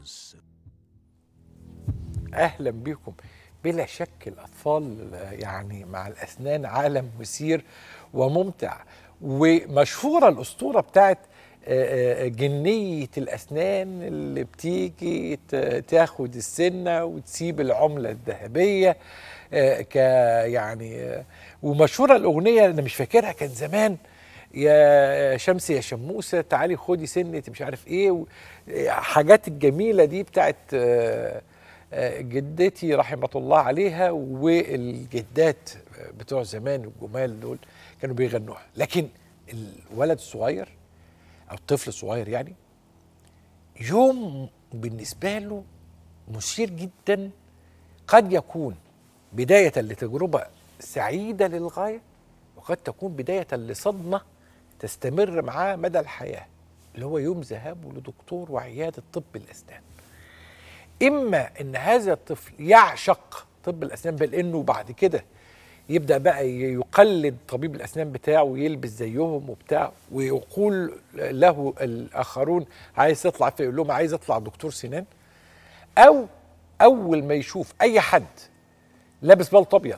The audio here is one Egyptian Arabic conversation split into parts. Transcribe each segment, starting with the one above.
نيوز اهلا بكم بلا شك الاطفال يعني مع الاسنان عالم مثير وممتع ومشهوره الاسطوره بتاعت آه، آه، جنيه الاسنان اللي بتيجي ت- تاخد السنه وتسيب العمله الذهبيه آه، ك يعني آه، ومشهوره الاغنيه انا مش فاكرها كان زمان يا شمس يا شموسه تعالي خدي سنه مش عارف ايه و- حاجات الجميله دي بتاعت آه، آه، جدتي رحمه الله عليها والجدات بتوع زمان الجمال دول كانوا بيغنوها لكن الولد الصغير او الطفل الصغير يعني يوم بالنسبه له مثير جدا قد يكون بدايه لتجربه سعيده للغايه وقد تكون بدايه لصدمه تستمر معاه مدى الحياه اللي هو يوم ذهابه لدكتور وعياده طب الاسنان اما ان هذا الطفل يعشق طب الاسنان بل انه بعد كده يبدا بقى يقلد طبيب الاسنان بتاعه ويلبس زيهم وبتاع ويقول له الاخرون عايز تطلع في يقول لهم عايز اطلع دكتور سنان او اول ما يشوف اي حد لابس بلط ابيض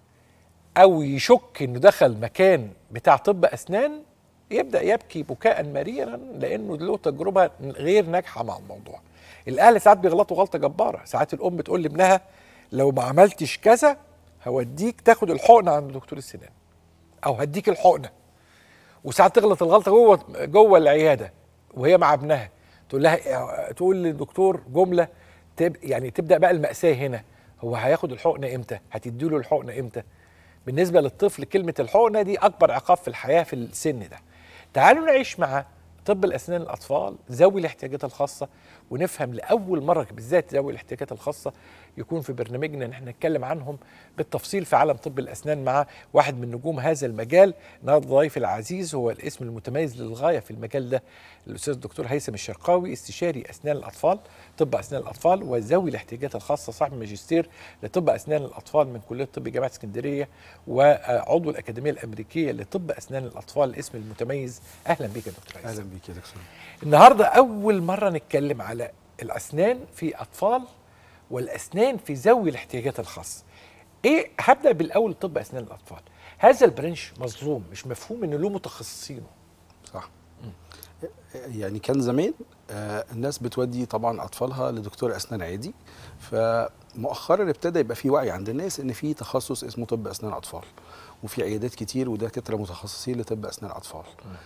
او يشك انه دخل مكان بتاع طب اسنان يبدا يبكي بكاء مريرا لانه له تجربه غير ناجحه مع الموضوع الاهل ساعات بيغلطوا غلطه جباره ساعات الام تقول لابنها لو ما عملتش كذا هوديك تاخد الحقنه عند دكتور السنان او هديك الحقنه وساعات تغلط الغلطه جوه جوه العياده وهي مع ابنها تقول لها تقول للدكتور جمله تب يعني تبدا بقى الماساه هنا هو هياخد الحقنه امتى هتديله الحقنه امتى بالنسبه للطفل كلمه الحقنه دي اكبر عقاب في الحياه في السن ده تعالوا نعيش مع طب الاسنان الاطفال ذوي الاحتياجات الخاصه ونفهم لاول مره بالذات ذوي الاحتياجات الخاصه يكون في برنامجنا ان احنا نتكلم عنهم بالتفصيل في عالم طب الاسنان مع واحد من نجوم هذا المجال النهارده ضيفي العزيز هو الاسم المتميز للغايه في المجال ده الاستاذ الدكتور هيثم الشرقاوي استشاري اسنان الاطفال طب اسنان الاطفال وذوي الاحتياجات الخاصه صاحب ماجستير لطب اسنان الاطفال من كليه طب جامعه اسكندريه وعضو الاكاديميه الامريكيه لطب اسنان الاطفال الاسم المتميز اهلا بك يا دكتور هيثم اهلا بيك يا دكتور النهارده اول مره نتكلم على الاسنان في اطفال والاسنان في ذوي الاحتياجات الخاصه ايه هبدا بالاول طب اسنان الاطفال هذا البرنش مظلوم مش مفهوم ان له متخصصينه صح يعني كان زمان آه الناس بتودي طبعا اطفالها لدكتور اسنان عادي فمؤخرا ابتدى يبقى في وعي عند الناس ان في تخصص اسمه طب اسنان اطفال وفي عيادات كتير ودكاتره متخصصين لطب اسنان اطفال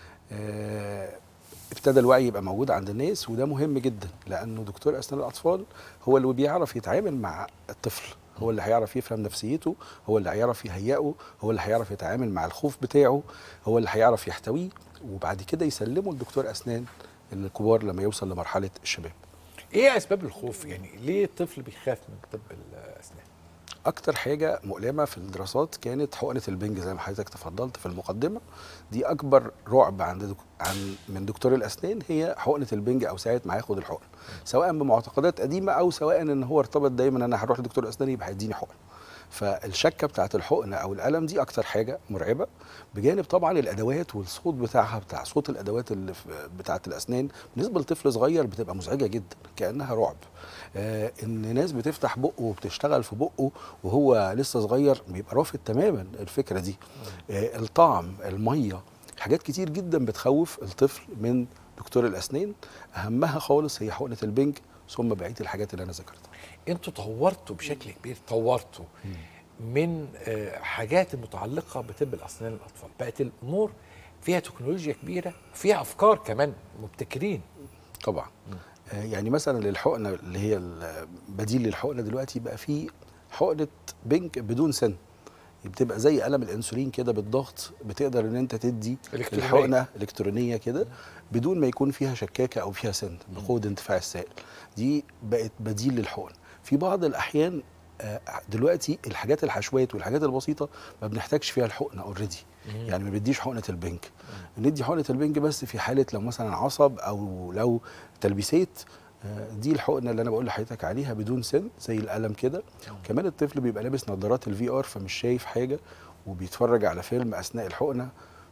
آه ابتدى الوعي يبقى موجود عند الناس وده مهم جدا لانه دكتور اسنان الاطفال هو اللي بيعرف يتعامل مع الطفل هو اللي هيعرف يفهم نفسيته هو اللي هيعرف يهيئه هو اللي هيعرف يتعامل مع الخوف بتاعه هو اللي هيعرف يحتويه وبعد كده يسلمه لدكتور اسنان الكبار لما يوصل لمرحله الشباب ايه اسباب الخوف يعني ليه الطفل بيخاف من طب الاسنان اكتر حاجه مؤلمه في الدراسات كانت حقنه البنج زي ما حضرتك تفضلت في المقدمه دي اكبر رعب عند دك... عن من دكتور الاسنان هي حقنه البنج او ساعه ما ياخد الحقن سواء بمعتقدات قديمه او سواء ان هو ارتبط دايما انا هروح لدكتور اسنان يبقى هيديني حقن فالشكه بتاعت الحقنه او الالم دي اكتر حاجه مرعبه بجانب طبعا الادوات والصوت بتاعها بتاع صوت الادوات اللي في- بتاعت الاسنان بالنسبه لطفل صغير بتبقى مزعجه جدا كانها رعب آه ان ناس بتفتح بقه وبتشتغل في بقه وهو لسه صغير بيبقى رافض تماما الفكره دي آه الطعم الميه حاجات كتير جدا بتخوف الطفل من دكتور الاسنان اهمها خالص هي حقنه البنج ثم بقيه الحاجات اللي انا ذكرتها انتوا طورتوا بشكل كبير طورتوا من آه، حاجات متعلقه بطب الاسنان الاطفال بقت الامور فيها تكنولوجيا كبيره وفيها افكار كمان مبتكرين طبعا آه يعني مثلا للحقنه اللي هي بديل للحقنه دلوقتي بقى في حقنه بنك بدون سن بتبقى زي قلم الانسولين كده بالضغط بتقدر ان انت تدي إلكترونية. الحقنه الكترونيه كده بدون ما يكون فيها شكاكه او فيها سن بقوه اندفاع السائل دي بقت بديل للحقن في بعض الاحيان آه، دلوقتي الحاجات الحشوات والحاجات البسيطه ما بنحتاجش فيها الحقنه اوريدي يعني ما بنديش حقنه البنك ندي حقنه البنج بس في حاله لو مثلا عصب او لو تلبيسات آه، دي الحقنه اللي انا بقول لحضرتك عليها بدون سن زي القلم كده كمان الطفل بيبقى لابس نظارات الفي ار فمش شايف حاجه وبيتفرج على فيلم اثناء الحقنه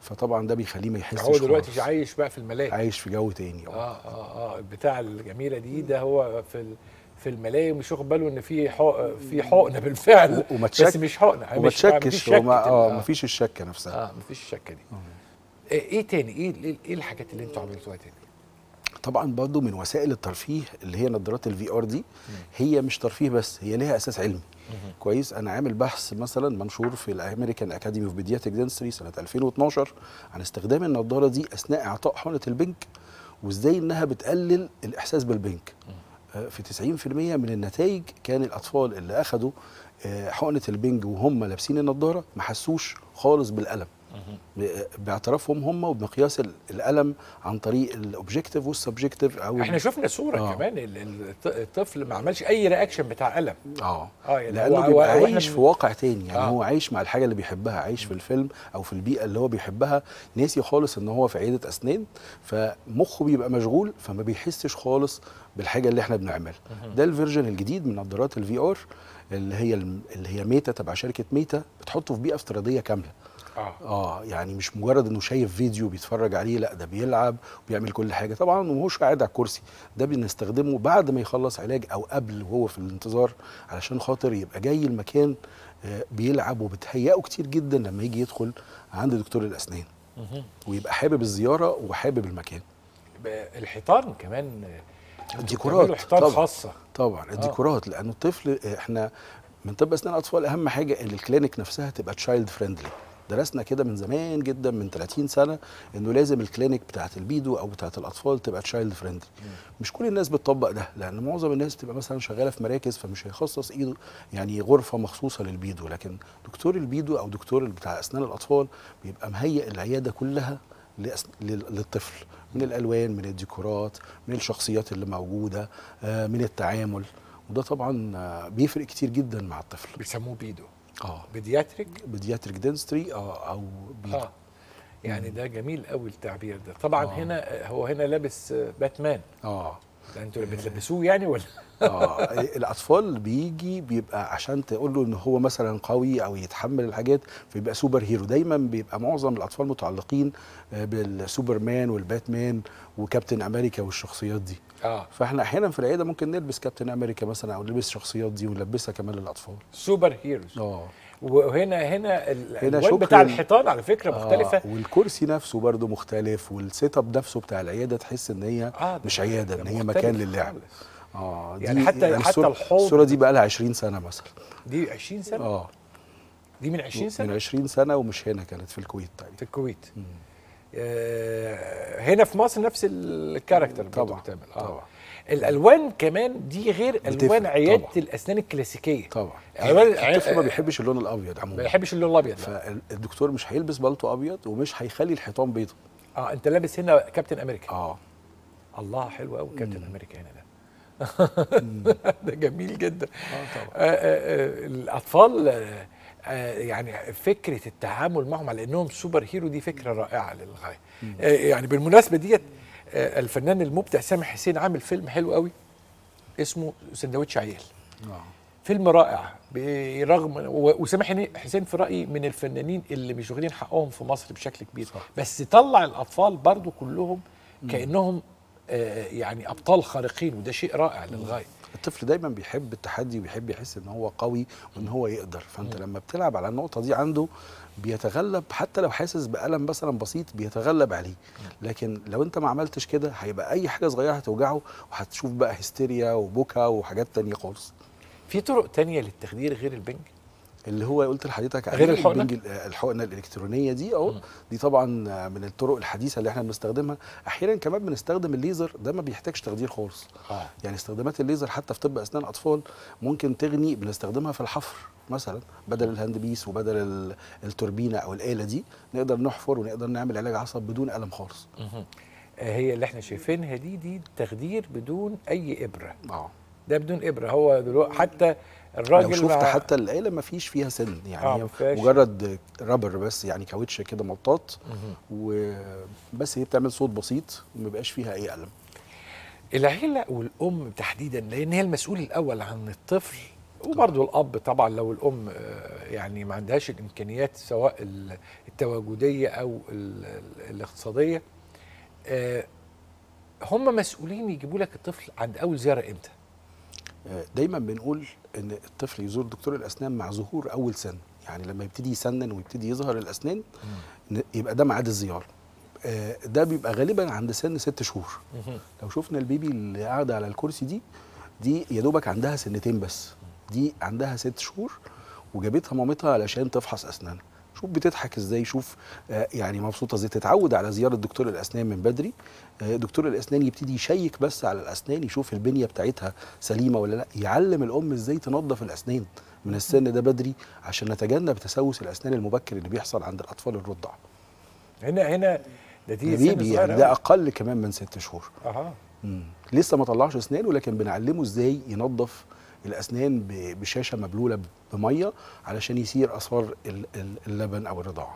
فطبعا ده بيخليه ما يحسش هو دلوقتي خالص. عايش بقى في الملاهي عايش في جو تاني اه اه اه اه البتاع الجميله دي ده هو في ال... في الملاهي مش واخد باله ان في حق... في حقنه بالفعل وما بس تشك- مش حقنه وما مش مفيش تشكش شك هو ما اه تبقى- مفيش الشكه نفسها اه مفيش الشكه دي ايه إيه تاني ايه ايه إيه الحاجات اللي انتوا عملتوها تاني طبعا برضو من وسائل الترفيه اللي هي نظارات الفي ار دي هي مش ترفيه بس هي ليها اساس علمي كويس انا عامل بحث مثلا منشور في الامريكان اكاديمي اوف بيدياتريك دنسري سنه 2012 عن استخدام النظاره دي اثناء اعطاء حقنه البنك وازاي انها بتقلل الاحساس بالبنك آه، في 90% من النتائج كان الاطفال اللي اخذوا آه، حقنه البنج وهم لابسين النضاره ما حسوش خالص بالالم ب- باعترافهم هم وبمقياس ال- الالم عن طريق الاوبجكتيف والسبجكتيف او احنا شفنا صوره آه. كمان ال- ال- الط- الطفل ما عملش اي رياكشن بتاع الم اه اه يعني لانه هو- بيبقى هو- وإحنا عايش بن- في واقع تاني يعني آه. آه. هو عايش مع الحاجه اللي بيحبها عايش في الفيلم او في البيئه اللي هو بيحبها ناسي خالص ان هو في عياده اسنان فمخه بيبقى مشغول فما بيحسش خالص بالحاجه اللي احنا بنعملها ده الفيرجن الجديد من نظارات الفي ار اللي هي الم- اللي هي ميتا تبع شركه ميتا بتحطه في بيئه افتراضيه كامله اه اه يعني مش مجرد انه شايف فيديو بيتفرج عليه لا ده بيلعب وبيعمل كل حاجه طبعا ومش قاعد على الكرسي ده بنستخدمه بعد ما يخلص علاج او قبل وهو في الانتظار علشان خاطر يبقى جاي المكان آه، بيلعب وبتهيئه كتير جدا لما يجي يدخل عند دكتور الاسنان ويبقى حابب الزياره وحابب المكان ب- الحيطان كمان آه، انتوا الديكورات بتعملوا حيطان طبعا. خاصه طبعا الديكورات لانه الطفل آه، احنا من طب اسنان الاطفال اهم حاجه ان الكلينيك نفسها تبقى تشايلد فريندلي درسنا كده من زمان جدا من 30 سنه انه لازم الكلينيك بتاعت البيدو او بتاعت الاطفال تبقى تشايلد فريندلي مش كل الناس بتطبق ده لان معظم الناس بتبقى مثلا شغاله في مراكز فمش هيخصص ايده يعني غرفه مخصوصه للبيدو لكن دكتور البيدو او دكتور بتاع اسنان الاطفال بيبقى مهيئ العياده كلها لأس- لل- للطفل من الالوان من الديكورات من الشخصيات اللي موجوده آه، من التعامل وده طبعا آه، بيفرق كتير جدا مع الطفل بيسموه بيدو اه بيدياتريك بيدياتريك دنستري اه او بيدو اه يعني ده جميل قوي التعبير ده طبعا آه. هنا آه، هو هنا لابس آه، باتمان اه ده انتوا اللي بتلبسوه يعني ولا اه الاطفال بيجي بيبقى عشان تقول له ان هو مثلا قوي او يتحمل الحاجات فيبقى سوبر هيرو دايما بيبقى معظم الاطفال متعلقين آه، بالسوبرمان والباتمان وكابتن امريكا والشخصيات دي اه فاحنا احيانا في العياده ممكن نلبس كابتن امريكا مثلا او نلبس الشخصيات دي ونلبسها كمان للاطفال سوبر هيروز اه وهنا هنا الالوان شكراً. بتاع الحيطان على فكره مختلفه آه والكرسي نفسه برضه مختلف والسيت اب نفسه بتاع العياده تحس ان هي آه، ده- مش عياده ان ده هي مختلف مكان للعب خالص. اه دي يعني حتى- حتى الصورة- الحوض- الصوره دي بقى لها 20 سنه مثلا دي 20 سنه اه دي من 20 من سنه 20 سنه ومش هنا كانت في الكويت في تقريبا الكويت آه هنا في مصر نفس الكاركتر برضه طبعا بتعمل طبعا الالوان كمان دي غير الوان بتفرق عياده طبعا. الاسنان الكلاسيكيه طبعا الوان الطفل ما ما بيحبش اللون الابيض ما عموما بيحبش اللون الابيض لا. فالدكتور مش هيلبس بلطو ابيض ومش هيخلي الحيطان بيضة اه انت لابس هنا كابتن امريكا اه الله حلو قوي كابتن امريكا هنا ده ده جميل جدا اه طبعا آه، آه، آه، الاطفال آه، آه، يعني فكره التعامل معهم على انهم سوبر هيرو دي فكره رائعه للغايه آه، يعني بالمناسبه ديت آه، الفنان المبدع سامح حسين عامل فيلم حلو قوي اسمه سندوتش عيال اه فيلم رائع برغم و- وسامح حسين في رايي من الفنانين اللي مش واخدين حقهم في مصر بشكل كبير صح. بس طلع الاطفال برضو كلهم كانهم آه، يعني ابطال خارقين وده شيء رائع للغايه الطفل دايما بيحب التحدي وبيحب يحس ان هو قوي وان هو يقدر فانت لما بتلعب على النقطه دي عنده بيتغلب حتى لو حاسس بالم مثلا بسيط بيتغلب عليه لكن لو انت ما عملتش كده هيبقى اي حاجه صغيره هتوجعه وهتشوف بقى هستيريا وبكا وحاجات تانية خالص في طرق تانية للتخدير غير البنج اللي هو قلت لحضرتك غير عليه الحقنة؟ البنج ال- الحقنه الالكترونيه دي اهو دي طبعا من الطرق الحديثه اللي احنا بنستخدمها احيانا كمان بنستخدم الليزر ده ما بيحتاجش تخدير خالص اه يعني استخدامات الليزر حتى في طب اسنان اطفال ممكن تغني بنستخدمها في الحفر مثلا بدل الهاند بيس وبدل ال- التوربينه او الاله دي نقدر نحفر ونقدر نعمل علاج عصب بدون الم خالص مهم. آه، هي اللي احنا شايفينها دي دي تخدير بدون اي ابره اه ده بدون ابره هو دلوقتي حتى لو الراجل شفت مع- حتى الاله ما فيش فيها سن يعني آه، هي ما فيهاش. مجرد رابر بس يعني كاوتش كده مطاط مهم. وبس هي بتعمل صوت بسيط وما بيبقاش فيها اي الم العيله والام تحديدا لان هي المسؤول الاول عن الطفل وبرضه الاب طبعا لو الام آه، يعني ما عندهاش الامكانيات سواء ال- التواجديه او ال- ال- الاقتصاديه آه، هم مسؤولين يجيبوا لك الطفل عند اول زياره امتى؟ آه، دايما بنقول ان الطفل يزور دكتور الاسنان مع ظهور اول سن يعني لما يبتدي يسنن ويبتدي يظهر الاسنان ن- يبقى ده ميعاد الزياره آه، ده بيبقى غالبا عند سن ست شهور لو شفنا البيبي اللي قاعده على الكرسي دي دي يا دوبك عندها سنتين بس دي عندها ست شهور وجابتها مامتها علشان تفحص اسنانها شوف بتضحك ازاي شوف آه، يعني مبسوطه ازاي تتعود على زياره دكتور الاسنان من بدري آه، دكتور الاسنان يبتدي يشيك بس على الاسنان يشوف البنيه بتاعتها سليمه ولا لا يعلم الام ازاي تنظف الاسنان من السن ده بدري عشان نتجنب تسوس الاسنان المبكر اللي بيحصل عند الاطفال الرضع هنا هنا ده دي سن حبيبي صغير يعني أوي. ده اقل كمان من ست شهور اها مم. لسه ما طلعش اسنانه لكن بنعلمه ازاي ينظف الاسنان ب- بشاشه مبلوله بميه علشان يسير اثار ال- ال- اللبن او الرضاعه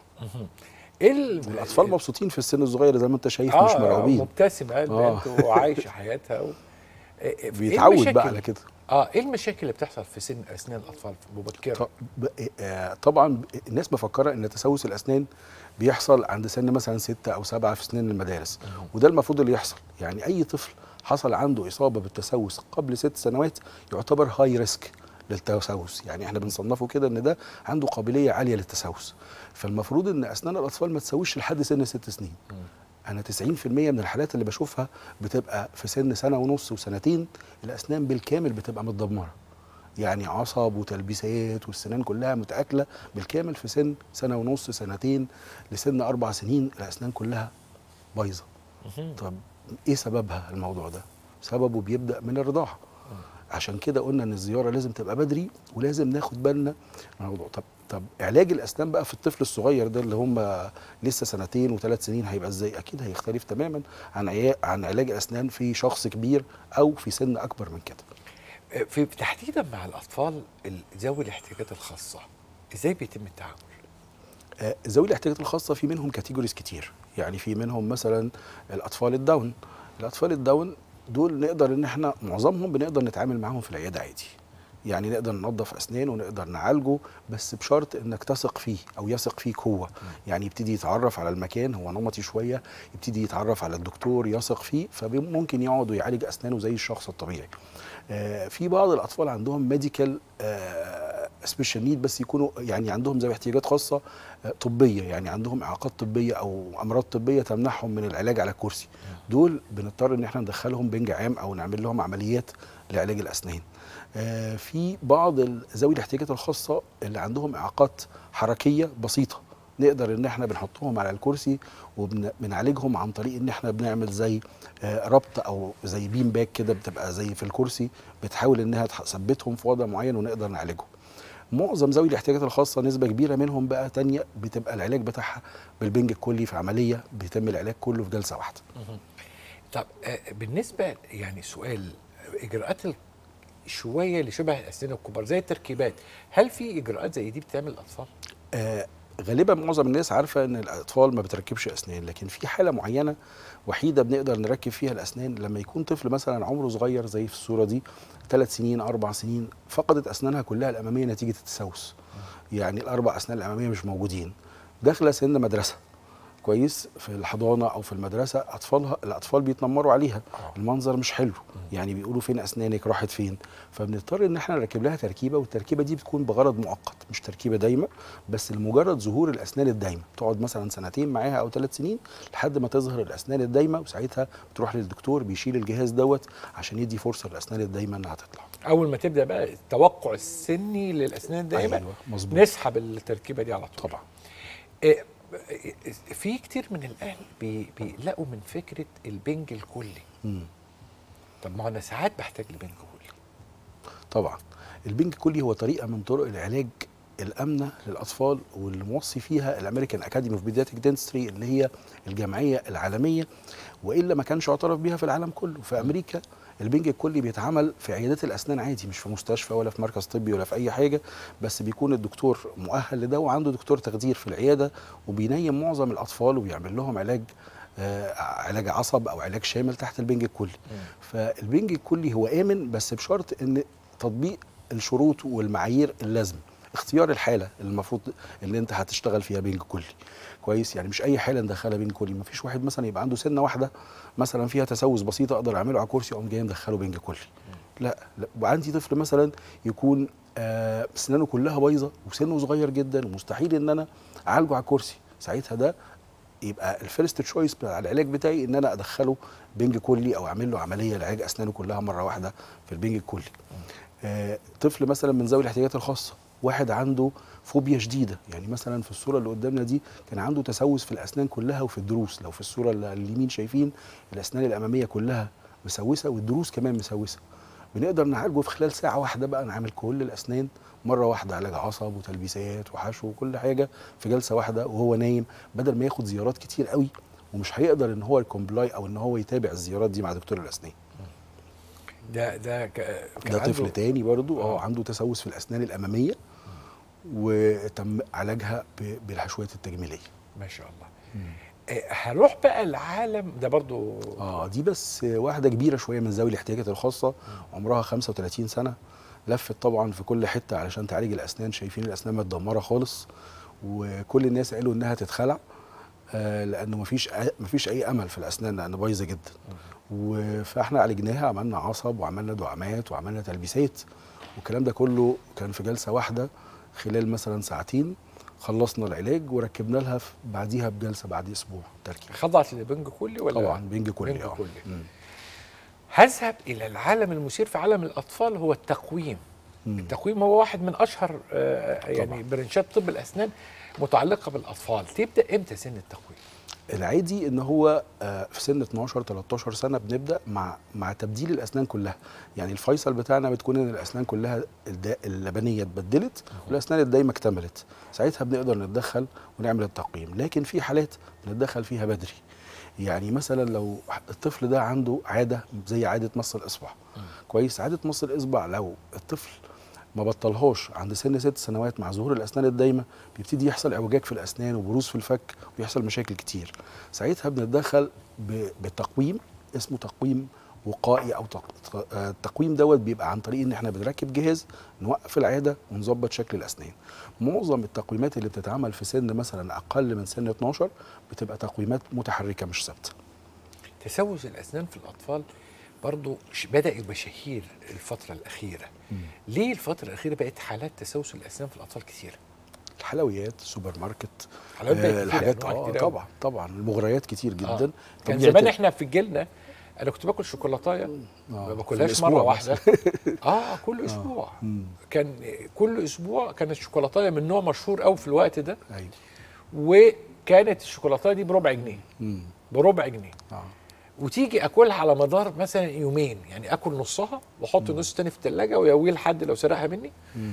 ايه ال- والاطفال مبسوطين في السن الصغير زي ما انت شايف آه مش مرعوبين مبتسمه آه. البنت وعايشه حياتها و... إيه- إيه بيتعود المشاكل؟ بقى على كده اه ايه المشاكل اللي بتحصل في سن اسنان الاطفال مبكره؟ ط- ب- آه، طبعا ب- الناس مفكره ان تسوس الاسنان بيحصل عند سن مثلا ستة او سبعة في سنين المدارس وده المفروض اللي يحصل يعني اي طفل حصل عنده اصابه بالتسوس قبل ست سنوات يعتبر هاي ريسك للتسوس يعني احنا بنصنفه كده ان ده عنده قابليه عاليه للتسوس فالمفروض ان اسنان الاطفال ما تسويش لحد سن ست سنين انا 90% من الحالات اللي بشوفها بتبقى في سن سنه ونص وسنتين الاسنان بالكامل بتبقى متدمره يعني عصب وتلبيسات والسنان كلها متاكله بالكامل في سن سنه ونص سنتين لسن اربع سنين الاسنان كلها بايظه طب ايه سببها الموضوع ده سببه بيبدا من الرضاعه عشان كده قلنا ان الزياره لازم تبقى بدري ولازم ناخد بالنا من الموضوع طب طب علاج الاسنان بقى في الطفل الصغير ده اللي هم لسه سنتين وثلاث سنين هيبقى ازاي اكيد هيختلف تماما عن عيا- عن علاج الاسنان في شخص كبير او في سن اكبر من كده آه، في تحديدا مع الاطفال ال- ذوي الاحتياجات الخاصه ازاي بيتم التعامل؟ آه، ذوي الاحتياجات الخاصه في منهم كاتيجوريز كتير يعني في منهم مثلا الاطفال الداون الاطفال الداون دول نقدر ان احنا معظمهم بنقدر نتعامل معاهم في العياده عادي يعني نقدر ننظف اسنانه ونقدر نعالجه بس بشرط انك تثق فيه او يثق فيك هو يعني يبتدي يتعرف على المكان هو نمطي شويه يبتدي يتعرف على الدكتور يثق فيه فممكن يقعد ويعالج اسنانه زي الشخص الطبيعي آه، في بعض الاطفال عندهم ميديكال سبيشال نيد بس يكونوا يعني عندهم ذوي احتياجات خاصه آه، طبيه يعني عندهم اعاقات طبيه او امراض طبيه تمنعهم من العلاج على الكرسي دول بنضطر ان احنا ندخلهم بنج عام او نعمل لهم عمليات لعلاج الاسنان آه، في بعض ال- ذوي الاحتياجات الخاصه اللي عندهم اعاقات حركيه بسيطه نقدر ان احنا بنحطهم على الكرسي وبنعالجهم عن طريق ان احنا بنعمل زي آه، ربط او زي بيم باك كده بتبقى زي في الكرسي بتحاول انها تثبتهم في وضع معين ونقدر نعالجهم معظم ذوي الاحتياجات الخاصه نسبه كبيره منهم بقى تانية بتبقى العلاج بتاعها بالبنج الكلي في عمليه بيتم العلاج كله في جلسه واحده طب آه، بالنسبه يعني سؤال اجراءات ال- شويه اللي شبه الاسنان الكبار زي التركيبات هل في اجراءات زي دي بتعمل الاطفال؟ آه غالبا معظم الناس عارفه ان الاطفال ما بتركبش اسنان لكن في حاله معينه وحيده بنقدر نركب فيها الاسنان لما يكون طفل مثلا عمره صغير زي في الصوره دي ثلاث سنين اربع سنين فقدت اسنانها كلها الاماميه نتيجه التسوس يعني الاربع اسنان الاماميه مش موجودين داخله سن مدرسه كويس في الحضانه او في المدرسه اطفالها الاطفال بيتنمروا عليها المنظر مش حلو يعني بيقولوا فين اسنانك راحت فين فبنضطر ان احنا نركب لها تركيبه والتركيبه دي بتكون بغرض مؤقت مش تركيبه دايمه بس لمجرد ظهور الاسنان الدايمه تقعد مثلا سنتين معاها او ثلاث سنين لحد ما تظهر الاسنان الدايمه وساعتها بتروح للدكتور بيشيل الجهاز دوت عشان يدي فرصه للاسنان الدايمه انها تطلع اول ما تبدا بقى التوقع السني للاسنان دايما أيوة، مظبوط. نسحب التركيبه دي على طول طبعا إيه، في كتير من الاهل بي- بيقلقوا من فكره البنج الكلي مم. طب ما هو انا ساعات بحتاج لبنج كلي طبعا البنج كلي هو طريقه من طرق العلاج الامنه للاطفال واللي موصي فيها الامريكان اكاديمي اوف بيدياتريك دنستري اللي هي الجمعيه العالميه والا ما كانش اعترف بيها في العالم كله في امريكا البنج الكلي بيتعمل في عيادات الاسنان عادي مش في مستشفى ولا في مركز طبي ولا في اي حاجه بس بيكون الدكتور مؤهل لده وعنده دكتور تخدير في العياده وبينيم معظم الاطفال وبيعمل لهم علاج آه علاج عصب او علاج شامل تحت البنج الكلي فالبنج الكلي هو امن بس بشرط ان تطبيق الشروط والمعايير اللازمه اختيار الحاله اللي المفروض اللي انت هتشتغل فيها بنج كلي كويس يعني مش اي حاله ندخلها بنج كلي مفيش واحد مثلا يبقى عنده سنه واحده مثلا فيها تسوس بسيطه اقدر اعمله على كرسي اقوم جاي مدخله بنج كلي لا لا وعندي طفل مثلا يكون آه سنانه كلها بايظه وسنه صغير جدا ومستحيل ان انا اعالجه على كرسي ساعتها ده يبقى الفيرست تشويس بتاع العلاج بتاعي ان انا ادخله بنج كلي او اعمل له عمليه لعلاج اسنانه كلها مره واحده في البنج الكلي. آه طفل مثلا من ذوي الاحتياجات الخاصه واحد عنده فوبيا شديده يعني مثلا في الصوره اللي قدامنا دي كان عنده تسوس في الاسنان كلها وفي الضروس لو في الصوره اللي على اليمين شايفين الاسنان الاماميه كلها مسوسه والضروس كمان مسوسه بنقدر نعالجه في خلال ساعه واحده بقى نعمل كل الاسنان مره واحده علاج عصب وتلبيسات وحشو وكل حاجه في جلسه واحده وهو نايم بدل ما ياخد زيارات كتير قوي ومش هيقدر ان هو يكومبلاي او ان هو يتابع الزيارات دي مع دكتور الاسنان ده ده ك... كان ده طفل عنده- تاني برضو اه آه. عنده تسوس في الاسنان الاماميه وتم علاجها ب- بالحشوات التجميليه ما شاء الله آه، هروح بقى العالم ده برضو اه دي بس واحده كبيره شويه من ذوي الاحتياجات الخاصه عمرها 35 سنه لفت طبعا في كل حته علشان تعالج الاسنان شايفين الاسنان متدمره خالص وكل الناس قالوا انها تتخلع آه لانه مفيش أي- مفيش اي امل في الاسنان لان بايظه جدا و- فاحنا عالجناها عملنا عصب وعملنا دعامات وعملنا تلبيسات والكلام ده كله كان في جلسه واحده خلال مثلا ساعتين خلصنا العلاج وركبنا لها في- بعديها بجلسه بعد اسبوع تركيب خضعت للبنج كلي ولا طبعا بنج كلي بنج اه كلي. مم. هذهب الى العالم المثير في عالم الاطفال هو التقويم مم. التقويم هو واحد من اشهر آه، يعني طبعاً. برنشات طب الاسنان متعلقه بالاطفال تبدا امتى سن التقويم العادي ان هو آه، في سن 12 13 سنه بنبدا مع مع تبديل الاسنان كلها يعني الفيصل بتاعنا بتكون ان الاسنان كلها الدا- اللبنيه اتبدلت والاسنان الدايمه اكتملت ساعتها بنقدر نتدخل ونعمل التقويم لكن في حالات بنتدخل فيها بدري يعني مثلا لو الطفل ده عنده عاده زي عاده مص الاصبع كويس عاده مص الاصبع لو الطفل ما بطلهاش عند سن ست سنوات مع ظهور الاسنان الدايمه بيبتدي يحصل اعوجاج في الاسنان وبروز في الفك ويحصل مشاكل كتير ساعتها بنتدخل ب- بتقويم اسمه تقويم وقائي او تق- تق- آه، التقويم دوت بيبقى عن طريق ان احنا بنركب جهاز نوقف العاده ونظبط شكل الاسنان معظم التقويمات اللي بتتعمل في سن مثلا اقل من سن 12 بتبقى تقويمات متحركه مش ثابته تسوس الاسنان في الاطفال برضو ش- بدا يبقى شهير الفتره الاخيره ليه الفتره الاخيره بقت حالات تسوس الاسنان في الاطفال كثيره الحلويات السوبر ماركت حلويات بقت آه، كتير، الحاجات أنواع اه كتير أوي. طبعا طبعا المغريات كتير جدا آه. كان طبيعة زمان ال- احنا في جيلنا انا كنت باكل شوكولاتايه ما في باكلهاش الأسبوع مره بس. واحده اه كل اسبوع مم. كان كل اسبوع كانت الشوكولاتايه من نوع مشهور قوي في الوقت ده ايوه وكانت الشوكولاتايه دي بربع جنيه مم. بربع جنيه اه وتيجي اكلها على مدار مثلا يومين يعني اكل نصها واحط النص التاني في الثلاجه ويويه لحد لو سرقها مني مم.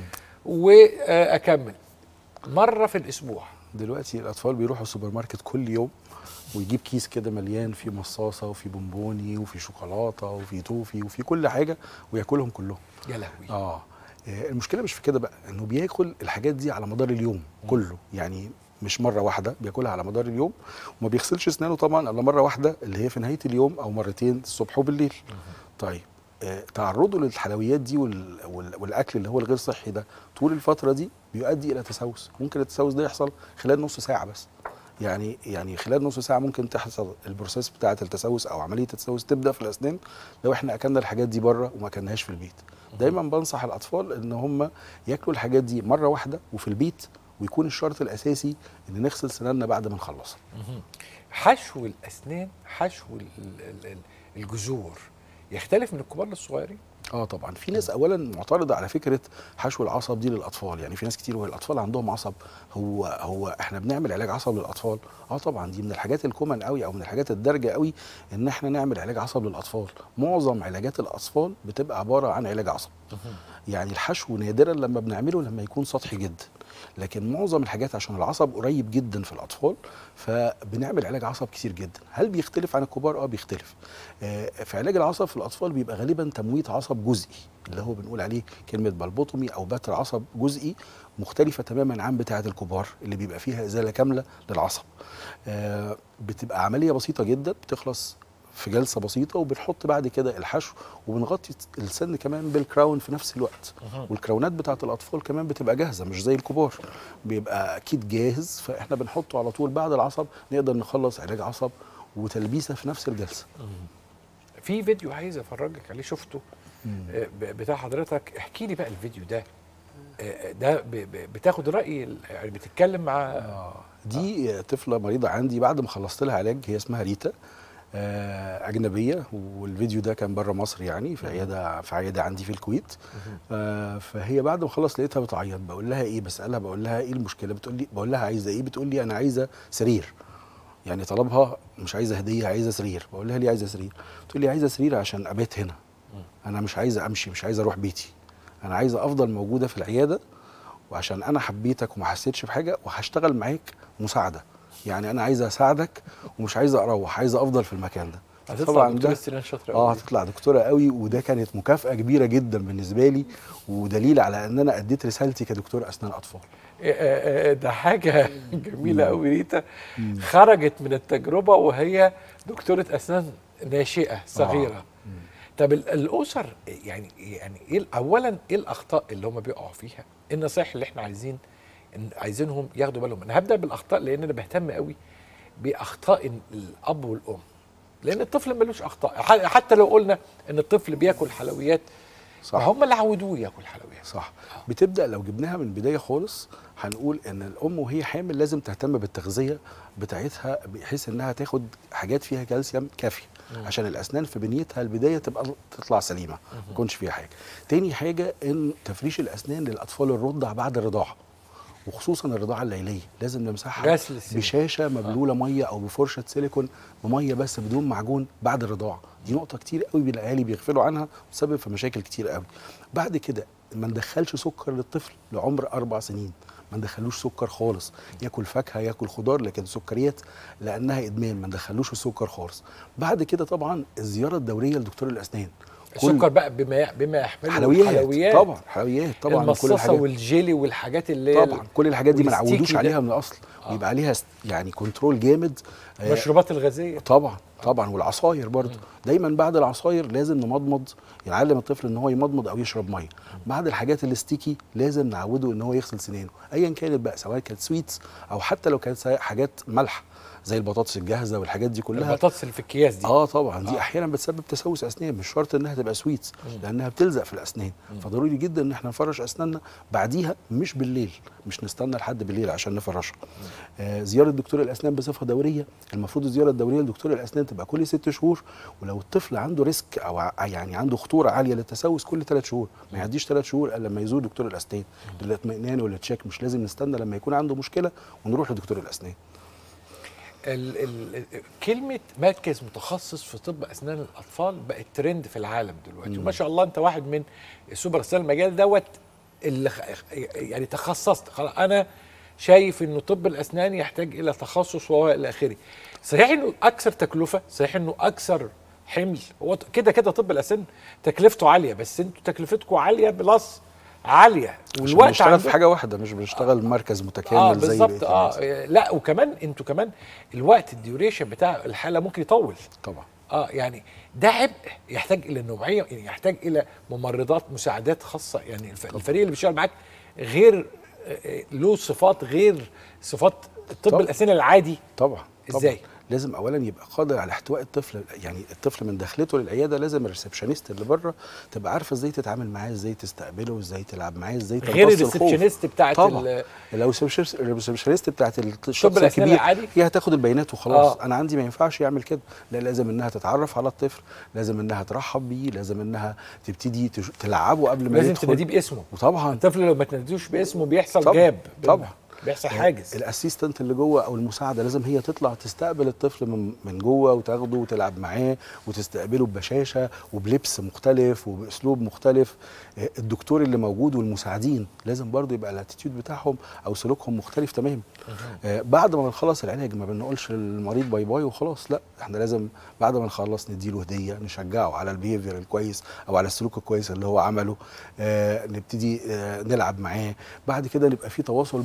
واكمل مره في الاسبوع دلوقتي الاطفال بيروحوا السوبر ماركت كل يوم ويجيب كيس كده مليان فيه مصاصه وفيه بونبوني وفيه شوكولاته وفيه توفي وفيه كل حاجه وياكلهم كلهم يا لهوي اه آه، المشكله مش في كده بقى انه بياكل الحاجات دي على مدار اليوم كله يعني مش مره واحده بياكلها على مدار اليوم وما بيغسلش اسنانه طبعا الا مره واحده اللي هي في نهايه اليوم او مرتين الصبح وبالليل طيب آه، تعرضه للحلويات دي وال... وال... والاكل اللي هو الغير صحي ده طول الفتره دي بيؤدي الى تسوس ممكن التسوس ده يحصل خلال نص ساعه بس يعني يعني خلال نص ساعه ممكن تحصل البروسيس بتاعه التسوس او عمليه التسوس تبدا في الاسنان لو احنا اكلنا الحاجات دي بره وما اكلناهاش في البيت دايما بنصح الاطفال ان هم ياكلوا الحاجات دي مره واحده وفي البيت ويكون الشرط الاساسي ان نغسل سناننا بعد ما نخلصها حشو الاسنان حشو ال- ال- ال- الجذور يختلف من الكبار للصغيرين اه طبعا في ناس اولا معترضه على فكره حشو العصب دي للاطفال يعني في ناس كتير وهي الاطفال عندهم عصب هو هو احنا بنعمل علاج عصب للاطفال اه طبعا دي من الحاجات الكومن قوي او من الحاجات الدارجه قوي ان احنا نعمل علاج عصب للاطفال معظم علاجات الاطفال بتبقى عباره عن علاج عصب يعني الحشو نادرا لما بنعمله لما يكون سطحي جدا لكن معظم الحاجات عشان العصب قريب جدا في الاطفال فبنعمل علاج عصب كتير جدا هل بيختلف عن الكبار اه بيختلف آه، في علاج العصب في الاطفال بيبقى غالبا تمويت عصب جزئي اللي هو بنقول عليه كلمه بلبوتومي او بتر عصب جزئي مختلفه تماما عن بتاعه الكبار اللي بيبقى فيها ازاله كامله للعصب آه، بتبقى عمليه بسيطه جدا بتخلص في جلسه بسيطه وبنحط بعد كده الحشو وبنغطي السن كمان بالكراون في نفس الوقت والكراونات بتاعت الاطفال كمان بتبقى جاهزه مش زي الكبار بيبقى اكيد جاهز فاحنا بنحطه على طول بعد العصب نقدر نخلص علاج عصب وتلبيسه في نفس الجلسه في فيديو عايز افرجك عليه شفته آه، ب- بتاع حضرتك احكي لي بقى الفيديو ده آه، ده ب- ب- بتاخد راي ال- يعني بتتكلم مع دي طفله مريضه عندي بعد ما خلصت لها علاج هي اسمها ريتا آه، اجنبيه والفيديو ده كان بره مصر يعني في عياده في عياده عندي في الكويت آه، فهي بعد ما خلص لقيتها بتعيط بقول لها ايه بسالها بقول لها ايه المشكله بتقول لي بقول لها عايزه ايه بتقول لي انا عايزه سرير يعني طلبها مش عايزه هديه عايزه سرير بقول لها ليه عايزه سرير تقول لي عايزه سرير عشان ابات هنا انا مش عايزه امشي مش عايزه اروح بيتي انا عايزه افضل موجوده في العياده وعشان انا حبيتك وما حسيتش بحاجه وهشتغل معاك مساعده يعني انا عايزه اساعدك ومش عايزه اروح عايزه افضل في المكان ده هتطلع ده- دكتور سنان شاطره اه قوي. هتطلع دكتوره قوي وده كانت مكافاه كبيره جدا بالنسبه لي ودليل على ان انا اديت رسالتي كدكتور اسنان اطفال آه، آه، آه، ده حاجه جميله قوي ريتا خرجت من التجربه وهي دكتوره اسنان ناشئه صغيره طب ال- الاسر يعني يعني ايه ال- اولا ايه الاخطاء اللي هم بيقعوا فيها ايه النصائح اللي احنا عايزين إن- عايزينهم ياخدوا بالهم انا هبدا بالاخطاء لان انا بهتم قوي باخطاء ال- الاب والام لان الطفل ملوش اخطاء ح- حتى لو قلنا ان الطفل بياكل حلويات صح. ما هم اللي عودوه ياكل حلويات صح بتبدا لو جبناها من البدايه خالص هنقول ان الام وهي حامل لازم تهتم بالتغذيه بتاعتها بحيث انها تاخد حاجات فيها كالسيوم كافيه عشان الاسنان في بنيتها البدايه تبقى تطلع سليمه ما يكونش فيها حاجه تاني حاجه ان تفريش الاسنان للاطفال الرضع بعد الرضاعه وخصوصا الرضاعه الليليه لازم نمسحها غسل السنان. بشاشه مبلوله ميه او بفرشه سيليكون بميه بس بدون معجون بعد الرضاعه دي نقطه كتير قوي الاهالي بيغفلوا عنها وتسبب في مشاكل كتير قوي بعد كده ما ندخلش سكر للطفل لعمر اربع سنين ما ندخلوش سكر خالص ياكل فاكهه ياكل خضار لكن سكريات لانها ادمان ما ندخلوش السكر خالص بعد كده طبعا الزياره الدوريه لدكتور الاسنان كل- السكر بقى بما بما يحمله حلويات, حلويات طبعا حلويات طبعا كل المصاصه الحاجات والجيلي والحاجات اللي هي طبعا كل الحاجات دي ما والستيكي نعودوش ده. عليها من الاصل ويبقى عليها س- يعني كنترول جامد آه، المشروبات الغازيه طبعا طبعا والعصاير برضه دايما بعد العصاير لازم نمضمض نعلم الطفل ان هو يمضمض او يشرب ميه بعد الحاجات الستيكي لازم نعوده ان هو يغسل سنانه ايا كانت بقى سواء كانت سويتس او حتى لو كانت سا- حاجات ملح زي البطاطس الجاهزه والحاجات دي كلها البطاطس اللي في الاكياس دي اه طبعا دي احيانا بتسبب تسوس اسنان مش شرط انها تبقى سويتس لانها بتلزق في الاسنان فضروري جدا ان احنا نفرش اسناننا بعديها مش بالليل مش نستنى لحد بالليل عشان نفرشها آه زياره دكتور الاسنان بصفه دوريه المفروض الزياره الدوريه لدكتور الاسنان تبقى كل ست شهور ولو الطفل عنده ريسك او ع- يعني عنده خطوره عاليه للتسوس كل ثلاث شهور ما يعديش ثلاث شهور الا لما يزور دكتور الاسنان للاطمئنان ولا تشيك مش لازم نستنى لما يكون عنده مشكله ونروح لدكتور الاسنان ال ال كلمه مركز متخصص في طب اسنان الاطفال بقت ترند في العالم دلوقتي وما شاء الله انت واحد من السوبر ستار المجال دوت اللي خ- يعني تخصصت خلاص انا شايف انه طب الاسنان يحتاج الى تخصص والى اخره صحيح انه اكثر تكلفه صحيح انه اكثر حمل هو ت- كده كده طب الاسنان تكلفته عاليه بس انتوا تكلفتكم عاليه بلس عاليه عشان والوقت بنشتغل في عندكم- حاجه واحده مش بنشتغل مركز متكامل اه زي بالظبط بقية اه الناس. لا وكمان انتوا كمان الوقت الديوريشن بتاع الحاله ممكن يطول طبعا اه يعني ده عبء يحتاج الى نوعيه يعني يحتاج الى ممرضات مساعدات خاصه يعني الف- الفريق اللي بيشتغل معاك غير آه، آه، له صفات غير صفات الطب طبعا. الاسنان العادي طبعا طبعا. إزاي؟ لازم اولا يبقى قادر على احتواء الطفل يعني الطفل من دخلته للعياده لازم الريسبشنست اللي بره تبقى عارفه ازاي تتعامل معاه ازاي تستقبله ازاي تلعب معاه ازاي غير تمتص الخوف. الريسبشنست بتاعت طبعا ال- لو الريسبشنست- الريسبشنست بتاعت الشخص الأسنان الكبير العادي؟ هي هتاخد البيانات وخلاص آه. انا عندي ما ينفعش يعمل كده لا لازم انها تتعرف على الطفل لازم انها ترحب بيه لازم انها تبتدي تش- تلعبه قبل ما لازم يدخل تناديه باسمه وطبعا الطفل لو ما تناديهوش باسمه بيحصل طبعاً. جاب طبعاً. بيحصل حاجز الاسيستنت اللي جوه او المساعده لازم هي تطلع تستقبل الطفل من من جوه وتاخده وتلعب معاه وتستقبله ببشاشه وبلبس مختلف وباسلوب مختلف آه، الدكتور اللي موجود والمساعدين لازم برضو يبقى الاتيتيود بتاعهم او سلوكهم مختلف تماما آه، بعد ما بنخلص العلاج ما بنقولش للمريض باي باي وخلاص لا احنا لازم بعد ما نخلص نديله هديه نشجعه على البيهيفير الكويس او على السلوك الكويس اللي هو عمله آه، نبتدي آه، نلعب معاه بعد كده نبقى في تواصل بعد ما يخلص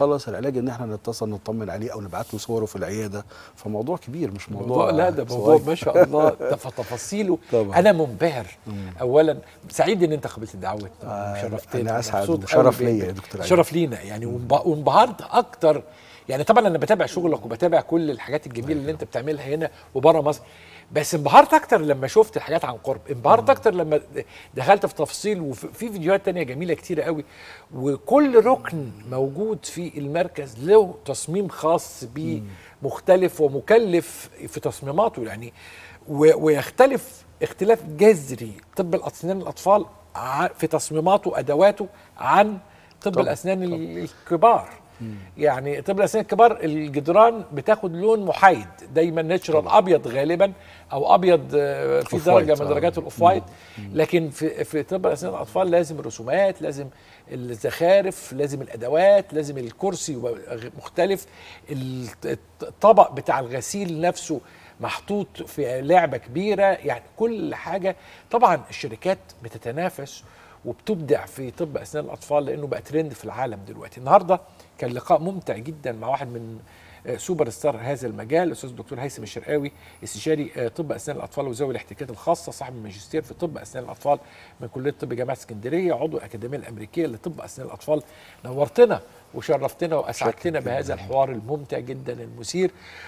يخلص العلاج ان احنا نتصل نطمن عليه او نبعت له صوره في العياده فموضوع كبير مش موضوع موضوع لا ده موضوع صغير. ما شاء الله ده في تفاصيله طبعا. انا منبهر مم. اولا سعيد ان انت قبلت دعوتنا آه، وشرفتنا أنا أسعد مبسوط وشرف قوي ليا ب- يا دكتور علي. شرف لينا يعني وانب- وانبهرت اكتر يعني طبعا انا بتابع شغلك وبتابع كل الحاجات الجميله اللي انت بتعملها هنا وبره مصر بس انبهرت اكتر لما شفت الحاجات عن قرب انبهرت اكتر لما دخلت في تفاصيل وفي فيديوهات تانية جميله كتيره قوي وكل ركن موجود في المركز له تصميم خاص بيه مختلف ومكلف في تصميماته يعني و- ويختلف اختلاف جذري طب الاسنان الاطفال ع- في تصميماته وادواته عن طب طبعاً، الاسنان ال- الكبار يعني طب الاسنان الكبار الجدران بتاخد لون محايد دايما ناتشرال ابيض غالبا او ابيض آه، في أوف درجه وايت، من آه. درجات الاوف وايت لكن في في طب اسنان الاطفال لازم الرسومات لازم الزخارف لازم الادوات لازم الكرسي يبقى مختلف الت- الطبق بتاع الغسيل نفسه محطوط في لعبه كبيره يعني كل حاجه طبعا الشركات بتتنافس وبتبدع في طب اسنان الاطفال لانه بقى ترند في العالم دلوقتي النهارده كان لقاء ممتع جدا مع واحد من آه، سوبر ستار هذا المجال الاستاذ الدكتور هيثم الشرقاوي استشاري آه، طب اسنان الاطفال وذوي الاحتياجات الخاصه صاحب الماجستير في طب اسنان الاطفال من كليه طب جامعه اسكندريه عضو الاكاديميه الامريكيه لطب اسنان الاطفال نورتنا وشرفتنا واسعدتنا شكراً بهذا جداً. الحوار الممتع جدا المثير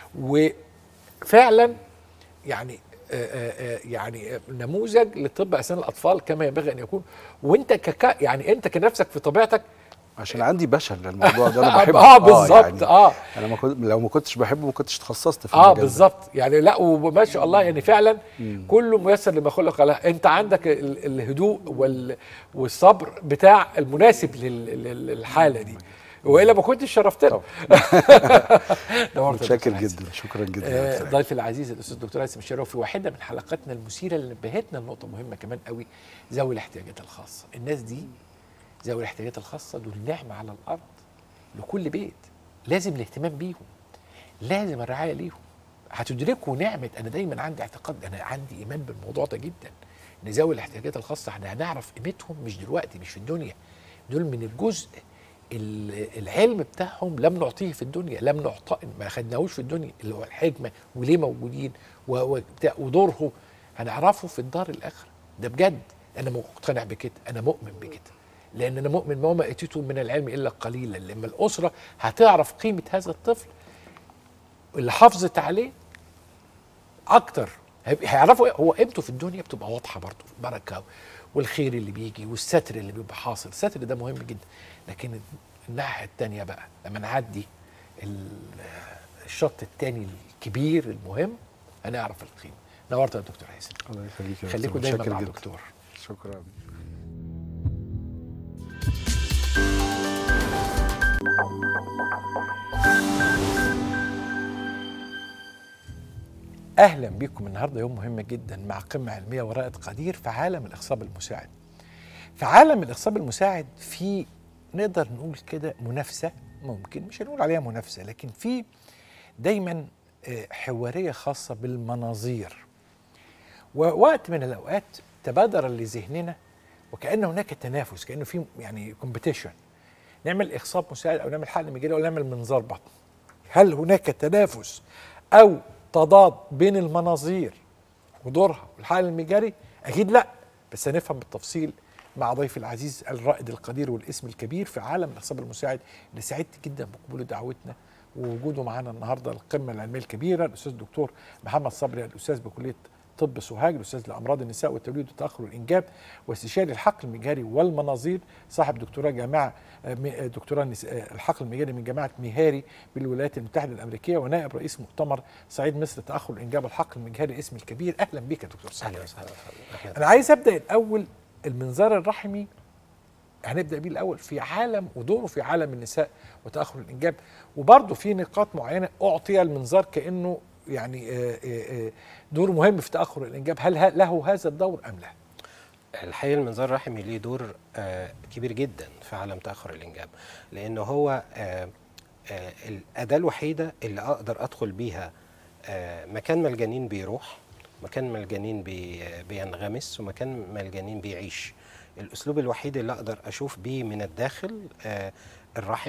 وفعلا يعني آه، آه، آه، يعني آه، نموذج لطب اسنان الاطفال كما ينبغي ان يكون وانت كك يعني انت كنفسك في طبيعتك عشان عندي بشر للموضوع ده انا بحبه اه بالظبط يعني اه انا ما كنت لو ما كنتش بحبه ما كنتش تخصصت في اه المجال ده. بالظبط يعني لا وما شاء الله يعني فعلا كله ميسر لما خلق له انت عندك ال- الهدوء وال والصبر بتاع المناسب لل- لل- للحاله دي والا ما كنتش شرفتنا نورت يا متشكر دكتور حسن. جدا شكرا جدا يا آه، دكتور علي. ضيفي العزيز الاستاذ الدكتور هيثم الشراوي في واحده من حلقاتنا المثيره اللي نبهتنا لنقطه مهمه كمان قوي ذوي الاحتياجات الخاصه الناس دي ذوي الاحتياجات الخاصه دول نعمه على الارض لكل بيت لازم الاهتمام بيهم لازم الرعايه ليهم هتدركوا نعمه انا دايما عندي اعتقاد انا عندي ايمان بالموضوع ده جدا ان ذوي الاحتياجات الخاصه احنا هنعرف قيمتهم مش دلوقتي مش في الدنيا دول من الجزء ال- العلم بتاعهم لم نعطيه في الدنيا لم نعطى ما خدناهوش في الدنيا اللي هو الحكمه وليه موجودين و- وبتاع- ودورهم هنعرفه في الدار الاخره ده بجد انا مقتنع بكده انا مؤمن بكده لان انا مؤمن ما وما اتيته من العلم الا قليلا لما الاسره هتعرف قيمه هذا الطفل اللي حافظت عليه اكتر هيبقى- هيعرفوا إيه؟ هو قيمته في الدنيا بتبقى واضحه برضه بركه والخير اللي بيجي والستر اللي بيبقى حاصل الستر ده مهم جدا لكن الناحيه التانية بقى لما نعدي ال- الشط التاني الكبير المهم هنعرف القيمه نورت يا دكتور هيثم الله يخليك يا خليكم دكتور. دايما متشكر مع جداً. الدكتور شكرا اهلا بكم النهارده يوم مهم جدا مع قمه علميه ورائد قدير في عالم الاخصاب المساعد. في عالم الاخصاب المساعد في نقدر نقول كده منافسه ممكن مش هنقول عليها منافسه لكن في دايما آه، حواريه خاصه بالمناظير. ووقت من الاوقات تبادر لذهننا وكان هناك تنافس كانه في يعني كومبيتيشن نعمل اخصاب مساعد او نعمل حقن مجاري او نعمل منظار بطن هل هناك تنافس او تضاد بين المناظير ودورها والحقن المجاري اكيد لا بس هنفهم بالتفصيل مع ضيفي العزيز الرائد القدير والاسم الكبير في عالم الاخصاب المساعد اللي سعدت جدا بقبول دعوتنا ووجوده معانا النهارده القمه العلميه الكبيره الاستاذ الدكتور محمد صبري الاستاذ بكليه طب سوهاج الاستاذ لامراض النساء والتوليد وتاخر الانجاب واستشاري الحقل المجاري والمناظير صاحب دكتوراه جامعه آه، م- آه، دكتوراه النس- آه، الحقل المجاري من جامعه ميهاري بالولايات المتحده الامريكيه ونائب رئيس مؤتمر صعيد مصر تاخر الانجاب والحقل المجاري اسم الكبير اهلا بك يا دكتور صبري اهلا وسهلا أهلاً. انا عايز ابدا الاول المنظار الرحمي هنبدا بيه الاول في عالم ودوره في عالم النساء وتاخر الانجاب وبرضه في نقاط معينه اعطي المنظار كانه يعني آه، آه، آه، دور مهم في تاخر الانجاب هل ه- له هذا الدور ام لا؟ الحقيقه المنظار الرحمي ليه دور آه، كبير جدا في عالم تاخر الانجاب لان هو آه، آه، الاداه الوحيده اللي اقدر ادخل بيها آه، مكان ما الجنين بيروح مكان ما الجنين بي بينغمس ومكان ما الجنين بيعيش الاسلوب الوحيد اللي اقدر اشوف بيه من الداخل آه، الرحم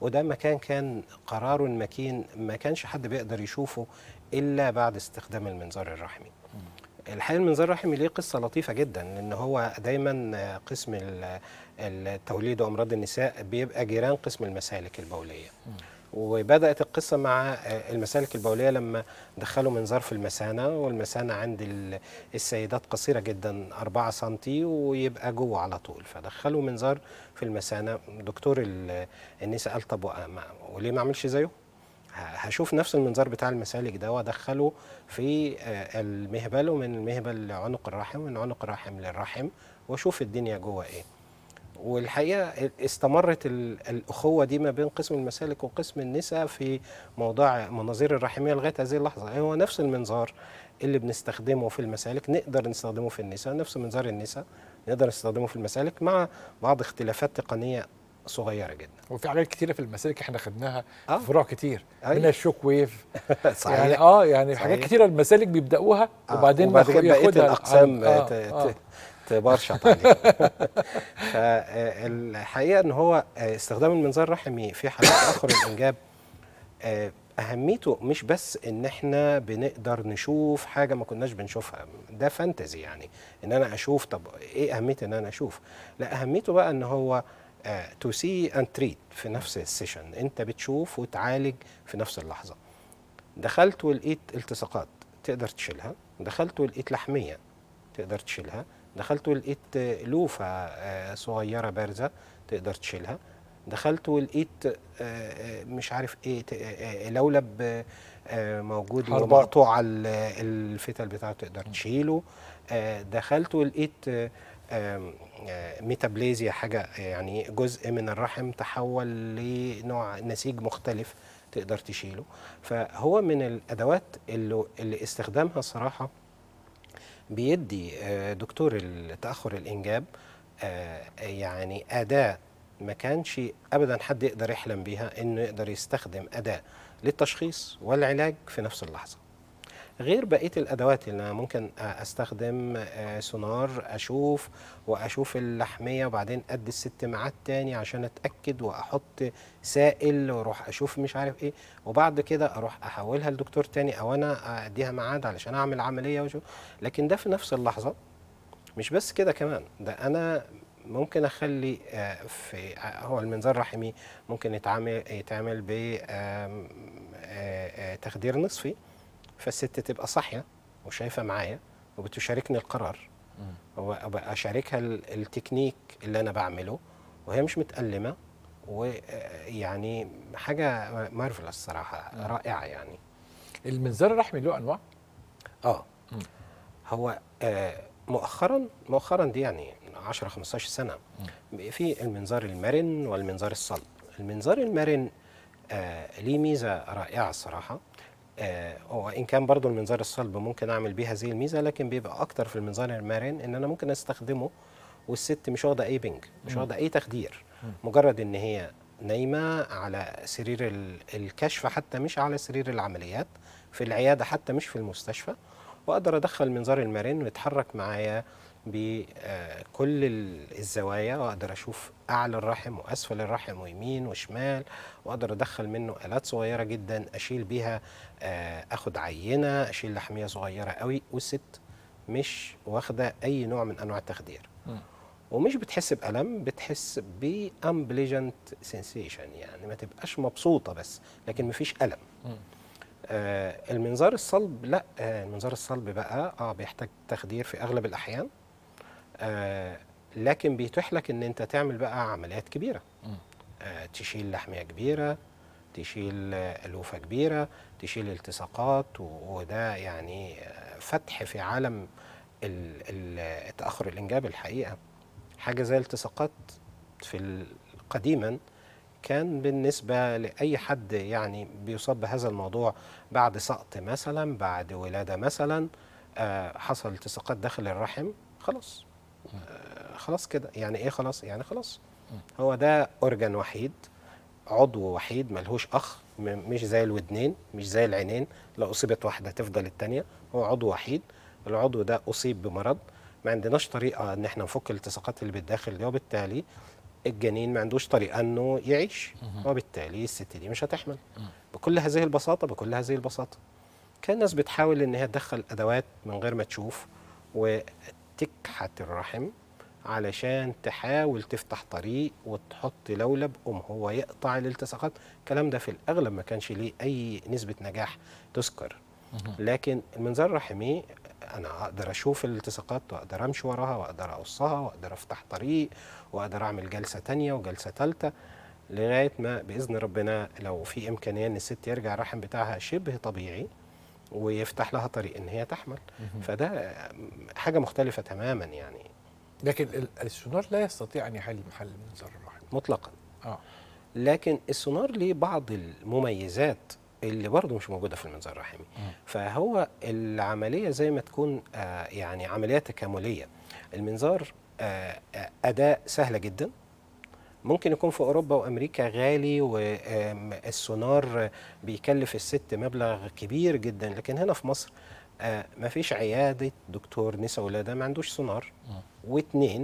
وده مكان كان قرار مكين ما كانش حد بيقدر يشوفه الا بعد استخدام المنظار الرحمي الحقيقه المنظار الرحمي ليه قصه لطيفه جدا لان هو دايما آه، قسم ال- التوليد وامراض النساء بيبقى جيران قسم المسالك البوليه وبدات القصه مع آه، المسالك البوليه لما دخلوا منظار في المثانه والمثانه عند ال- السيدات قصيره جدا 4 سم ويبقى جوه على طول فدخلوا منظار في المثانه دكتور ال- النساء قال طب وأ- ما- وليه ما اعملش زيه؟ ه- هشوف نفس المنظار بتاع المسالك ده وادخله في آه، المهبل ومن المهبل لعنق الرحم ومن عنق الرحم للرحم واشوف الدنيا جوه ايه والحقيقه استمرت ال- الاخوه دي ما بين قسم المسالك وقسم النساء في موضوع مناظير الرحميه لغايه هذه اللحظه هو نفس المنظار اللي بنستخدمه في المسالك نقدر نستخدمه في النساء نفس منظار النساء نقدر نستخدمه في المسالك مع بعض اختلافات تقنيه صغيره جدا وفي حاجات كتيره في المسالك احنا خدناها آه. في فروع كتير أيوة. منها الشوك ويف صحيح يعني اه يعني صحيح. حاجات كتيره المسالك بيبداوها آه، وبعدين وبعدين ناخد- بقيه ياخدها الاقسام آه، ت- آه. ت- تبرشط عليه فالحقيقه ان هو آه، استخدام المنظار الرحمي في حالات تاخر الانجاب آه، اهميته مش بس ان احنا بنقدر نشوف حاجه ما كناش بنشوفها ده فانتزي يعني ان انا اشوف طب ايه اهميه ان انا اشوف لا اهميته بقى ان هو تو سي اند تريت في نفس السيشن انت بتشوف وتعالج في نفس اللحظه دخلت ولقيت التصاقات تقدر تشيلها دخلت ولقيت لحميه تقدر تشيلها دخلت ولقيت آه، لوفه آه، صغيره بارزه تقدر تشيلها دخلت ولقيت آه، آه، مش عارف ايه ت- آه، آه، لولب آه، آه، موجود هربان. ومقطوع ال- الفتل بتاعته تقدر تشيله آه، دخلت ولقيت آه، آم، آه، ميتابليزيا حاجه يعني جزء من الرحم تحول لنوع نسيج مختلف تقدر تشيله فهو من الادوات اللي, اللي استخدامها صراحه بيدي آه، دكتور تاخر الانجاب آه، يعني اداه ما كانش ابدا حد يقدر يحلم بيها انه يقدر يستخدم اداه للتشخيص والعلاج في نفس اللحظه غير بقيه الادوات اللي انا ممكن استخدم آه، سونار اشوف واشوف اللحميه وبعدين ادي الست ميعاد تاني عشان اتاكد واحط سائل واروح اشوف مش عارف ايه وبعد كده اروح احولها لدكتور تاني او انا اديها ميعاد علشان اعمل عمليه وشوف لكن ده في نفس اللحظه مش بس كده كمان ده انا ممكن اخلي آه، في آه، هو المنظار الرحمي ممكن يتعامل يتعمل ب آم، آه، آه، تخدير نصفي فالست تبقى صاحيه وشايفه معايا وبتشاركني القرار وابقى اشاركها ال- التكنيك اللي انا بعمله وهي مش متألمه ويعني حاجه مارفلس صراحه رائعه يعني المنظار الرحمي له انواع اه هو آه مؤخرا مؤخرا دي يعني 10 15 سنه في المنظار المرن والمنظار الصلب المنظار المرن آه ليه ميزه رائعه الصراحه آه وان كان برضو المنظار الصلب ممكن اعمل بيه هذه الميزه لكن بيبقى اكتر في المنظار المرن ان انا ممكن استخدمه والست مش واخده اي بنج مش واخده اي تخدير مجرد ان هي نايمه على سرير ال- الكشف حتى مش على سرير العمليات في العياده حتى مش في المستشفى واقدر ادخل منظار المرن ويتحرك معايا بكل ال- الزوايا واقدر اشوف اعلى الرحم واسفل الرحم ويمين وشمال واقدر ادخل منه الات صغيره جدا اشيل بيها آه، اخد عينه اشيل لحميه صغيره قوي والست مش واخده اي نوع من انواع التخدير ومش بتحس بألم بتحس بأمبليجنت سensation يعني ما تبقاش مبسوطة بس لكن مفيش ألم آه المنظار الصلب لا آه المنظار الصلب بقى اه بيحتاج تخدير في أغلب الأحيان آه لكن بيتيح لك ان انت تعمل بقى عمليات كبيرة آه تشيل لحمية كبيرة تشيل آه، ألوفة كبيرة تشيل التصاقات و- وده يعني آه، فتح في عالم ال- ال- تأخر الإنجاب الحقيقة حاجة زي التصاقات في ال- قديما كان بالنسبة لأي حد يعني بيصاب بهذا الموضوع بعد سقط مثلا بعد ولادة مثلا آه، حصل التصاقات داخل الرحم خلاص آه، خلاص كده يعني ايه خلاص يعني خلاص هو ده أورجان وحيد عضو وحيد ملهوش أخ م- مش زي الودنين مش زي العينين لو أصيبت واحدة تفضل التانية هو عضو وحيد العضو ده أصيب بمرض ما عندناش طريقة إن احنا نفك الالتصاقات اللي بالداخل دي وبالتالي الجنين ما عندوش طريقه انه يعيش وبالتالي الست دي مش هتحمل بكل هذه البساطه بكل هذه البساطه كان الناس بتحاول ان هي تدخل ادوات من غير ما تشوف وتكحت الرحم علشان تحاول تفتح طريق وتحط لولب قوم هو يقطع الالتصاقات الكلام ده في الاغلب ما كانش ليه اي نسبه نجاح تذكر لكن المنظار الرحمي انا اقدر اشوف الالتصاقات واقدر امشي وراها واقدر اقصها واقدر افتح طريق واقدر اعمل جلسه تانية وجلسه ثالثه لغايه ما باذن ربنا لو في امكانيه ان الست يرجع الرحم بتاعها شبه طبيعي ويفتح لها طريق ان هي تحمل فده حاجه مختلفه تماما يعني لكن ال- السونار لا يستطيع ان يحل محل المنظار الرحمي مطلقا اه لكن السونار ليه بعض المميزات اللي برضه مش موجوده في المنظار الرحمي فهو العمليه زي ما تكون آه يعني عمليه تكامليه المنظار آه آه اداه سهله جدا ممكن يكون في اوروبا وامريكا غالي والسونار بيكلف الست مبلغ كبير جدا لكن هنا في مصر آه ما فيش عياده دكتور نساء ولاده ما عندوش سونار واتنين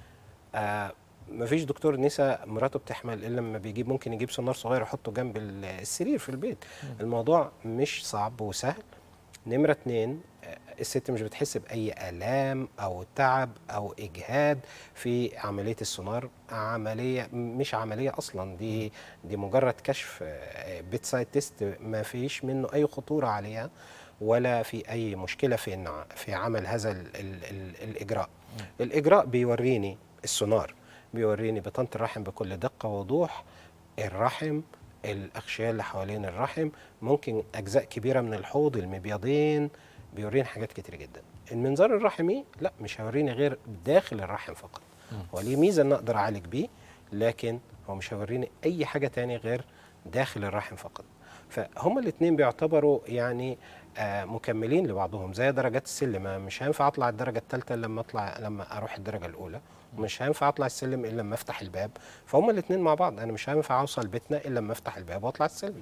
آه ما فيش دكتور نساء مراته بتحمل الا لما بيجيب ممكن يجيب سونار صغير يحطه جنب ال- السرير في البيت الموضوع مش صعب وسهل نمرة اتنين آه، الست مش بتحس بأي آلام أو تعب أو إجهاد في عملية السونار عملية مش عملية أصلا دي دي مجرد كشف بيت سايد تيست ما فيش منه أي خطورة عليها ولا في أي مشكلة في إن- في عمل هذا ال ال ال الإجراء الإجراء بيوريني السونار بيوريني بطانة الرحم بكل دقة ووضوح الرحم الأغشية اللي حوالين الرحم ممكن أجزاء كبيرة من الحوض المبيضين بيوريني حاجات كتير جدا المنظار الرحمي لا مش هيوريني غير داخل الرحم فقط هو ليه ميزة إن أقدر أعالج بيه لكن هو مش هيوريني أي حاجة تاني غير داخل الرحم فقط فهما الاثنين بيعتبروا يعني آه مكملين لبعضهم زي درجات السلم أنا مش هينفع اطلع الدرجه الثالثه لما اطلع لما اروح الدرجه الاولى ومش هينفع اطلع السلم الا لما افتح الباب فهما الاثنين مع بعض انا مش هينفع اوصل بيتنا الا لما افتح الباب واطلع السلم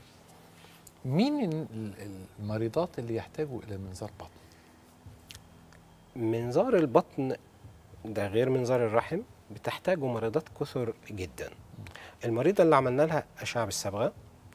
مين ال- ال- المريضات اللي يحتاجوا الى منظار بطن منظار البطن ده غير منظار الرحم بتحتاجه مريضات كثر جدا المريضة اللي عملنا لها أشعة بالصبغة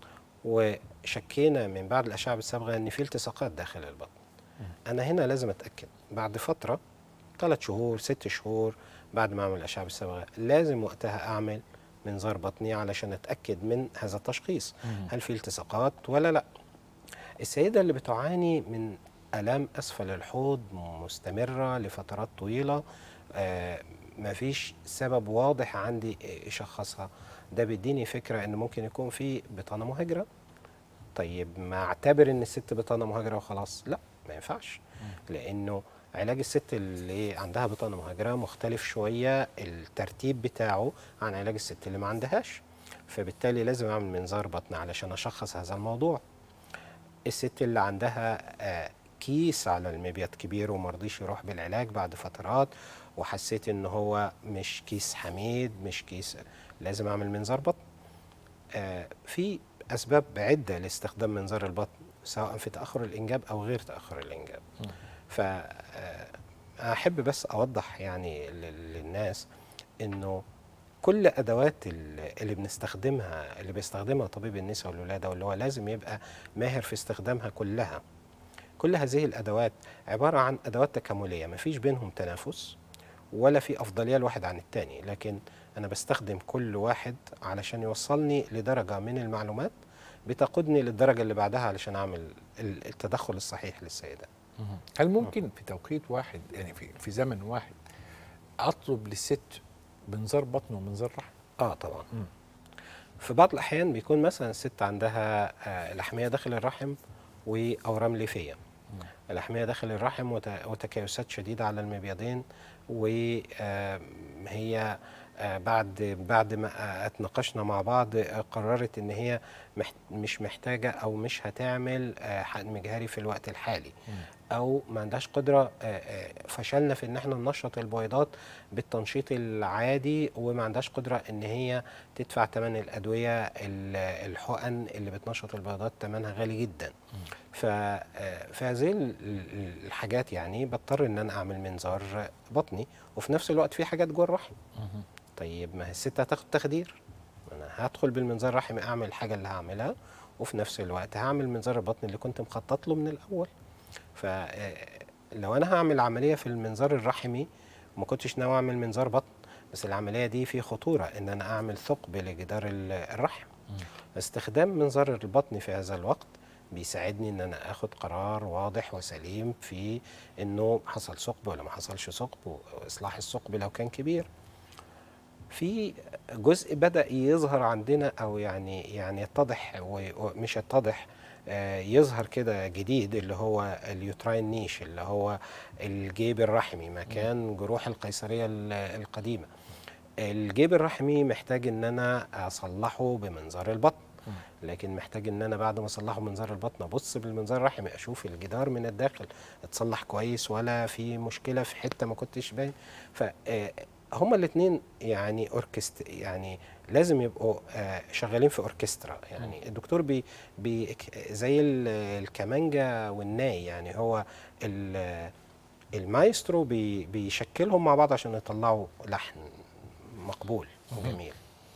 وشكينا من بعد الأشعة بالصبغة إن في التصاقات داخل البطن أنا هنا لازم أتأكد بعد فترة ثلاث شهور ست شهور بعد ما أعمل أشعة بالصبغة لازم وقتها أعمل منظار بطني علشان أتأكد من هذا التشخيص هل في التصاقات ولا لا السيدة اللي بتعاني من آلام أسفل الحوض مستمرة لفترات طويلة آه مفيش سبب واضح عندي يشخصها ده بيديني فكرة إن ممكن يكون في بطانة مهاجرة طيب ما اعتبر إن الست بطانة مهاجرة وخلاص لا ما ينفعش لأنه علاج الست اللي عندها بطانة مهاجرة مختلف شوية الترتيب بتاعه عن علاج الست اللي ما عندهاش فبالتالي لازم أعمل منظار بطن علشان أشخص هذا الموضوع الست اللي عندها آه، كيس على المبيض كبير ومرضيش يروح بالعلاج بعد فترات وحسيت ان هو مش كيس حميد مش كيس لازم اعمل منظار بطن آه، في اسباب عده لاستخدام منظار البطن سواء في تاخر الانجاب او غير تاخر الانجاب ف آه، احب بس اوضح يعني لل- للناس انه كل ادوات ال- اللي بنستخدمها اللي بيستخدمها طبيب النساء والولاده واللي هو لازم يبقى ماهر في استخدامها كلها كل هذه الادوات عباره عن ادوات تكامليه ما فيش بينهم تنافس ولا في افضليه الواحد عن الثاني لكن انا بستخدم كل واحد علشان يوصلني لدرجه من المعلومات بتقودني للدرجه اللي بعدها علشان اعمل ال- التدخل الصحيح للسيده هل ممكن في توقيت واحد يعني في في زمن واحد اطلب للست منظار بطن ومنظار رحم اه طبعا مم. في بعض الاحيان بيكون مثلا الست عندها آه، لحميه داخل الرحم واورام ليفيه لحميه داخل الرحم وت- وتكيسات شديده على المبيضين وهي بعد بعد ما آه، اتناقشنا مع بعض آه، قررت ان هي محت مش محتاجه او مش هتعمل آه، حقن مجهري في الوقت الحالي او ما عندهاش قدره آه، آه، فشلنا في ان احنا ننشط البويضات بالتنشيط العادي وما عندهاش قدره ان هي تدفع ثمن الادويه ال- الحقن اللي بتنشط البيضات ثمنها غالي جدا ف آه، في هذه ال- ال- الحاجات يعني بضطر ان انا اعمل منظار بطني وفي نفس الوقت في حاجات جوه الرحم طيب ما هي الست هتاخد تخدير انا هدخل بالمنظار الرحمي اعمل الحاجه اللي هعملها وفي نفس الوقت هعمل منظار البطن اللي كنت مخطط له من الاول فلو انا هعمل عمليه في المنظار الرحمي وما كنتش ناوي اعمل منظار بطن بس العمليه دي في خطوره ان انا اعمل ثقب لجدار ال- الرحم استخدام منظار البطن في هذا الوقت بيساعدني ان انا اخد قرار واضح وسليم في انه حصل ثقب ولا ما حصلش ثقب واصلاح الثقب لو كان كبير في جزء بدا يظهر عندنا او يعني يعني يتضح و- ومش يتضح آه، يظهر كده جديد اللي هو اليوتراين نيش اللي هو الجيب الرحمي مكان جروح القيصريه ال- القديمه الجيب الرحمي محتاج ان انا اصلحه بمنظار البطن لكن محتاج ان انا بعد ما اصلحه بمنظار البطن ابص بالمنظار الرحمي اشوف الجدار من الداخل اتصلح كويس ولا في مشكله في حته ما كنتش باين ف آه، هما الاثنين يعني اوركست يعني لازم يبقوا آه، شغالين في اوركسترا يعني الدكتور بي, بي زي ال- الكمانجا والناي يعني هو ال- المايسترو بي بيشكلهم مع بعض عشان يطلعوا لحن مقبول وجميل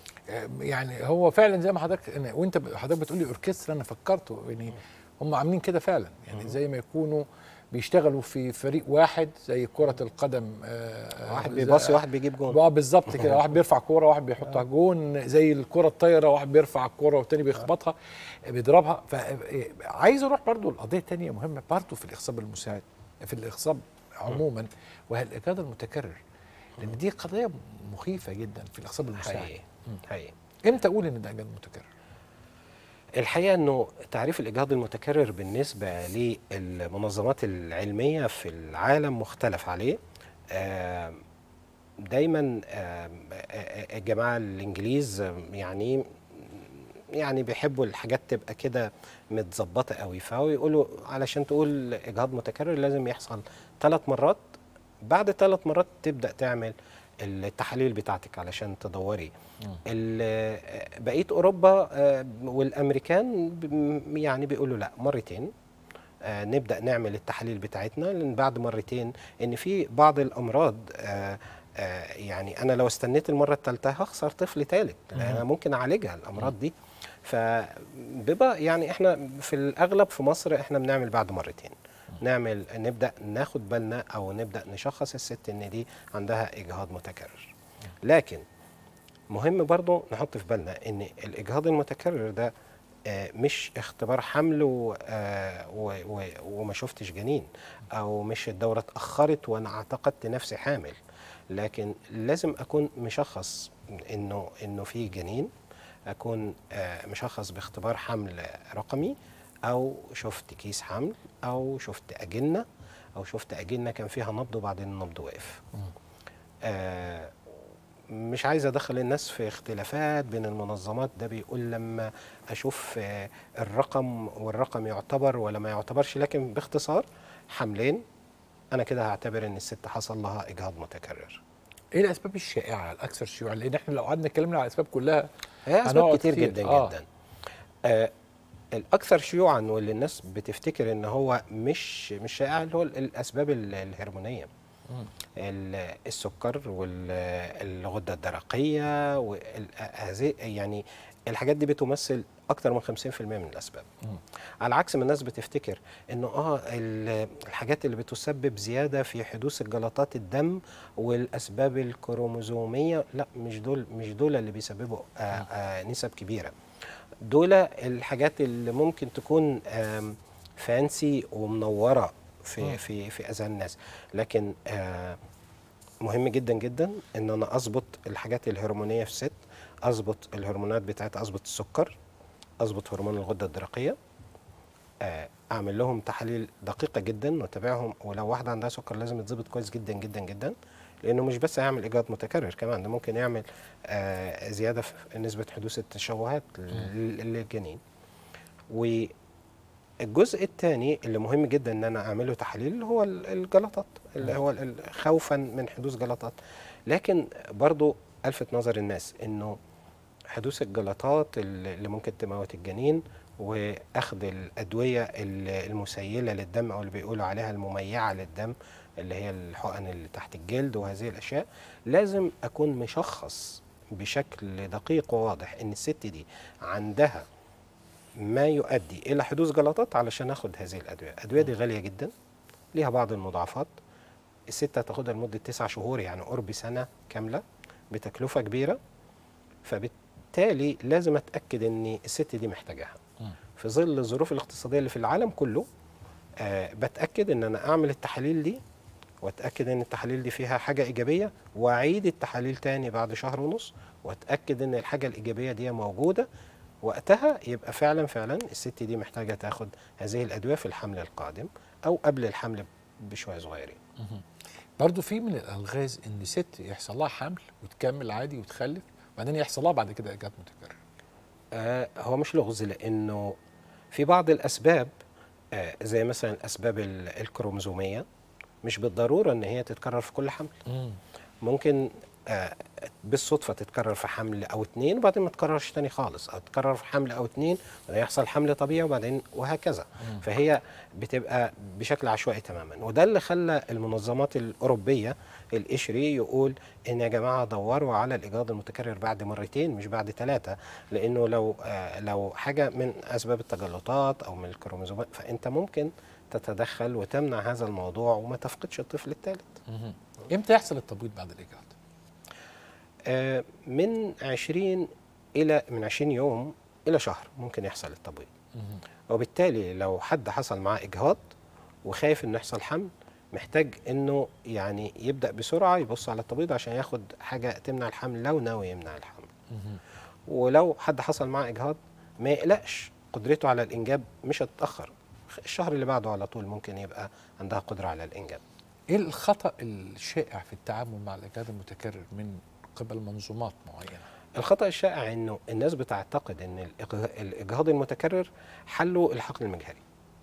يعني هو فعلا زي ما حضرتك أنا- وانت ب- حضرتك بتقولي اوركسترا انا فكرته يعني هم عاملين كده فعلا يعني زي ما يكونوا بيشتغلوا في فريق واحد زي كرة القدم آه، واحد زي- بيباصي واحد بيجيب جون اه بالظبط كده واحد بيرفع كوره واحد بيحطها جون زي الكره الطايره واحد بيرفع الكوره والتاني بيخبطها بيضربها فعايز اروح برضو القضيه التانية مهمه برضو في الاخصاب المساعد في الاخصاب عموما وهي الاجهاض المتكرر لان دي قضيه مخيفه جدا في الاخصاب المساعد حقيقي حقيقي امتى اقول ان ده اجهاض متكرر الحقيقه انه تعريف الاجهاض المتكرر بالنسبه للمنظمات العلميه في العالم مختلف عليه آم، دايما آم، آه، الجماعه الانجليز آم، يعني يعني بيحبوا الحاجات تبقى كده متظبطه قوي فهو يقولوا علشان تقول اجهاض متكرر لازم يحصل ثلاث مرات بعد ثلاث مرات تبدا تعمل التحاليل بتاعتك علشان تدوري ال- بقيه اوروبا آه، والامريكان ب- يعني بيقولوا لا مرتين آه، نبدا نعمل التحاليل بتاعتنا لان بعد مرتين ان في بعض الامراض آه، آه، يعني انا لو استنيت المره الثالثه هخسر طفل ثالث انا ممكن اعالجها الامراض دي فبيبقى يعني احنا في الاغلب في مصر احنا بنعمل بعد مرتين نعمل نبدا ناخد بالنا او نبدا نشخص الست ان دي عندها اجهاض متكرر لكن مهم برضو نحط في بالنا ان الاجهاض المتكرر ده آه، مش اختبار حمل و- آه، و- و- وما شفتش جنين او مش الدوره اتاخرت وانا اعتقدت نفسي حامل لكن لازم اكون مشخص انه انه في جنين اكون آه، مشخص باختبار حمل رقمي او شفت كيس حمل او شفت اجنه او شفت اجنه كان فيها نبض وبعدين النبض وقف آه، مش عايز ادخل الناس في اختلافات بين المنظمات ده بيقول لما اشوف آه، الرقم والرقم يعتبر ولا ما يعتبرش لكن باختصار حملين انا كده هعتبر ان الست حصل لها اجهاض متكرر ايه الاسباب الشائعه الاكثر شيوعا لان احنا لو قعدنا اتكلمنا على الاسباب كلها هي اسباب هنقعد كتير كتير. جدا آه. جدا آه الاكثر شيوعا واللي الناس بتفتكر ان هو مش مش شائع اللي هو ال- الاسباب ال- الهرمونيه ال- السكر والغده الدرقيه وال- هذه يعني الحاجات دي بتمثل اكتر من 50% من الاسباب على عكس ما الناس بتفتكر انه اه ال- الحاجات اللي بتسبب زياده في حدوث الجلطات الدم والاسباب الكروموزوميه لا مش دول مش دول اللي بيسببوا آه آه نسب كبيره دول الحاجات اللي ممكن تكون آم، فانسي ومنوره في في في اذهان الناس لكن آه مهم جدا جدا ان انا اظبط الحاجات الهرمونيه في الست اظبط الهرمونات بتاعتها اظبط السكر اظبط هرمون الغده الدرقيه آه، اعمل لهم تحاليل دقيقه جدا واتابعهم ولو واحده عندها سكر لازم يتظبط كويس جدا جدا جدا لانه مش بس هيعمل ايجاد متكرر كمان ده ممكن يعمل آه، زياده في نسبه حدوث التشوهات لل- للجنين والجزء الثاني اللي مهم جدا ان انا اعمله تحاليل اللي هو ال- الجلطات اللي هو ال- خوفا من حدوث جلطات لكن برضو الفت نظر الناس انه حدوث الجلطات اللي اللي ممكن تموت الجنين واخذ الادويه ال- المسيله للدم او اللي بيقولوا عليها المميعه للدم اللي هي الحقن اللي تحت الجلد وهذه الاشياء لازم اكون مشخص بشكل دقيق وواضح ان الست دي عندها ما يؤدي الى حدوث جلطات علشان اخد هذه الادويه الادويه دي غاليه جدا ليها بعض المضاعفات الست هتاخدها لمده تسع شهور يعني قرب سنه كامله بتكلفه كبيره فبالتالي لازم اتاكد ان الست دي محتاجاها مم. في ظل الظروف الاقتصاديه اللي في العالم كله آه بتاكد ان انا اعمل التحاليل دي واتاكد ان التحاليل دي فيها حاجه ايجابيه واعيد التحاليل تاني بعد شهر ونص واتاكد ان الحاجه الايجابيه دي موجوده وقتها يبقى فعلا فعلا الست دي محتاجه تاخد هذه الادويه في الحمل القادم او قبل الحمل بشويه صغيرين برضو في من الالغاز ان ست يحصل لها حمل وتكمل عادي وتخلف وبعدين يحصل لها بعد كده اجهاض متكرر آه هو مش لغز لانه في بعض الاسباب آه زي مثلا الاسباب ال- الكروموزوميه مش بالضروره ان هي تتكرر في كل حمل ممكن آه بالصدفه تتكرر في حمل او اتنين وبعدين ما تتكررش تاني خالص او تتكرر في حمل او اتنين وبعدين يحصل حمل طبيعي وبعدين وهكذا فهي بتبقى بشكل عشوائي تماما وده اللي خلى المنظمات الاوروبيه القشري يقول ان يا جماعه دوروا على الاجهاض المتكرر بعد مرتين مش بعد ثلاثه لانه لو آه لو حاجه من اسباب التجلطات او من الكروموزومات فانت ممكن تتدخل وتمنع هذا الموضوع وما تفقدش الطفل الثالث امتى يحصل التبويض بعد الاجهاض آه، من 20 الى من 20 يوم الى شهر ممكن يحصل التبويض وبالتالي لو حد حصل معاه اجهاض وخايف انه يحصل حمل محتاج انه يعني يبدا بسرعه يبص على التبويض عشان ياخد حاجه تمنع الحمل لو ناوي يمنع الحمل ولو حد حصل معاه اجهاض ما يقلقش قدرته على الانجاب مش هتتاخر الشهر اللي بعده على طول ممكن يبقى عندها قدره على الانجاب ايه الخطا الشائع في التعامل مع الاجهاض المتكرر من قبل منظومات معينه الخطأ الشائع انه الناس بتعتقد ان الإجه- الاجهاض المتكرر حله الحقن المجهري.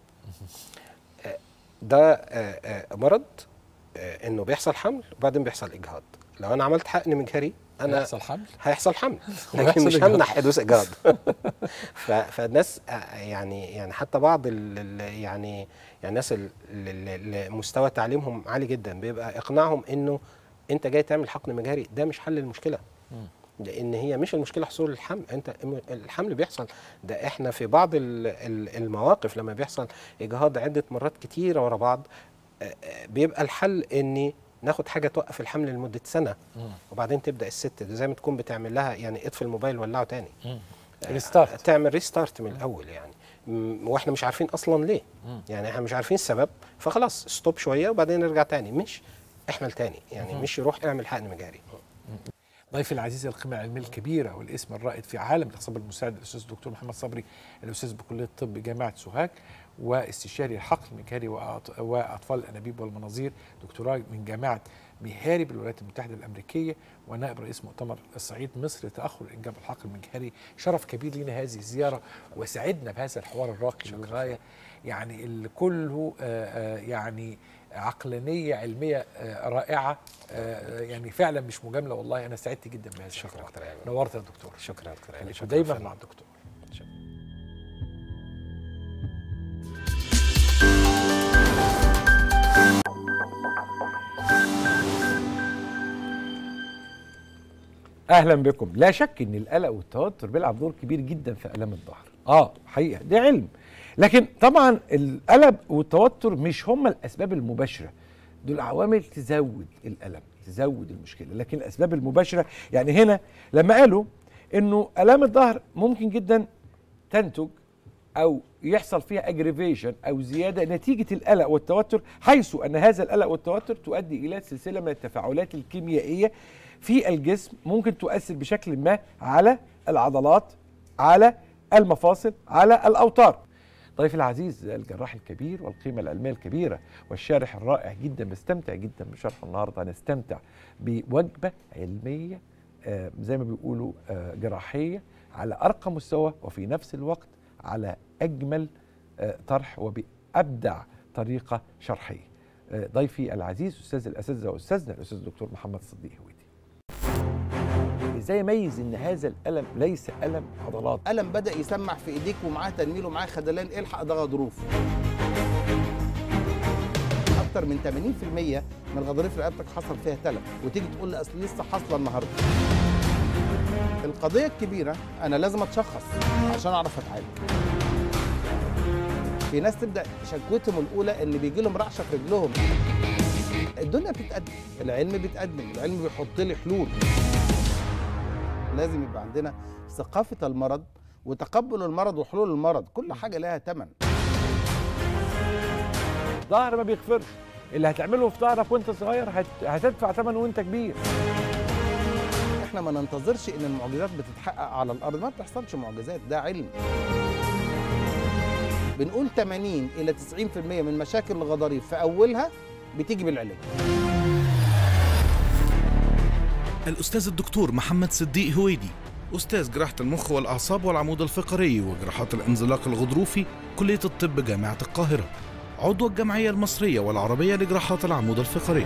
آه، ده آه، آه، مرض آه، انه بيحصل حمل وبعدين بيحصل اجهاض. لو انا عملت حقن مجهري انا يحصل حمل هيحصل حمل ويحصل لكن مش إجهاض. همنع حدوث اجهاض ف- فالناس آه، يعني يعني حتى بعض ال ال يعني يعني الناس ال- ال- اللي مستوى تعليمهم عالي جدا بيبقى اقناعهم انه انت جاي تعمل حقن مجهري ده مش حل المشكله مم. لان هي مش المشكله حصول الحمل انت الم- الحمل بيحصل ده احنا في بعض ال- ال- المواقف لما بيحصل اجهاض عده مرات كتيره ورا بعض آه، آه، بيبقى الحل اني ناخد حاجه توقف الحمل لمده سنه مم. وبعدين تبدا الست دي زي ما تكون بتعمل لها يعني اطفي الموبايل ولعه تاني مم. آه، ريستارت تعمل ريستارت من الاول يعني م- واحنا مش عارفين اصلا ليه مم. يعني احنا مش عارفين السبب فخلاص ستوب شويه وبعدين نرجع تاني مش احمل تاني يعني مهم. مش يروح اعمل حقن مجاري ضيفي العزيز القيمة العلمية الكبيرة والاسم الرائد في عالم الاقتصاد المساعد الأستاذ الدكتور محمد صبري الأستاذ بكلية الطب جامعة سوهاج واستشاري الحقل المجهري وأط- وأطفال الأنابيب والمناظير دكتوراه من جامعة ميهاري بالولايات المتحدة الأمريكية ونائب رئيس مؤتمر الصعيد مصر لتأخر إنجاب الحقل المجهري شرف كبير لنا هذه الزيارة وسعدنا بهذا الحوار الراقي للغاية يعني اللي كله آه، آه، يعني عقلانية علمية آه، رائعة آه، يعني فعلا مش مجاملة والله أنا سعدت جدا بهذا شكرا الحوار. دكتور ايمن نورت يا دكتور شكرا دكتور ايمن خليكم شكرا دايما فندم. مع الدكتور اهلا بكم لا شك ان القلق والتوتر بيلعب دور كبير جدا في الام الظهر اه حقيقه ده علم لكن طبعا القلق والتوتر مش هما الاسباب المباشره دول عوامل تزود الالم تزود المشكله لكن الاسباب المباشره يعني هنا لما قالوا انه الام الظهر ممكن جدا تنتج او يحصل فيها اجريفيشن او زياده نتيجه القلق والتوتر حيث ان هذا القلق والتوتر تؤدي الى سلسله من التفاعلات الكيميائيه في الجسم ممكن تؤثر بشكل ما على العضلات على المفاصل على الاوتار ضيف العزيز الجراح الكبير والقيمه العلميه الكبيره والشارح الرائع جدا بستمتع جدا بشرحه النهارده هنستمتع بوجبه علميه آه، زي ما بيقولوا آه، جراحيه على ارقى مستوى وفي نفس الوقت على اجمل آه، طرح وبابدع طريقه شرحيه. آه، ضيفي العزيز استاذ الاساتذه واستاذنا الاستاذ الدكتور محمد صديق هويدي. ازاي اميز ان هذا الالم ليس الم عضلات الم بدا يسمع في ايديك ومعاه تنميل ومعاه خدلان الحق ده غضروف اكتر من 80% من غضاريف رقبتك حصل فيها تلف وتيجي تقول لي اصل لسه حاصله النهارده القضيه الكبيره انا لازم اتشخص عشان اعرف اتعالج في ناس تبدا شكوتهم الاولى ان بيجي لهم رعشه في رجلهم الدنيا بتتقدم العلم بيتقدم العلم بيحط لي حلول لازم يبقى عندنا ثقافه المرض وتقبل المرض وحلول المرض كل حاجه لها ثمن ظهر ما بيغفرش اللي هتعمله في ظهرك وانت صغير هت... هتدفع ثمنه وانت كبير احنا ما ننتظرش ان المعجزات بتتحقق على الارض ما بتحصلش معجزات ده علم بنقول 80 الى 90% من مشاكل الغضاريف في اولها بتيجي بالعلاج الأستاذ الدكتور محمد صديق هويدي أستاذ جراحة المخ والأعصاب والعمود الفقري وجراحات الانزلاق الغضروفي كلية الطب جامعة القاهرة عضو الجمعية المصرية والعربية لجراحات العمود الفقري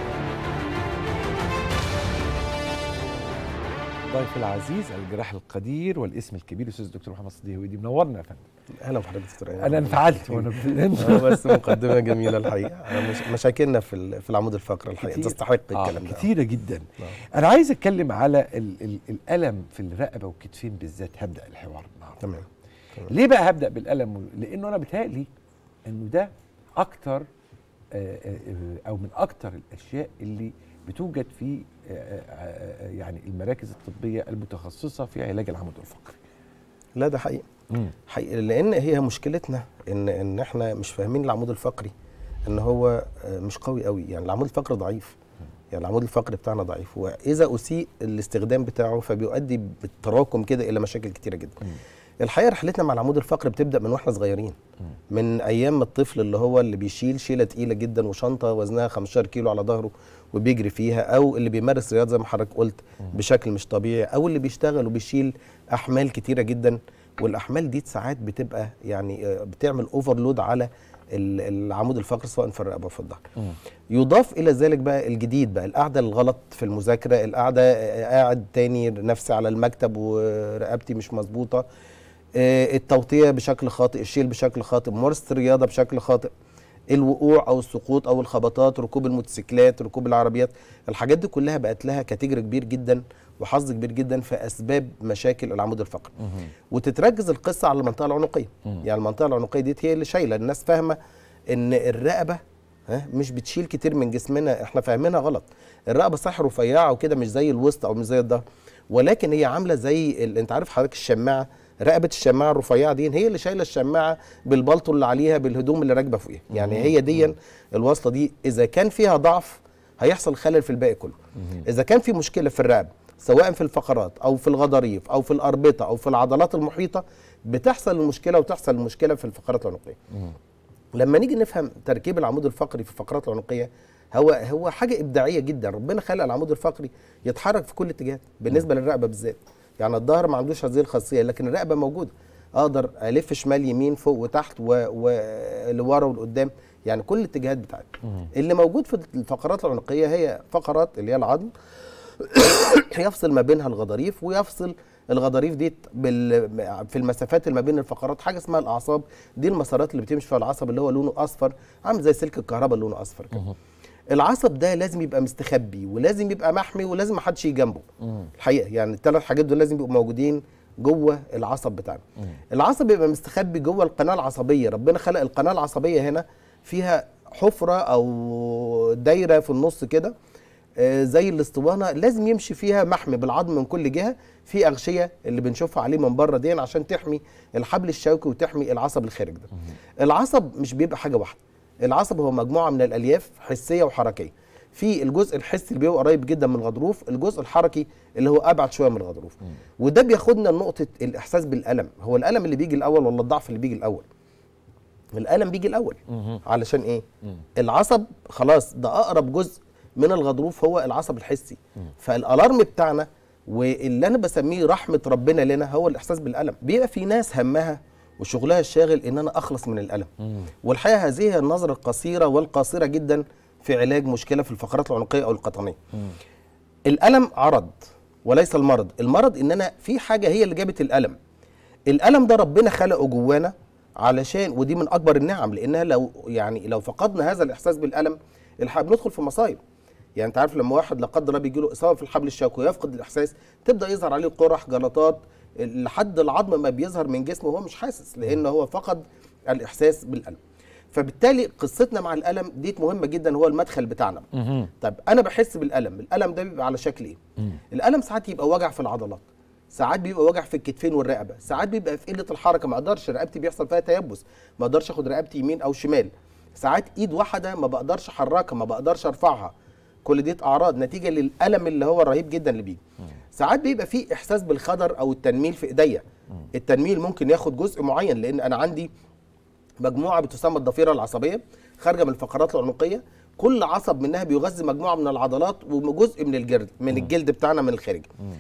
ضيف العزيز الجراح القدير والاسم الكبير الاستاذ الدكتور محمد صديق هويدي منورنا يا فندم اهلا بحضرتك دكتور ايمن انا انفعلت وانا هو بس مقدمه جميله الحقيقه أنا مش مشاكلنا في ال- في العمود الفقري الحقيقه كتير. تستحق آه الكلام ده كتيره جدا نعم. انا عايز اتكلم على ال ال الالم في الرقبه والكتفين بالذات هبدا الحوار النهارده تمام ليه بقى هبدا بالالم وال- لانه انا بيتهيألي انه ده اكتر آه، آه، آه، او من اكتر الاشياء اللي بتوجد في آه، آه، آه، يعني المراكز الطبيه المتخصصه في علاج العمود الفقري لا ده حقيقي حقيقي لان هي مشكلتنا ان ان احنا مش فاهمين العمود الفقري ان هو آه، مش قوي قوي يعني العمود الفقري ضعيف يعني العمود الفقري بتاعنا ضعيف واذا اسيء الاستخدام بتاعه فبيؤدي بالتراكم كده الى مشاكل كتيره جدا الحقيقه رحلتنا مع العمود الفقري بتبدا من واحنا صغيرين من ايام الطفل اللي هو اللي بيشيل شيله تقيله جدا وشنطه وزنها 15 كيلو على ظهره وبيجري فيها او اللي بيمارس رياضه زي ما حضرتك قلت بشكل مش طبيعي او اللي بيشتغل وبيشيل احمال كتيره جدا والاحمال دي ساعات بتبقى يعني آه، بتعمل اوفرلود على ال- العمود الفقري سواء في الرقبه او في الظهر يضاف الى ذلك بقى الجديد بقى القعده الغلط في المذاكره القعده آه، قاعد تاني نفسي على المكتب ورقبتي مش مظبوطه آه، التوطيه بشكل خاطئ الشيل بشكل خاطئ ممارسه الرياضه بشكل خاطئ الوقوع او السقوط او الخبطات ركوب الموتوسيكلات ركوب العربيات الحاجات دي كلها بقت لها كاتيجوري كبير جدا وحظ كبير جدا في اسباب مشاكل العمود الفقري وتتركز القصه على المنطقه العنقيه يعني المنطقه العنقيه دي هي اللي شايله الناس فاهمه ان الرقبه ها مش بتشيل كتير من جسمنا احنا فاهمينها غلط الرقبه صح رفيعه وكده مش زي الوسط او مش زي الظهر ولكن هي عامله زي ال... انت عارف حضرتك الشماعه رقبه الشماعه الرفيعه دي هي اللي شايله الشماعه بالبلطو اللي عليها بالهدوم اللي راكبه فوقيها يعني هي دي الوصله دي اذا كان فيها ضعف هيحصل خلل في الباقي كله اذا كان في مشكله في الرقبه سواء في الفقرات او في الغضاريف او في الاربطه او في العضلات المحيطه بتحصل المشكله وتحصل المشكله في الفقرات العنقيه لما نيجي نفهم تركيب العمود الفقري في الفقرات العنقيه هو هو حاجه ابداعيه جدا ربنا خلق العمود الفقري يتحرك في كل اتجاه بالنسبه للرقبه بالذات يعني الظهر ما عندوش هذه الخاصيه لكن الرقبه موجوده اقدر الف شمال يمين فوق وتحت ولورا ولقدام يعني كل الاتجاهات بتاعتي اللي موجود في الفقرات العنقيه هي فقرات اللي هي العظم يفصل ما بينها الغضاريف ويفصل الغضاريف دي بال... في المسافات اللي ما بين الفقرات حاجه اسمها الاعصاب دي المسارات اللي بتمشي فيها العصب اللي هو لونه اصفر عامل زي سلك الكهرباء اللي لونه اصفر كده العصب ده لازم يبقى مستخبي ولازم يبقى محمي ولازم ما حدش يجي جنبه الحقيقه يعني الثلاث حاجات دول لازم يبقوا موجودين جوه العصب بتاعنا العصب يبقى مستخبي جوه القناه العصبيه ربنا خلق القناه العصبيه هنا فيها حفره او دايره في النص كده آه، زي الاسطوانه لازم يمشي فيها محمي بالعظم من كل جهه في اغشيه اللي بنشوفها عليه من بره دي عشان تحمي الحبل الشوكي وتحمي العصب الخارج ده العصب مش بيبقى حاجه واحده العصب هو مجموعه من الالياف حسيه وحركيه في الجزء الحسي اللي بيبقى قريب جدا من الغضروف الجزء الحركي اللي هو ابعد شويه من الغضروف وده بياخدنا لنقطه الاحساس بالالم هو الالم اللي بيجي الاول ولا الضعف اللي بيجي الاول الالم بيجي الاول علشان ايه العصب خلاص ده اقرب جزء من الغضروف هو العصب الحسي فالالارم بتاعنا واللي انا بسميه رحمه ربنا لنا هو الاحساس بالالم بيبقى في ناس همها وشغلها الشاغل ان انا اخلص من الالم والحقيقه هذه هي النظره القصيره والقاصره جدا في علاج مشكله في الفقرات العنقيه او القطنيه الالم عرض وليس المرض المرض ان انا في حاجه هي اللي جابت الالم الالم ده ربنا خلقه جوانا علشان ودي من اكبر النعم لانها لو يعني لو فقدنا هذا الاحساس بالالم الحق بندخل في مصايب يعني انت عارف لما واحد لا قدر الله بيجي له اصابه في الحبل الشوكي ويفقد الاحساس تبدا يظهر عليه قرح جلطات لحد العظم ما بيظهر من جسمه وهو مش حاسس لان هو فقد الاحساس بالالم فبالتالي قصتنا مع الالم دي مهمه جدا هو المدخل بتاعنا طب انا بحس بالالم الالم ده بيبقى على شكل ايه الالم ساعات يبقى وجع في العضلات ساعات بيبقى وجع في الكتفين والرقبه ساعات بيبقى في قله الحركه ما اقدرش رقبتي بيحصل فيها تيبس ما اقدرش اخد رقبتي يمين او شمال ساعات ايد واحده ما بقدرش احركها ما بقدرش ارفعها كل دي اعراض نتيجه للالم اللي هو الرهيب جدا اللي بيجي ساعات بيبقى في احساس بالخدر او التنميل في ايديا التنميل ممكن ياخد جزء معين لان انا عندي مجموعه بتسمى الضفيره العصبيه خارجه من الفقرات العنقيه كل عصب منها بيغذي مجموعه من العضلات وجزء من الجلد من الجلد بتاعنا من الخارج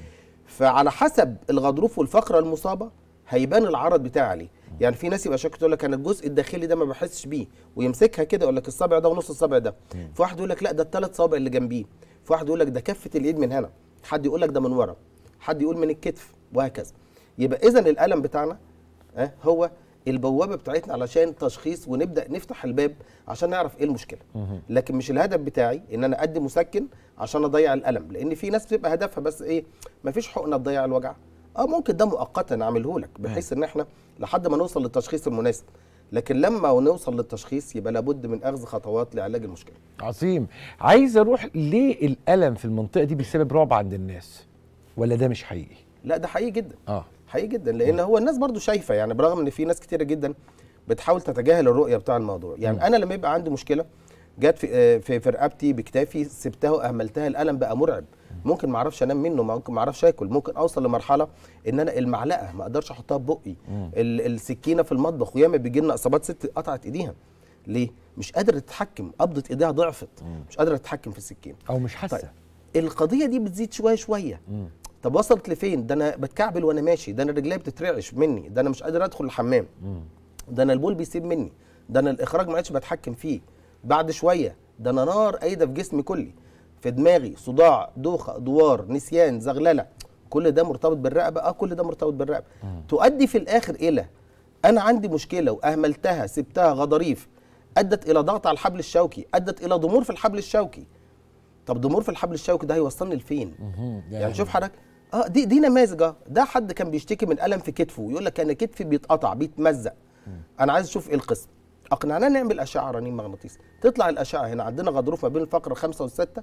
فعلى حسب الغضروف والفقره المصابه هيبان العرض بتاعي عليه يعني في ناس يبقى شاكك تقول لك انا الجزء الداخلي ده ما بحسش بيه ويمسكها كده يقول لك الصابع ده ونص الصابع ده في واحد يقول لك لا ده الثلاث صوابع اللي جنبيه في واحد يقول لك ده كفه اليد من هنا حد يقول لك ده من ورا حد يقول من الكتف وهكذا يبقى اذا الالم بتاعنا اه هو البوابه بتاعتنا علشان تشخيص ونبدا نفتح الباب عشان نعرف ايه المشكله لكن مش الهدف بتاعي ان انا ادي مسكن عشان اضيع الالم لان في ناس بتبقى هدفها بس ايه مفيش حقنه تضيع الوجع اه ممكن ده مؤقتا اعمله لك بحيث ان احنا لحد ما نوصل للتشخيص المناسب لكن لما نوصل للتشخيص يبقى لابد من اخذ خطوات لعلاج المشكله عظيم عايز اروح ليه الالم في المنطقه دي بسبب رعب عند الناس ولا ده مش حقيقي لا ده حقيقي جدا اه حقيقي جدا لان هو الناس برضو شايفه يعني برغم ان في ناس كتيره جدا بتحاول تتجاهل الرؤيه بتاع الموضوع يعني انا لما يبقى عندي مشكله جت في آه، في في رقبتي بكتافي سبتها واهملتها الالم بقى مرعب ممكن ما اعرفش انام منه ممكن ما اعرفش اكل ممكن اوصل لمرحله ان انا المعلقه ما اقدرش احطها في بقي ال- السكينه في المطبخ وياما بيجي لنا اصابات ست قطعت ايديها ليه مش قادره تتحكم قبضه ايديها ضعفت مش قادره تتحكم في السكين او مش حاسه طيب القضيه دي بتزيد شويه شويه طب وصلت لفين ده انا بتكعبل وانا ماشي ده انا رجلي بتترعش مني ده انا مش قادر ادخل الحمام ده انا البول بيسيب مني ده انا الاخراج ما عادش بتحكم فيه بعد شويه ده انا نار قايده في جسمي كلي في دماغي صداع دوخه دوار نسيان زغلله كل ده مرتبط بالرقبه اه كل ده مرتبط بالرقبه تؤدي في الاخر الى انا عندي مشكله واهملتها سبتها غضاريف ادت الى ضغط على الحبل الشوكي ادت الى ضمور في الحبل الشوكي طب ضمور في الحبل الشوكي ده هيوصلني لفين يعني شوف حضرتك اه دي دي نماذج اه ده حد كان بيشتكي من الم في كتفه ويقول لك انا كتفي بيتقطع بيتمزق انا عايز اشوف ايه القصه اقنعناه نعمل اشعه رنين مغناطيسي تطلع الاشعه هنا عندنا غضروف ما بين الفقره الخامسه والسته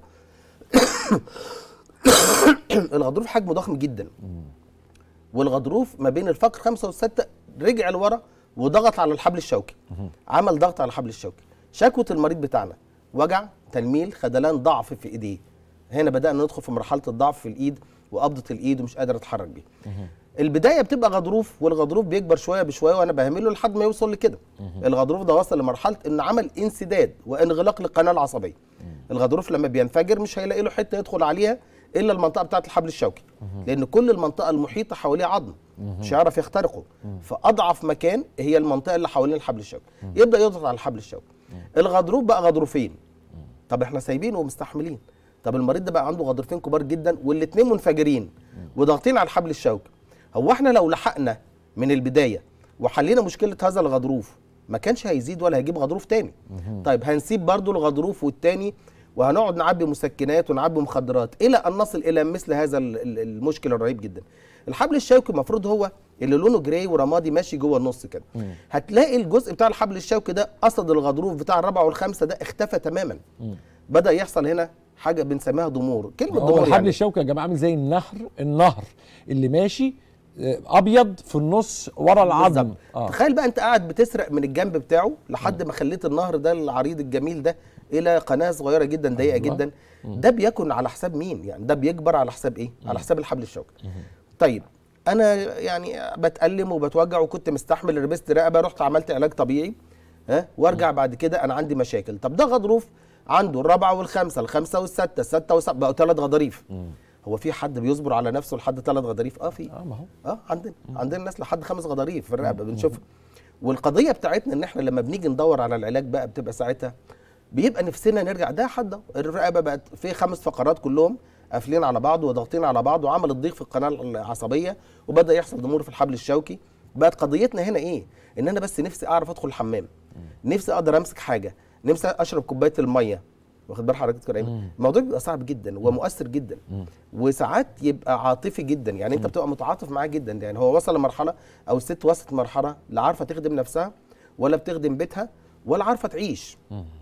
الغضروف حجمه ضخم جدا والغضروف ما بين الفقر خمسة والستة رجع لورا وضغط على الحبل الشوكي عمل ضغط على الحبل الشوكي شكوى المريض بتاعنا وجع تنميل خدلان ضعف في ايديه هنا بدأنا ندخل في مرحلة الضعف في الايد وقبضة الايد ومش قادر اتحرك بيه البداية بتبقى غضروف والغضروف بيكبر شوية بشوية وانا بهمله لحد ما يوصل لكده الغضروف ده وصل لمرحلة ان عمل انسداد وانغلاق للقناة العصبية الغضروف لما بينفجر مش هيلاقي له حتة يدخل عليها الا المنطقة بتاعة الحبل الشوكي لان كل المنطقة المحيطة حواليه عظم مش هيعرف يخترقه فاضعف مكان هي المنطقة اللي حوالين الحبل الشوكي يبدأ يضغط على الحبل الشوكي الغضروف بقى غضروفين طب احنا سايبينه ومستحملين طب المريض ده بقى عنده غضروفين كبار جدا والاثنين منفجرين وضاغطين على الحبل الشوكي هو احنا لو لحقنا من البدايه وحلينا مشكله هذا الغضروف ما كانش هيزيد ولا هيجيب غضروف تاني طيب هنسيب برضو الغضروف والتاني وهنقعد نعبي مسكنات ونعبي مخدرات الى ان نصل الى مثل هذا ال- ال- المشكل الرهيب جدا الحبل الشوكي المفروض هو اللي لونه جراي ورمادي ماشي جوه النص كده هتلاقي الجزء بتاع الحبل الشوكي ده قصد الغضروف بتاع الرابعه والخامسه ده اختفى تماما بدا يحصل هنا حاجه بنسميها ضمور كلمه هو ضمور الحبل يعني الشوكي يا جماعه عامل زي النهر النهر اللي ماشي آه، ابيض في النص ورا العظم بالظبط. اه تخيل بقى انت قاعد بتسرق من الجنب بتاعه لحد ما خليت النهر ده العريض الجميل ده الى قناه صغيره جدا ضيقه أيوة. جدا ده بيكون على حساب مين يعني ده بيكبر على حساب ايه على حساب الحبل الشوكي طيب انا يعني بتألم وبتوجع وكنت مستحمل لبست رقبه رحت عملت علاج طبيعي ها وارجع بعد كده انا عندي مشاكل طب ده غضروف عنده الرابعه والخامسه الخامسه والسته السته والسبعه بقوا ثلاث غضاريف هو في حد بيصبر على نفسه لحد ثلاث غضاريف اه في اه ما هو اه عندنا عندنا ناس لحد خمس غضاريف في الرقبه بنشوفها والقضيه بتاعتنا ان احنا لما بنيجي ندور على العلاج بقى بتبقى ساعتها بيبقى نفسنا نرجع ده حد أهو، الرقبه بقت في خمس فقرات كلهم قافلين على بعض وضاغطين على بعض وعمل الضيق في القناه العصبيه وبدا يحصل ضمور في الحبل الشوكي بقت قضيتنا هنا ايه ان انا بس نفسي اعرف ادخل الحمام نفسي اقدر امسك حاجه نفسي اشرب كوبايه الميه واخد بال حضرتك دكتور ايمن الموضوع بيبقى صعب جدا ومؤثر جدا وساعات يبقى عاطفي جدا يعني انت بتبقى متعاطف معاه جدا يعني هو وصل لمرحله او الست وصلت لمرحله لا عارفه تخدم نفسها ولا بتخدم بيتها ولا عارفه تعيش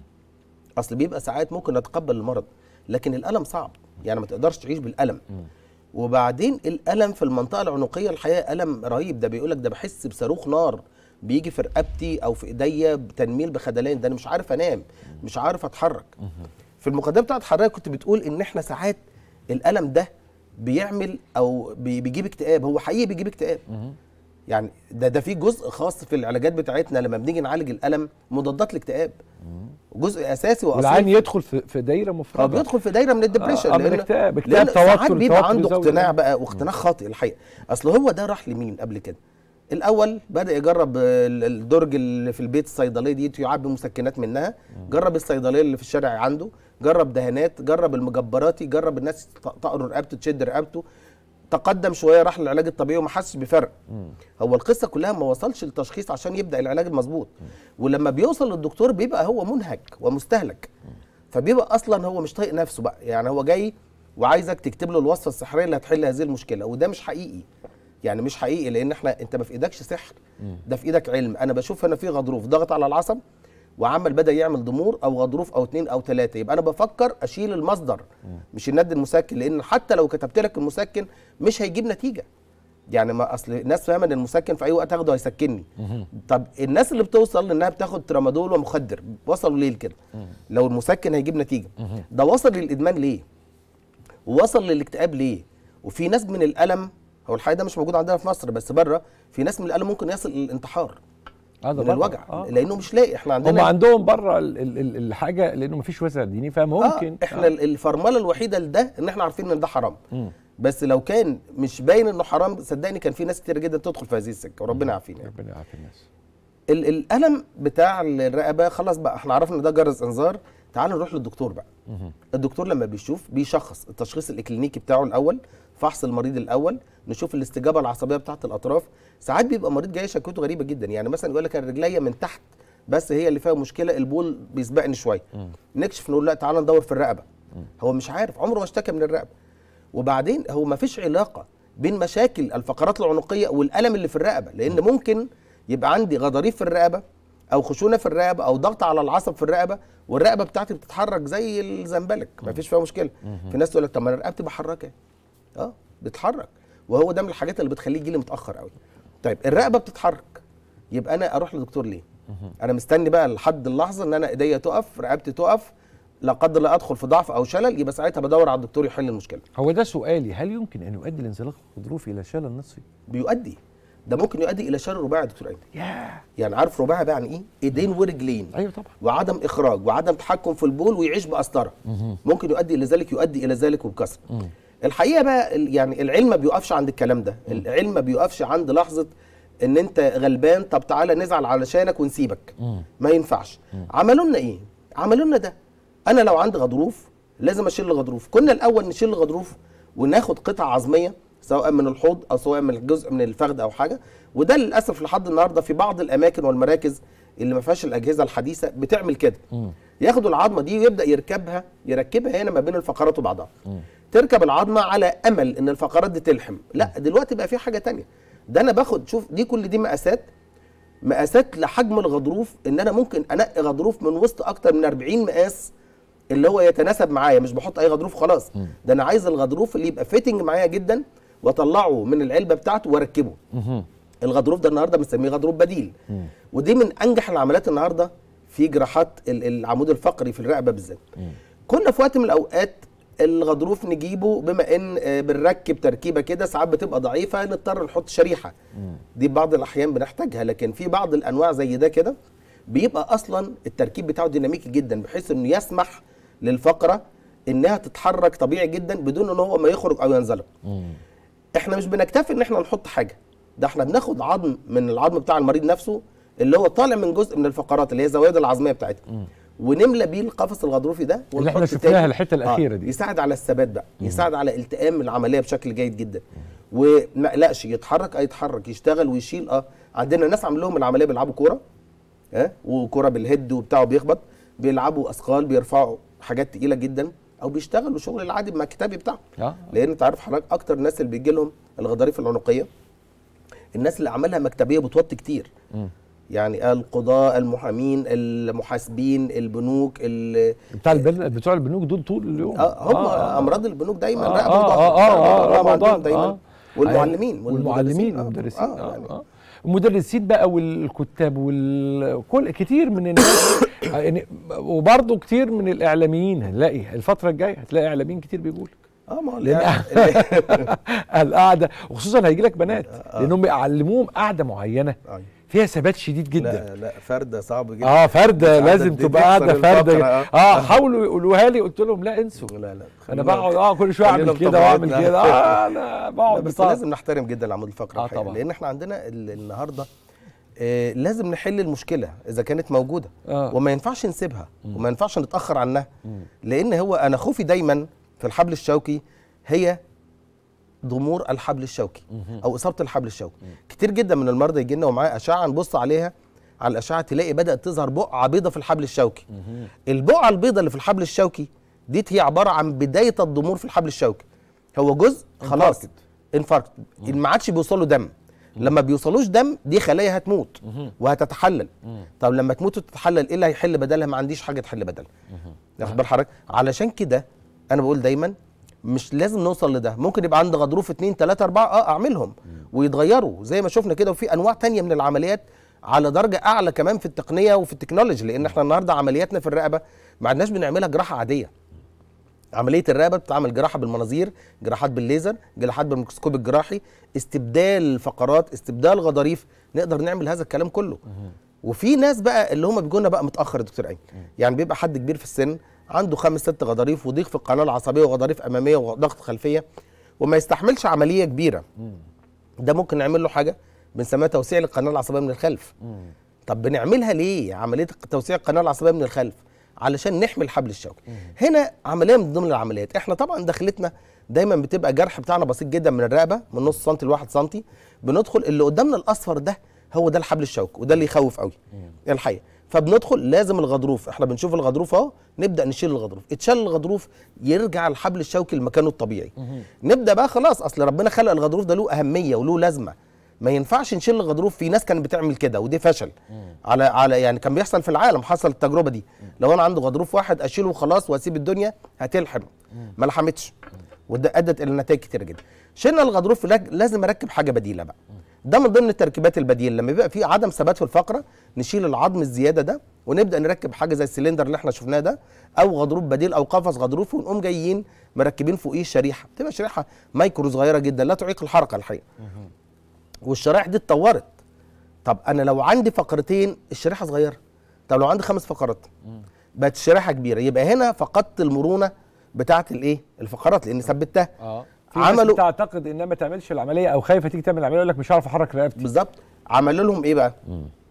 اصل بيبقى ساعات ممكن نتقبل المرض لكن الالم صعب يعني ما تقدرش تعيش بالالم وبعدين الالم في المنطقه العنقيه الحقيقه الم رهيب ده بيقول لك ده بحس بصاروخ نار بيجي في رقبتي او في ايديا بتنميل بخدلان ده انا مش عارف انام مش عارف اتحرك في المقدمه بتاعت حضرتك كنت بتقول ان احنا ساعات الالم ده بيعمل او بي- بيجيب اكتئاب هو حقيقي بيجيب اكتئاب يعني ده ده في جزء خاص في العلاجات بتاعتنا لما بنيجي نعالج الالم مضادات الاكتئاب جزء اساسي والعين واصيل يدخل في في دايره اه مفرغه بيدخل في دايره من الدبريشن آه، من لأن- الاكتئاب، اكتئاب، لأن ساعات توتر، بيبقى توتر عنده زوجي. اقتناع بقى واقتناع خاطئ الحقيقه اصل هو ده راح لمين قبل كده الاول بدا يجرب ال- الدرج اللي في البيت الصيدليه دي يعبي مسكنات منها جرب الصيدليه اللي في الشارع عنده جرب دهانات جرب المجبراتي جرب الناس ت- تقر رقبته تشد رقبته تقدم شويه راح للعلاج الطبيعي وما حسش بفرق هو القصه كلها ما وصلش للتشخيص عشان يبدا العلاج المظبوط ولما بيوصل للدكتور بيبقى هو منهك ومستهلك فبيبقى اصلا هو مش طايق نفسه بقى يعني هو جاي وعايزك تكتب له الوصفه السحريه اللي هتحل هذه المشكله وده مش حقيقي يعني مش حقيقي لان احنا انت ما في ايدكش سحر ده في ايدك علم انا بشوف هنا في غضروف ضغط على العصب وعمل بدا يعمل ضمور او غضروف او اتنين او تلاته يبقى انا بفكر اشيل المصدر مش الند المسكن لان حتى لو كتبت لك المسكن مش هيجيب نتيجه يعني ما اصل الناس فاهمه ان المسكن في اي وقت اخده هيسكنني طب الناس اللي بتوصل لانها بتاخد ترامادول ومخدر وصلوا ليه كده لو المسكن هيجيب نتيجه ده وصل للادمان ليه ووصل للاكتئاب ليه وفي ناس من الالم هو الحقيقه ده مش موجود عندنا في مصر بس بره في ناس من الالم ممكن يصل للانتحار آه، ده من بره. الوجع آه. لانه مش لاقي احنا هم عندنا عندهم بره ال- ال- ال- الحاجه لانه مفيش وسع ديني فممكن آه احنا آه. الفرمله الوحيده لده ان احنا عارفين ان ده حرام بس لو كان مش باين انه حرام صدقني كان في ناس كتير جدا تدخل في هذه السكه وربنا يعافينا يعني. ربنا يعافي الناس ال- الالم بتاع الرقبه خلاص بقى احنا عرفنا ان ده جرس انذار تعالوا نروح للدكتور بقى الدكتور لما بيشوف بيشخص التشخيص الاكلينيكي بتاعه الاول فحص المريض الاول نشوف الاستجابه العصبيه بتاعه الاطراف ساعات بيبقى مريض جاي شكوته غريبه جدا يعني مثلا يقول لك انا رجليا من تحت بس هي اللي فيها مشكله البول بيسبقني شويه نكشف نقول لا تعالى ندور في الرقبه هو مش عارف عمره ما اشتكى من الرقبه وبعدين هو ما فيش علاقه بين مشاكل الفقرات العنقيه والالم اللي في الرقبه لان ممكن يبقى عندي غضاريف في الرقبه او خشونه في الرقبه او ضغط على العصب في الرقبه والرقبه بتاعتي بتتحرك زي الزنبلك ما فيش فيها مشكله في ناس تقول لك طب ما انا رقبتي بحركها اه بتتحرك وهو ده من الحاجات اللي بتخليه يجي لي متاخر قوي طيب الرقبه بتتحرك يبقى انا اروح لدكتور ليه انا مستني بقى لحد اللحظه ان انا ايديا تقف رقبتي تقف لا قدر الله ادخل في ضعف او شلل يبقى ساعتها بدور على الدكتور يحل المشكله هو ده سؤالي هل يمكن ان يؤدي الانزلاق الغضروفي الى شلل نصفي؟ بيؤدي ده ممكن يؤدي الى شلل رباعي يا دكتور ايمن ياه يعني عارف رباعي بقى يعني ايه ايدين ورجلين ايوه طبعا وعدم اخراج وعدم تحكم في البول ويعيش بقسطره ممكن يؤدي الى ذلك يؤدي الى ذلك وبكثره الحقيقه بقى ال- يعني العلم ما بيوقفش عند الكلام ده العلم ما بيوقفش عند لحظه ان انت غلبان طب تعالى نزعل علشانك ونسيبك ما ينفعش عملوا لنا ايه عملوا لنا ده انا لو عندي غضروف لازم اشيل الغضروف كنا الاول نشيل الغضروف وناخد قطعه عظميه سواء من الحوض او سواء من جزء من الفخذ او حاجه وده للاسف لحد النهارده في بعض الاماكن والمراكز اللي ما فيهاش الاجهزه الحديثه بتعمل كده ياخدوا العظمه دي ويبدا يركبها يركبها هنا ما بين الفقرات وبعضها تركب العظمه على امل ان الفقرات دي تلحم لا دلوقتي بقى في حاجه تانية ده انا باخد شوف دي كل دي مقاسات مقاسات لحجم الغضروف ان انا ممكن انقي غضروف من وسط اكتر من 40 مقاس اللي هو يتناسب معايا مش بحط اي غضروف خلاص ده انا عايز الغضروف اللي يبقى فيتنج معايا جدا واطلعه من العلبه بتاعته واركبه الغضروف ده النهارده بنسميه غضروف بديل ودي من انجح العمليات النهارده في جراحات ال- العمود الفقري في الرقبه بالذات كنا في وقت من الاوقات الغضروف نجيبه بما ان آه، بنركب تركيبه كده ساعات بتبقى ضعيفه نضطر نحط شريحه دي بعض الاحيان بنحتاجها لكن في بعض الانواع زي ده كده بيبقى اصلا التركيب بتاعه ديناميكي جدا بحيث انه يسمح للفقره انها تتحرك طبيعي جدا بدون ان هو ما يخرج او ينزلق احنا مش بنكتفي ان احنا نحط حاجه ده احنا بناخد عظم من العظم بتاع المريض نفسه اللي هو طالع من جزء من الفقرات اللي هي الزوايد العظميه بتاعتها ونملى بيه القفص الغضروفي ده اللي احنا ونحط شفناها تاني. الحته الاخيره آه دي يساعد على الثبات بقى يساعد على التئام العمليه بشكل جيد جدا وما قلقش يتحرك اه يتحرك يشتغل ويشيل اه عندنا ناس عامل لهم العمليه بيلعبوا كوره ها وكوره بالهيد وبتاعه بيخبط بيلعبوا اثقال بيرفعوا حاجات تقيله جدا او بيشتغلوا شغل العادي بمكتبي بتاعهم اه لان انت عارف حضرتك اكتر الناس اللي بيجي لهم الغضاريف العنقيه الناس اللي عملها مكتبيه بتوطي كتير يعني القضاء المحامين المحاسبين البنوك ال- بتاع البن... بتوع البنوك دول طول اليوم اه هم امراض البنوك دايما آه، رقبة آه، وضغط. آه، آه، آه، رقبة رمضان، عندهم دايما آه. والمعلمين والمعلمين آه، والمدرسين آه، آه يعني آه. المدرسين بقى والكتاب وكل كتير من الناس يعني وبرضه كتير من الاعلاميين هنلاقي الفتره الجايه هتلاقي اعلاميين كتير بيقول اه ما هو لان الإعلام- القعده وخصوصا هيجي لك بنات لانهم بيعلموهم قعده معينه أيوة. فيها ثبات شديد جدا لا لا فرده صعب جدا اه فرده مش لازم عدد تبقى دي قاعده تكسر فرده الفقرة، اه حاولوا يقولوها لي قلت لهم لا انسوا لا لا انا خلينا- بقعد اه كل شويه خلينا اعمل كده واعمل بطبيعتنا. كده اه انا لا بقعد بس بصراحة. لازم نحترم جدا العمود الفقري آه الحقيقة، طبعاً. لان احنا عندنا ال- النهارده آه لازم نحل المشكله اذا كانت موجوده آه. وما ينفعش نسيبها وما ينفعش نتاخر عنها لان هو انا خوفي دايما في الحبل الشوكي هي ضمور الحبل الشوكي او اصابه الحبل الشوكي كتير جدا من المرضى يجي لنا ومعاه اشعه نبص عليها على الاشعه تلاقي بدات تظهر بقعه بيضه في الحبل الشوكي البقعه البيضه اللي في الحبل الشوكي ديت هي عباره عن بدايه الضمور في الحبل الشوكي هو جزء خلاص انفاركت ما عادش بيوصل له دم لما بيوصلوش دم دي خلايا هتموت وهتتحلل طب لما تموت وتتحلل ايه اللي هيحل بدلها ما عنديش حاجه تحل بدلها واخد بال حضرتك علشان كده انا بقول دايما مش لازم نوصل لده ممكن يبقى عندي غضروف اتنين تلاتة اربعة اه اعملهم ويتغيروا زي ما شفنا كده وفي انواع تانية من العمليات على درجة اعلى كمان في التقنية وفي التكنولوجي لان احنا النهاردة عملياتنا في الرقبة ما عدناش بنعملها جراحة عادية عمليه الرقبه بتتعمل جراحه بالمناظير جراحات بالليزر جراحات بالميكروسكوب الجراحي استبدال فقرات استبدال غضاريف نقدر نعمل هذا الكلام كله وفي ناس بقى اللي هم بيجوا لنا بقى متاخر يا دكتور ايمن يعني بيبقى حد كبير في السن عنده خمس ست غضاريف وضيق في القناه العصبيه وغضاريف اماميه وضغط خلفيه وما يستحملش عمليه كبيره ده ممكن نعمل له حاجه بنسميها توسيع القناه العصبيه من الخلف طب بنعملها ليه عمليه توسيع القناه العصبيه من الخلف علشان نحمي الحبل الشوكي هنا عمليه من ضمن العمليات احنا طبعا دخلتنا دايما بتبقى جرح بتاعنا بسيط جدا من الرقبه من نص سنتي لواحد سنتي بندخل اللي قدامنا الاصفر ده هو ده الحبل الشوكي وده اللي يخوف قوي الحقيقه فبندخل لازم الغضروف احنا بنشوف الغضروف اهو نبدا نشيل الغضروف اتشال الغضروف يرجع الحبل الشوكي لمكانه الطبيعي نبدا بقى خلاص اصل ربنا خلق الغضروف ده له اهميه وله لازمه ما ينفعش نشيل الغضروف في ناس كانت بتعمل كده ودي فشل على على يعني كان بيحصل في العالم حصل التجربه دي لو انا عندي غضروف واحد اشيله وخلاص واسيب الدنيا هتلحم ما لحمتش وده ادت الى نتائج كتير جدا شلنا الغضروف لك- لازم اركب حاجه بديله بقى ده من ضمن التركيبات البديله لما يبقى في عدم ثبات في الفقره نشيل العظم الزياده ده ونبدا نركب حاجه زي السلندر اللي احنا شفناه ده او غضروف بديل او قفص غضروفي ونقوم جايين مركبين فوقيه شريحه بتبقى شريحه مايكرو صغيره جدا لا تعيق الحركه الحقيقه والشرايح دي اتطورت طب انا لو عندي فقرتين الشريحه صغيره طب لو عندي خمس فقرات بقت الشريحه كبيره يبقى هنا فقدت المرونه بتاعه الايه الفقرات لان ثبتها اه في ناس عملوا بتعتقد انها ما تعملش العمليه او خايفه تيجي تعمل العمليه يقول لك مش هعرف احرك رقبتي بالظبط عملوا لهم ايه بقى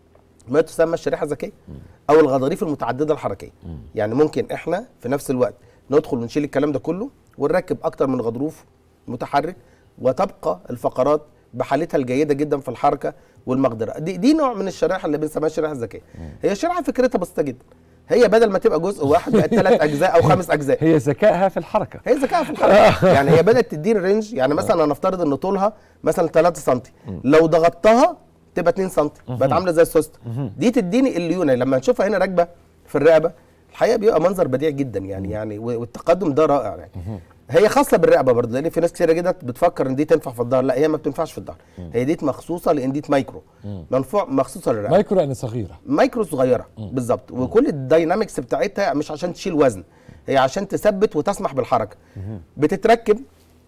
ما تسمى الشريحه الذكيه او الغضاريف المتعدده الحركيه يعني ممكن احنا في نفس الوقت ندخل ونشيل الكلام ده كله ونركب اكتر من غضروف متحرك وتبقى الفقرات بحالتها الجيده جدا في الحركه والمقدره دي, دي نوع من الشرائح اللي بنسميها الشريحه الذكيه هي شريحه فكرتها بسيطه جدا هي بدل ما تبقى جزء واحد بقت ثلاث اجزاء او خمس اجزاء هي ذكائها في الحركه هي ذكاء في الحركه يعني هي بدات تديني رينج يعني مثلا هنفترض ان طولها مثلا 3 سم لو ضغطتها تبقى 2 سم بقت عامله زي السوست دي تديني الليونه لما نشوفها هنا راكبه في الرقبه الحقيقه بيبقى منظر بديع جدا يعني يعني و- والتقدم ده رائع يعني هي خاصه بالرقبه برضه لان في ناس كتيره جدا بتفكر ان دي تنفع في الظهر لا هي ما بتنفعش في الظهر هي ديت مخصوصه لان ديت مايكرو منفوع مخصوصه للرقبه مايكرو يعني صغيره مايكرو صغيره بالظبط وكل الداينامكس بتاعتها مش عشان تشيل وزن هي عشان تثبت وتسمح بالحركه بتتركب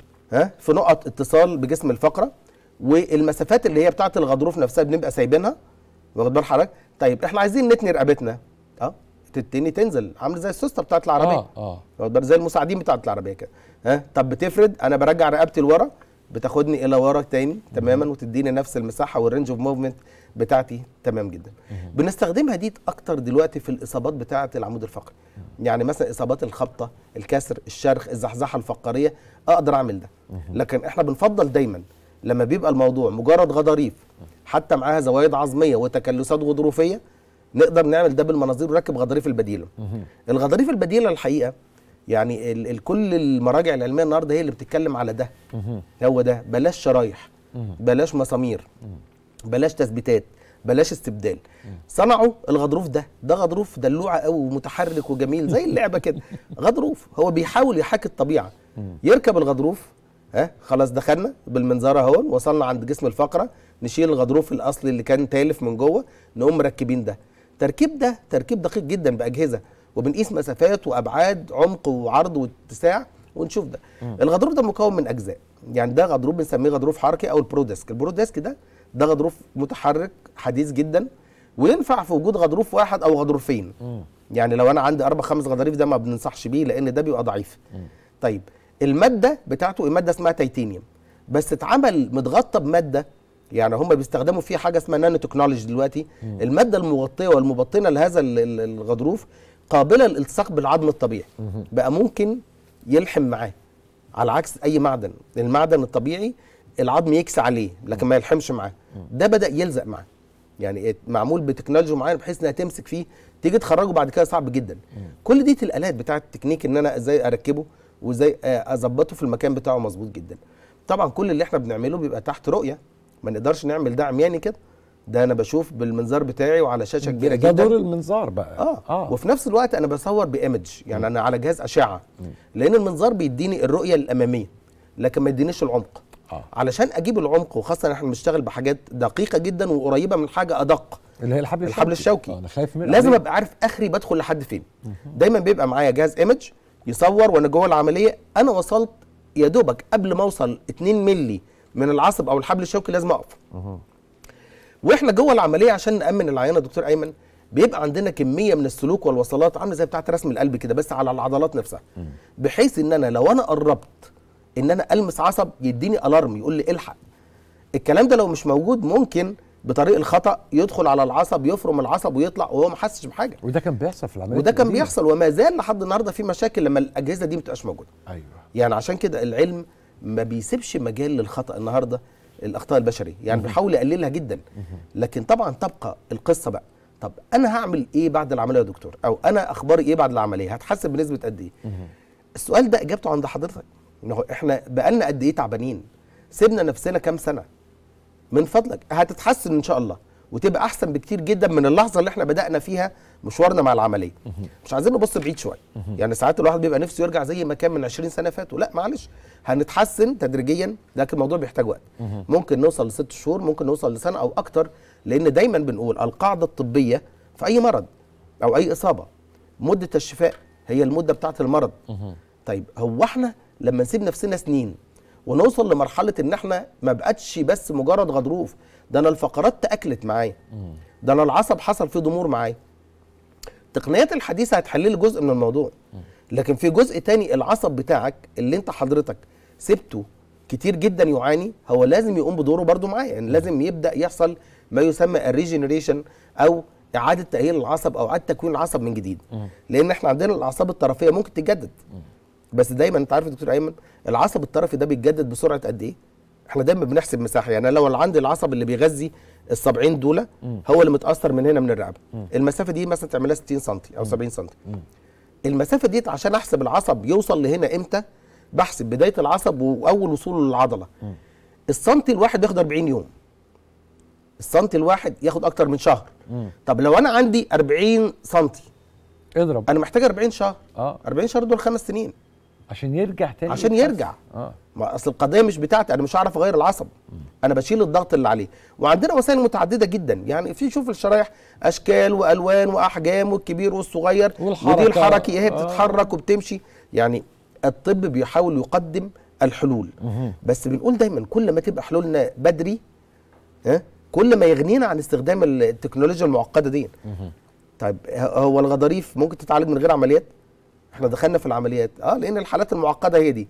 ها في نقط اتصال بجسم الفقره والمسافات اللي هي بتاعه الغضروف نفسها بنبقى سايبينها واخد بال حضرتك طيب احنا عايزين نتني رقبتنا اه تتني تنزل عامله زي السوسته بتاعه العربيه اه اه واخد بالك؟ زي المساعدين بتاعه العربيه كده ها طب بتفرد انا برجع رقبتي لورا بتاخدني الى ورا تاني تماما وتديني نفس المساحه والرينج اوف موفمنت بتاعتي تمام جدا بنستخدمها دي اكتر دلوقتي في الاصابات بتاعه العمود الفقري يعني مثلا اصابات الخبطه الكسر الشرخ الزحزحه الفقريه اقدر اعمل ده لكن احنا بنفضل دايما لما بيبقى الموضوع مجرد غضاريف حتى معاها زوايد عظميه وتكلسات غضروفيه نقدر نعمل ده بالمناظير ونركب غضاريف البديله الغضاريف البديله الحقيقه يعني ال ال كل المراجع العلميه النهارده هي اللي بتتكلم على ده هو ده بلاش شرايح بلاش مسامير بلاش تثبيتات بلاش استبدال صنعوا الغضروف ده ده غضروف دلوعه قوي ومتحرك وجميل زي اللعبه كده غضروف هو بيحاول يحاكي الطبيعه يركب الغضروف ها خلاص دخلنا بالمنظار اهو وصلنا عند جسم الفقره نشيل الغضروف الاصلي اللي كان تالف من جوه نقوم مركبين ده تركيب ده تركيب دقيق جدا باجهزه وبنقيس مسافات وابعاد عمق وعرض واتساع ونشوف ده الغضروف ده مكون من اجزاء يعني ده غضروف بنسميه غضروف حركي او البروديسك البروديسك ده ده غضروف متحرك حديث جدا وينفع في وجود غضروف واحد او غضروفين يعني لو انا عندي اربع خمس غضاريف ده ما بننصحش بيه لان ده بيبقى ضعيف طيب الماده بتاعته الماده اسمها تيتانيوم بس اتعمل متغطى بماده يعني هم بيستخدموا فيه حاجه اسمها نانو تكنولوجي دلوقتي الماده المغطيه والمبطنه لهذا ال- ال- الغضروف قابله للالتصاق بالعظم الطبيعي بقى ممكن يلحم معاه على عكس اي معدن المعدن الطبيعي العظم يكسى عليه لكن ما يلحمش معاه ده بدا يلزق معاه يعني معمول بتكنولوجيا معينه بحيث انها تمسك فيه تيجي تخرجه بعد كده صعب جدا كل دي الالات بتاعه التكنيك ان انا ازاي اركبه وازاي آه، اظبطه في المكان بتاعه مظبوط جدا طبعا كل اللي احنا بنعمله بيبقى تحت رؤيه ما نقدرش نعمل ده عمياني كده ده انا بشوف بالمنظار بتاعي وعلى شاشه كبيره ده جدا دور المنظار بقى اه, آه. وفي نفس الوقت انا بصور بايمج يعني انا على جهاز اشعه لان المنظار بيديني الرؤيه الاماميه لكن ما يدينيش العمق آه. علشان اجيب العمق وخاصه احنا بنشتغل بحاجات دقيقه جدا وقريبه من حاجه ادق اللي هي الحبل الحبل الشوكي آه، انا خايف منه لازم عليه. ابقى عارف اخري بدخل لحد فين دايما بيبقى معايا جهاز ايمج يصور وانا جوه العمليه انا وصلت يا دوبك قبل ما اوصل 2 ملي من العصب او الحبل الشوكي لازم اقف واحنا جوه العمليه عشان نامن العيانه دكتور ايمن بيبقى عندنا كميه من السلوك والوصلات عامله زي بتاعه رسم القلب كده بس على العضلات نفسها بحيث ان انا لو انا قربت ان انا المس عصب يديني الارم يقول لي الحق الكلام ده لو مش موجود ممكن بطريق الخطا يدخل على العصب يفرم العصب ويطلع وهو ما حسش بحاجه وده كان بيحصل في العمليه وده كان بيحصل وما زال لحد النهارده في مشاكل لما الاجهزه دي ما بتبقاش موجوده ايوه يعني عشان كده العلم ما بيسيبش مجال للخطا النهارده الاخطاء البشريه يعني بيحاول يقللها جدا لكن طبعا تبقى القصه بقى طب انا هعمل ايه بعد العمليه يا دكتور او انا اخباري ايه بعد العمليه هتحسب بنسبه قد ايه السؤال ده اجابته عند حضرتك إن هو احنا بقالنا قد ايه تعبانين سيبنا نفسنا كام سنه من فضلك هتتحسن ان شاء الله وتبقى احسن بكتير جدا من اللحظه اللي احنا بدانا فيها مشوارنا مع العمليه مش عايزين نبص بعيد شويه يعني ساعات الواحد بيبقى نفسه يرجع زي ما كان من 20 سنه فاتوا لا معلش هنتحسن تدريجيا لكن الموضوع بيحتاج وقت ممكن نوصل لست شهور ممكن نوصل لسنه او اكتر لان دايما بنقول القاعده الطبيه في اي مرض او اي اصابه مده الشفاء هي المده بتاعه المرض طيب هو احنا لما نسيب نفسنا سنين ونوصل لمرحله ان احنا ما بقتش بس مجرد غضروف ده انا الفقرات تاكلت معايا ده انا العصب حصل فيه ضمور معايا التقنيات الحديثه هتحل لي جزء من الموضوع لكن في جزء تاني العصب بتاعك اللي انت حضرتك سبته كتير جدا يعاني هو لازم يقوم بدوره برضو معايا يعني لازم يبدا يحصل ما يسمى الريجنريشن او اعاده تاهيل العصب او اعاده تكوين العصب من جديد لان احنا عندنا الاعصاب الطرفيه ممكن تتجدد بس دايما انت عارف يا دكتور ايمن العصب الطرفي ده بيتجدد بسرعه قد ايه احنا دايما بنحسب مساحه يعني لو عندي العصب اللي بيغذي السبعين دول هو اللي متاثر من هنا من الرقبه المسافه دي مثلا تعملها 60 سم او 70 سم المسافه دي عشان احسب العصب يوصل لهنا امتى بحسب بدايه العصب واول وصوله للعضله السنتي الواحد بياخد 40 يوم السنتي الواحد ياخد اكتر من شهر طب لو انا عندي 40 سنتي اضرب انا محتاج 40 شهر اه 40 شهر دول خمس سنين عشان يرجع تاني عشان يتحسن. يرجع اه ما اصل القضيه مش بتاعتي انا مش هعرف اغير العصب انا بشيل الضغط اللي عليه وعندنا وسائل متعدده جدا يعني في شوف الشرايح اشكال والوان واحجام والكبير والصغير والحركة. ودي الحركي هي آه. بتتحرك وبتمشي يعني الطب بيحاول يقدم الحلول بس بنقول دايما كل ما تبقى حلولنا بدري ها كل ما يغنينا عن استخدام التكنولوجيا المعقده دي طيب هو الغضاريف ممكن تتعالج من غير عمليات احنا دخلنا في العمليات اه لان الحالات المعقده هي دي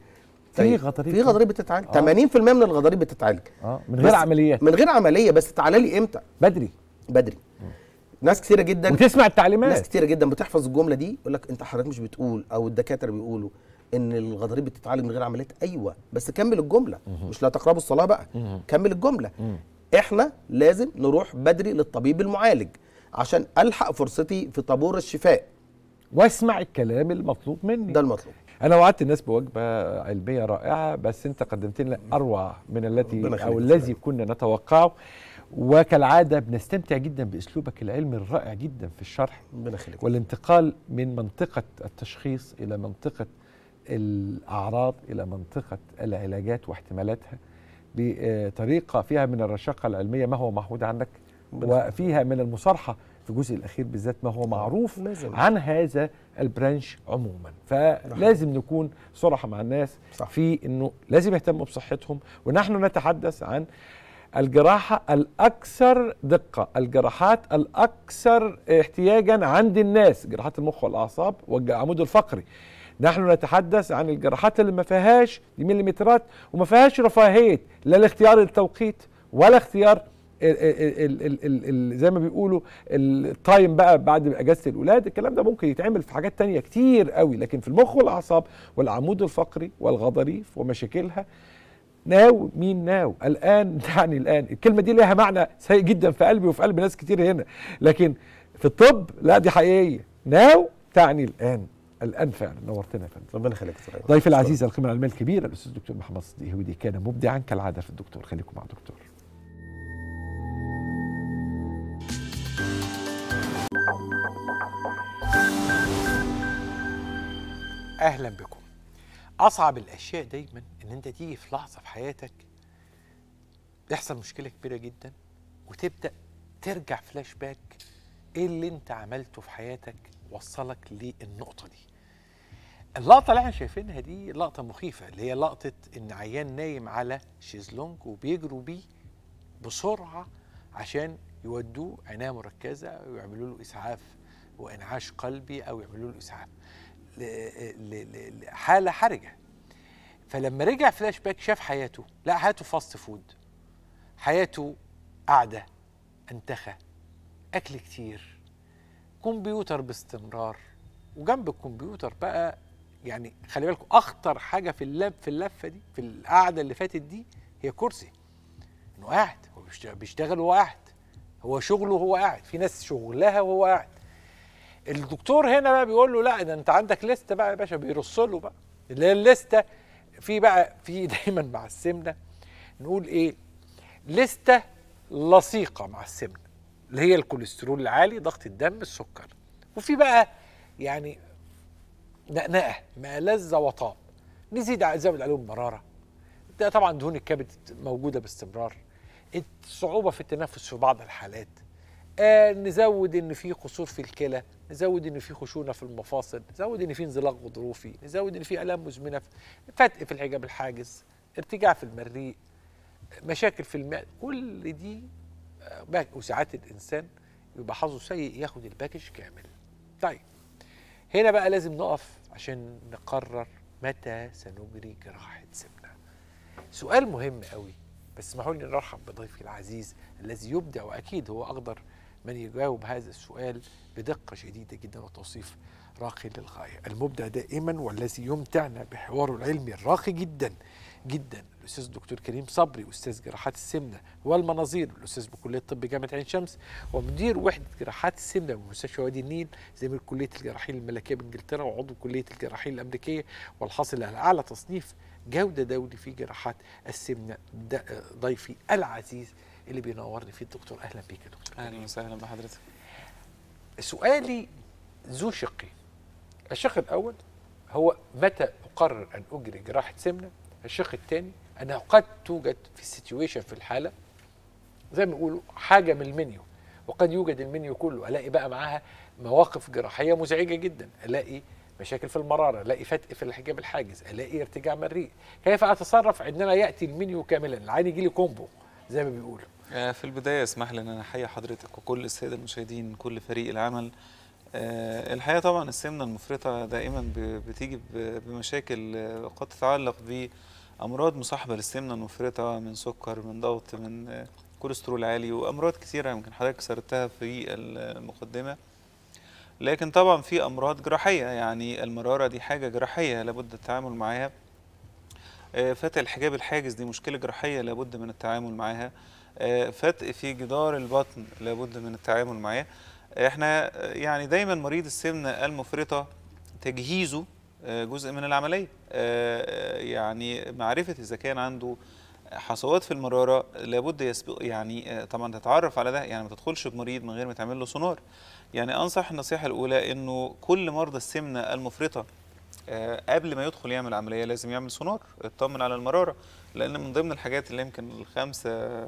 في غضاريف في غضاريف بتتعالج آه. 80% من الغضاريف بتتعالج اه من غير بس- عمليات من غير عمليه بس تعالى لي امتى بدري بدري ناس كتيره جدا وتسمع ناس التعليمات كتيره جدا بتحفظ الجمله دي يقول لك انت حضرتك مش بتقول او الدكاتره بيقولوا ان الغضاريف بتتعالج من غير عمليات ايوه بس كمل الجمله مش لا تقربوا الصلاه بقى كمل الجمله احنا لازم نروح بدري للطبيب المعالج عشان الحق فرصتي في طابور الشفاء واسمع الكلام المطلوب مني ده المطلوب انا وعدت الناس بوجبه علميه رائعه بس انت قدمت لنا اروع من التي ربنا يخليك او يا الذي سلام. كنا نتوقعه وكالعاده بنستمتع جدا باسلوبك العلمي الرائع جدا في الشرح ربنا يخليك والانتقال من منطقه التشخيص الى منطقه الاعراض الى منطقه العلاجات واحتمالاتها بطريقه فيها من الرشاقه العلميه ما هو معهود عنك وفيها من المصارحه في الجزء الاخير بالذات ما هو معروف لازم. عن هذا البرانش عموما فلازم نكون صراحه مع الناس صح. في انه لازم يهتموا بصحتهم ونحن نتحدث عن الجراحه الاكثر دقه الجراحات الاكثر احتياجا عند الناس جراحات المخ والاعصاب والعمود الفقري نحن نتحدث عن الجراحات اللي ما فيهاش دي مليمترات وما فيهاش رفاهيه لا لاختيار التوقيت ولا اختيار ال ال ال ال ال زي ما بيقولوا التايم بقى بعد اجازه الاولاد الكلام ده ممكن يتعمل في حاجات تانية كتير قوي لكن في المخ والاعصاب والعمود الفقري والغضاريف ومشاكلها ناو مين ناو الان تعني الان الكلمه دي ليها معنى سيء جدا في قلبي وفي قلب ناس كتير هنا لكن في الطب لا دي حقيقيه ناو تعني الان الان فعلا نورتنا يا فندم ربنا يخليك يا سلام. ضيف العزيز القيمه العلميه الكبيره الاستاذ الدكتور محمد صديق هودي كان مبدعا كالعاده في الدكتور خليكم مع الدكتور اهلا بكم اصعب الاشياء دايما ان انت تيجي في لحظه في حياتك يحصل مشكله كبيره جدا وتبدا ترجع فلاش باك ايه اللي انت عملته في حياتك وصلك للنقطه دي اللقطه اللي احنا شايفينها دي لقطه مخيفه اللي هي لقطه ان عيان نايم على شيزلونج وبيجروا بيه بسرعه عشان يودوه عنايه مركزه ويعملوا له اسعاف وانعاش قلبي او يعملوا له اسعاف ل- ل- ل- لحاله حرجه فلما رجع فلاش باك شاف حياته لا حياته فاست فود حياته قعده انتخه اكل كتير كمبيوتر باستمرار وجنب الكمبيوتر بقى يعني خلي بالكم اخطر حاجه في اللف في اللفه دي في القعده اللي فاتت دي هي كرسي انه قاعد هو بيشت- بيشتغل وهو قاعد هو شغله وهو قاعد في ناس شغلها وهو قاعد الدكتور هنا بقى بيقول له لا ده انت عندك لسته بقى يا باشا بيرص له بقى اللي هي الليسته في بقى في دايما مع السمنه نقول ايه لسته لصيقه مع السمنه اللي هي الكوليسترول العالي ضغط الدم السكر وفي بقى يعني نقنقه ما لذ وطاب نزيد ع- نزود عليهم مراره ده طبعا دهون الكبد موجوده باستمرار الصعوبه في التنفس في بعض الحالات آه نزود ان في قصور في الكلى نزود ان في خشونه في المفاصل نزود ان في انزلاق غضروفي نزود ان في الام مزمنه في- فتق في الحجاب الحاجز ارتجاع في المريء مشاكل في الماء كل دي آه، باك- وساعات الانسان يبقى حظه سيء ياخد الباكج كامل طيب هنا بقى لازم نقف عشان نقرر متى سنجري جراحه سمنه سؤال مهم قوي بس اسمحوا لي نرحب بضيفي العزيز الذي يبدع واكيد هو اقدر من يجاوب هذا السؤال بدقه شديده جدا وتوصيف راقي للغايه المبدع دائما والذي يمتعنا بحواره العلمي الراقي جدا جدا الاستاذ الدكتور كريم صبري استاذ جراحات السمنه والمناظير الاستاذ بكليه الطب جامعه عين شمس ومدير وحده جراحات السمنه بمستشفى وادي النيل زميل كليه الجراحين الملكيه بانجلترا وعضو كليه الجراحين الامريكيه والحاصل على اعلى تصنيف جوده دولي في جراحات السمنه ده ضيفي العزيز اللي بينورني فيه الدكتور اهلا بيك يا دكتور اهلا وسهلا بحضرتك سؤالي ذو شقين الشق الاول هو متى اقرر ان اجري جراحه سمنه الشق الثاني انها قد توجد في السيتويشن في الحاله زي ما بيقولوا حاجه من المنيو وقد يوجد المنيو كله الاقي بقى معاها مواقف جراحيه مزعجه جدا الاقي مشاكل في المراره الاقي فتق في الحجاب الحاجز الاقي ارتجاع مريء كيف اتصرف عندما ياتي المنيو كاملا العين يجي لي كومبو زي ما بيقولوا آه، في البدايه اسمح لي ان انا احيي حضرتك وكل الساده المشاهدين كل فريق العمل آه، الحقيقه طبعا السمنه المفرطه دائما ب- بتيجي ب- بمشاكل آه، قد تتعلق بامراض مصاحبه للسمنه المفرطه من سكر من ضغط من آه، كوليسترول عالي وامراض كثيره يمكن حضرتك سردتها في المقدمه لكن طبعا في امراض جراحيه يعني المراره دي حاجه جراحيه لابد التعامل معاها آه، فتق الحجاب الحاجز دي مشكله جراحيه لابد من التعامل معاها آه، فتق في جدار البطن لابد من التعامل معاه احنا آه، يعني دايما مريض السمنه المفرطه تجهيزه آه، جزء من العمليه آه، يعني معرفه اذا كان عنده حصوات في المراره لابد يسبق يعني آه، طبعا تتعرف على ده يعني ما تدخلش بمريض من غير ما تعمل له سونار يعني انصح النصيحه الاولى انه كل مرضى السمنه المفرطه آه، قبل ما يدخل يعمل عمليه لازم يعمل سونار يطمن على المراره لان من ضمن الحاجات اللي يمكن الخمسه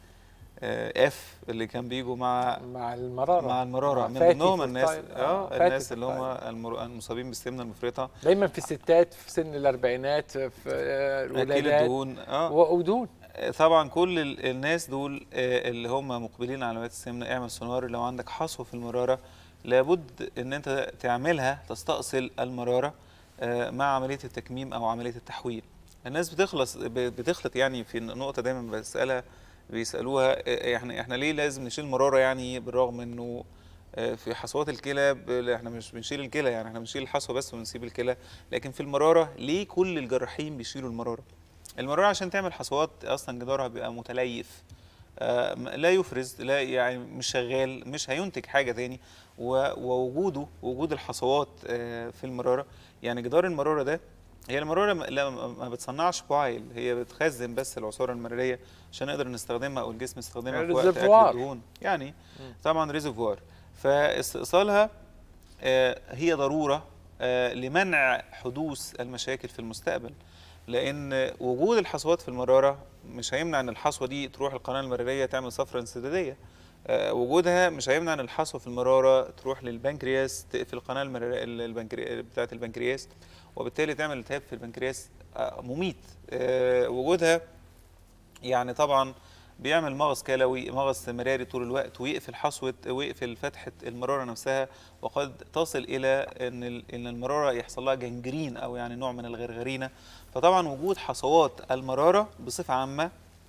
اف اللي كان بيجوا مع مع المراره مع المراره من فاتي ضمنهم في الناس الطيب. اه فاتي الناس في اللي هم الطيب. المر- المصابين بالسمنه المفرطه دايما في الستات في سن الاربعينات في آه، اكيل الولادات الدهون اه ودون آه، طبعا كل ال- الناس دول آه، اللي هم مقبلين على عمليات السمنه اعمل سونار لو عندك حصوه في المراره لابد ان انت تعملها تستأصل المراره آه، مع عمليه التكميم او عمليه التحويل الناس بتخلص ب- بتخلط يعني في نقطه دايما بسالها بيسالوها آه، احنا احنا ليه لازم نشيل مراره يعني بالرغم انه آه، في حصوات الكلى ب- احنا مش بنشيل الكلى يعني احنا بنشيل الحصوه بس ونسيب الكلى لكن في المراره ليه كل الجراحين بيشيلوا المراره المراره عشان تعمل حصوات اصلا جدارها بيبقى متليف آه، م- لا يفرز لا يعني مش شغال مش هينتج حاجه تاني و- ووجوده وجود الحصوات آه، في المراره يعني جدار المراره ده هي المراره م- لا ما ما بتصنعش بوايل هي بتخزن بس العصاره المراريه عشان نقدر نستخدمها او الجسم يستخدمها في وقت اكل ريزرفوار. الدهون يعني طبعا ريزرفوار فاستئصالها آه، هي ضروره آه، لمنع حدوث المشاكل في المستقبل لان وجود الحصوات في المراره مش هيمنع ان الحصوه دي تروح القناه المراريه تعمل صفرة انسداديه آه، وجودها مش هيمنع ان الحصوه في المراره تروح للبنكرياس تقفل القناه المراريه البنكري... بتاعه البنكرياس وبالتالي تعمل التهاب في البنكرياس آه، مميت آه، وجودها يعني طبعا بيعمل مغص كلوي مغص مراري طول الوقت ويقفل حصوه ويقفل فتحه المراره نفسها وقد تصل الى ان ال- ان المراره يحصل لها جنجرين او يعني نوع من الغرغرينه فطبعا وجود حصوات المراره بصفه عامه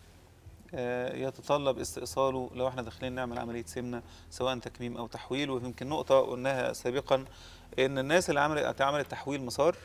آه، يتطلب استئصاله لو احنا داخلين نعمل عمليه سمنه سواء تكميم او تحويل ويمكن نقطه قلناها سابقا ان الناس اللي عملت عملت تحويل مسار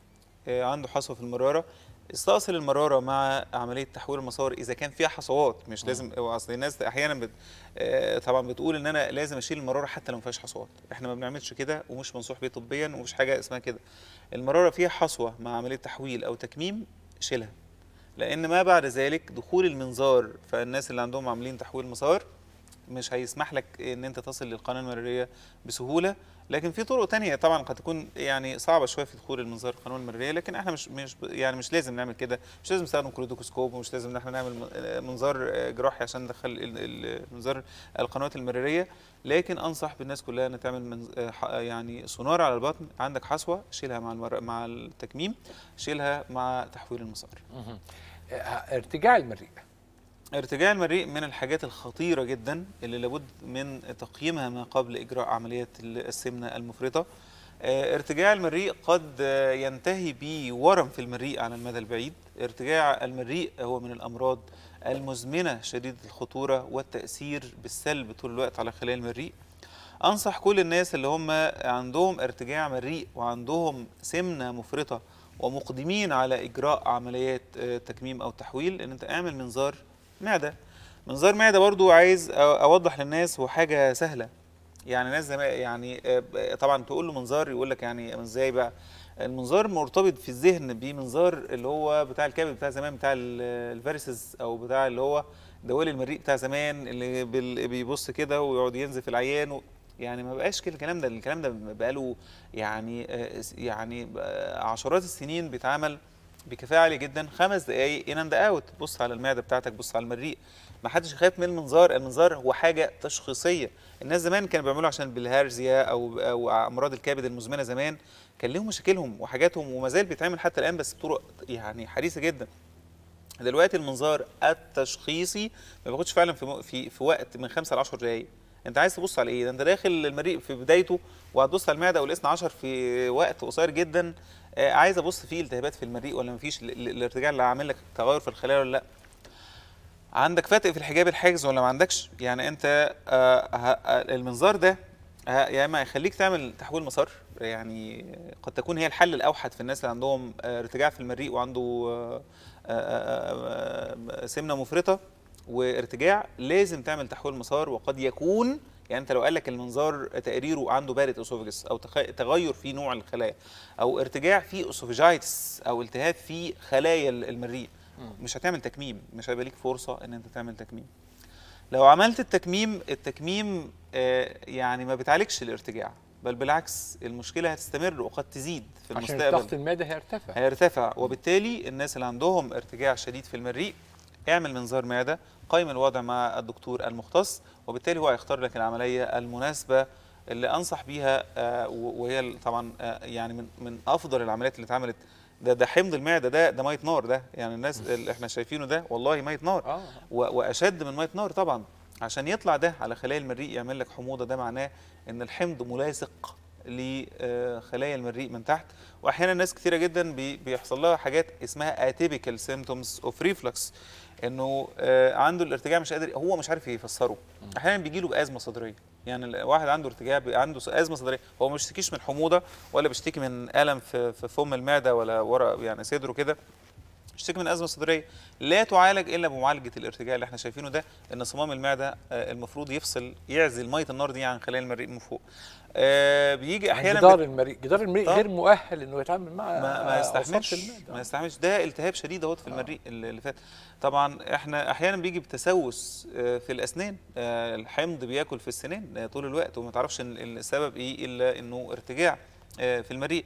آه، عنده حصوه في المراره استأصل المراره مع عمليه تحويل المسار اذا كان فيها حصوات مش لازم هو اصل الناس احيانا بت آه، طبعا بتقول ان انا لازم اشيل المراره حتى لو ما فيهاش حصوات احنا ما بنعملش كده ومش منصوح بيه طبيا ومفيش حاجه اسمها كده المراره فيها حصوه مع عمليه تحويل او تكميم شيلها لان ما بعد ذلك دخول المنظار فالناس اللي عندهم عاملين تحويل مسار مش هيسمح لك ان انت تصل للقناه المراريه بسهوله لكن في طرق تانية طبعا قد تكون يعني صعبه شويه في دخول المنظار القناه المراريه لكن احنا مش مش يعني مش لازم نعمل كده مش لازم نستخدم كولودوكوسكوب ومش لازم ان احنا نعمل م- منظار جراحي عشان ندخل ال- ال- منظار القنوات المراريه لكن انصح بالناس كلها ان تعمل منز... ح- يعني سونار على البطن عندك حصوه شيلها مع المر... مع التكميم شيلها مع تحويل المسار آه، ارتجاع المريء ارتجاع المريء من الحاجات الخطيرة جدا اللي لابد من تقييمها ما قبل إجراء عمليات السمنة المفرطة آه، ارتجاع المريء قد آه، ينتهي بورم في المريء على المدى البعيد ارتجاع المريء هو من الأمراض المزمنة شديدة الخطورة والتأثير بالسلب طول الوقت على خلايا المريء أنصح كل الناس اللي هم عندهم ارتجاع مريء وعندهم سمنة مفرطة ومقدمين على إجراء عمليات آه، تكميم أو تحويل إن أنت اعمل منظار معدة منظار معدة برضو عايز أ- أوضح للناس هو حاجة سهلة يعني ناس زمان يعني آه، ب- طبعا تقول له منظار يقول لك يعني ازاي بقى المنظار مرتبط في الذهن بمنظار اللي هو بتاع الكبد بتاع زمان بتاع ال- الفيرسز او بتاع اللي هو دوالي المريء بتاع زمان اللي بال- بيبص كده ويقعد ينزف العيان و يعني ما بقاش كده الكلام ده الكلام ده بقاله يعني آه، يعني بقى عشرات السنين بيتعمل بكفاءه عاليه جدا خمس دقائق ان اند اوت بص على المعده بتاعتك بص على المريء ما حدش يخاف من المنظار المنظار هو حاجه تشخيصيه الناس زمان كانوا بيعملوا عشان بالهارزيا او او امراض الكبد المزمنه زمان كان لهم مشاكلهم وحاجاتهم وما زال بيتعمل حتى الان بس بطرق يعني حديثه جدا دلوقتي المنظار التشخيصي ما بياخدش فعلا في م- في في وقت من 5 ل 10 دقائق انت عايز تبص على ايه ده انت داخل المريء في بدايته وهتبص على المعده والاثنى عشر في وقت قصير جدا آه، عايز ابص فيه التهابات في المريء ولا مفيش ال- ال- الارتجاع اللي عامل لك تغير في الخلايا ولا لا عندك فتق في الحجاب الحاجز ولا ما عندكش يعني انت آه، ه- آه، المنظار ده ه- يا اما يخليك تعمل تحويل مسار يعني قد تكون هي الحل الاوحد في الناس اللي عندهم آه، ارتجاع في المريء وعنده آه، آه، آه، آه، سمنه مفرطه وارتجاع لازم تعمل تحويل مسار وقد يكون يعني انت لو قال لك المنظار تقريره عنده بارد اسوفجس او تخ- تغير في نوع الخلايا او ارتجاع في اسوفجايتس او التهاب في خلايا المريء مش هتعمل تكميم مش هيبقى ليك فرصه ان انت تعمل تكميم لو عملت التكميم التكميم آه، يعني ما بتعالجش الارتجاع بل بالعكس المشكله هتستمر وقد تزيد في عشان المستقبل ضغط المعده هيرتفع هيرتفع وبالتالي الناس اللي عندهم ارتجاع شديد في المريء اعمل منظار معده قيم الوضع مع الدكتور المختص وبالتالي هو هيختار لك العمليه المناسبه اللي انصح بيها آه، و- وهي ال- طبعا آه، يعني من من افضل العمليات اللي اتعملت ده ده حمض المعده ده ده ميه نار ده يعني الناس اللي احنا شايفينه ده والله ميه نار اه و- واشد من ميه نار طبعا عشان يطلع ده على خلايا المريء يعمل لك حموضه ده معناه ان الحمض ملاصق لخلايا المريء من تحت واحيانا ناس كثيره جدا بي- بيحصل لها حاجات اسمها اتيبيكال سيمتومز اوف ريفلكس انه آه، عنده الارتجاع مش قادر هو مش عارف يفسره احيانا بيجي له بازمه صدريه يعني الواحد عنده ارتجاع بيبقى عنده ازمه صدريه هو ما بيشتكيش من حموضه ولا بيشتكي من الم في في فم المعده ولا ورا يعني صدره كده يشتكي من ازمه صدريه لا تعالج الا بمعالجه الارتجاع اللي احنا شايفينه ده ان صمام المعده آه، المفروض يفصل يعزل ميه النار دي عن خلايا المريء من فوق آه، بيجي عن احيانا جدار بت- المريء جدار المريء طب. غير مؤهل انه يتعامل مع ما, ما أوساط يستحملش المعدة. ما يستحملش ده التهاب شديد اهوت في المريء اللي اللي فات طبعا احنا احيانا بيجي بتسوس آه، في الاسنان آه، الحمض بياكل في السنان آه، طول الوقت وما تعرفش ال- السبب ايه الا انه ارتجاع آه، في المريء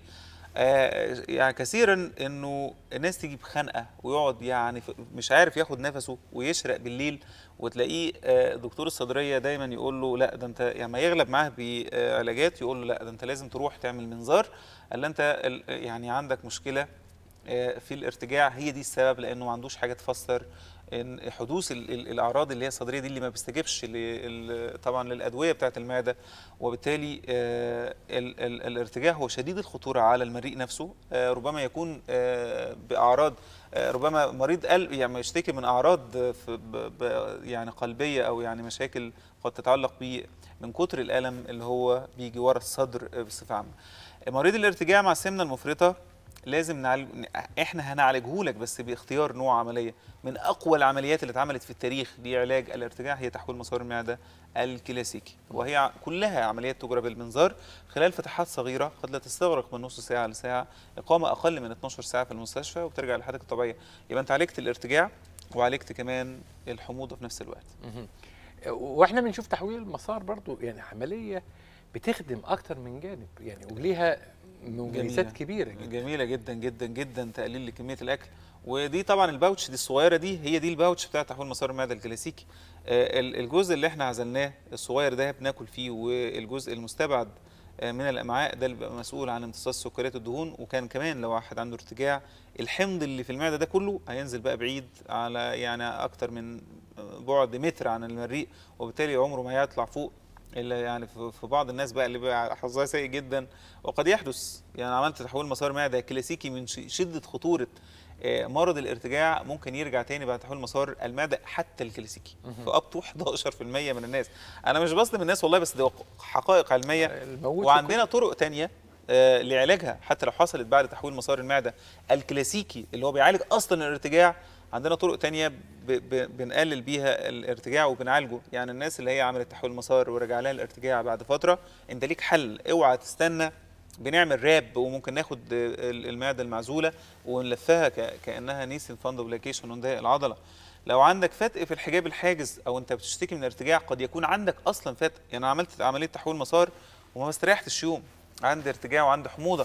آه، يعني كثيرا انه الناس تيجي بخنقه ويقعد يعني ف- مش عارف ياخد نفسه ويشرق بالليل وتلاقيه آه، دكتور الصدريه دايما يقول له لا ده انت يعني ما يغلب معاه بعلاجات يقول له لا ده انت لازم تروح تعمل منظار الا انت ال- يعني عندك مشكله آه، في الارتجاع هي دي السبب لانه ما عندوش حاجه تفسر ان حدوث ال- ال- الاعراض اللي هي الصدريه دي اللي ما بيستجبش لل- طبعا للادويه بتاعه المعده وبالتالي آه، ال- ال- الارتجاع هو شديد الخطوره على المريء نفسه آه، ربما يكون آه، باعراض آه، ربما مريض قلب يعني يشتكي من اعراض آه، في ب- ب- يعني قلبيه او يعني مشاكل قد تتعلق بيه من كتر الالم اللي هو بيجي ورا الصدر آه، بصفه عامه مريض الارتجاع مع السمنه المفرطه لازم نعالج احنا هنعالجه لك بس باختيار نوع عمليه من اقوى العمليات اللي اتعملت في التاريخ لعلاج الارتجاع هي تحويل مسار المعده الكلاسيكي وهي ع- كلها عمليات تجرى بالمنظار خلال فتحات صغيره قد لا تستغرق من نص ساعه لساعه اقامه اقل من 12 ساعه في المستشفى وبترجع لحالتك الطبيعيه يبقى انت عالجت الارتجاع وعالجت كمان الحموضه في نفس الوقت مهم. واحنا بنشوف تحويل المسار برضو يعني عمليه بتخدم اكتر من جانب يعني وليها مميزات جميلة. كبيره جدا جميله جدا جدا جدا تقليل لكميه الاكل ودي طبعا الباوتش دي الصغيره دي هي دي الباوتش بتاع تحويل مسار المعده الكلاسيكي آه، ال- الجزء اللي احنا عزلناه الصغير ده بناكل فيه والجزء المستبعد آه، من الامعاء ده اللي بيبقى مسؤول عن امتصاص سكريات الدهون وكان كمان لو واحد عنده ارتجاع الحمض اللي في المعده ده كله هينزل بقى بعيد على يعني اكتر من بعد متر عن المريء وبالتالي عمره ما هيطلع فوق الا يعني في في بعض الناس بقى اللي بقى حظها سيء جدا وقد يحدث يعني عملت تحويل مسار معده كلاسيكي من ش- شده خطوره آه، مرض الارتجاع ممكن يرجع تاني بعد تحويل مسار المعده حتى الكلاسيكي في اب تو 11% من الناس انا مش بظلم الناس والله بس دي حقائق علميه الموت وعندنا طرق تانية آه، لعلاجها حتى لو حصلت بعد تحويل مسار المعدة الكلاسيكي اللي هو بيعالج أصلا الارتجاع عندنا طرق تانية ب ب بنقلل بيها الارتجاع وبنعالجه يعني الناس اللي هي عملت تحويل مسار ورجع لها الارتجاع بعد فترة انت ليك حل اوعى تستنى بنعمل راب وممكن ناخد آه، ال- المعدة المعزولة ونلفها ك- كأنها نيسن فاندوبلاكيشن ونضايق العضلة لو عندك فتق في الحجاب الحاجز او انت بتشتكي من ارتجاع قد يكون عندك اصلا فتق يعني أنا عملت عمليه تحويل مسار وما استريحتش يوم عندي ارتجاع وعندي حموضه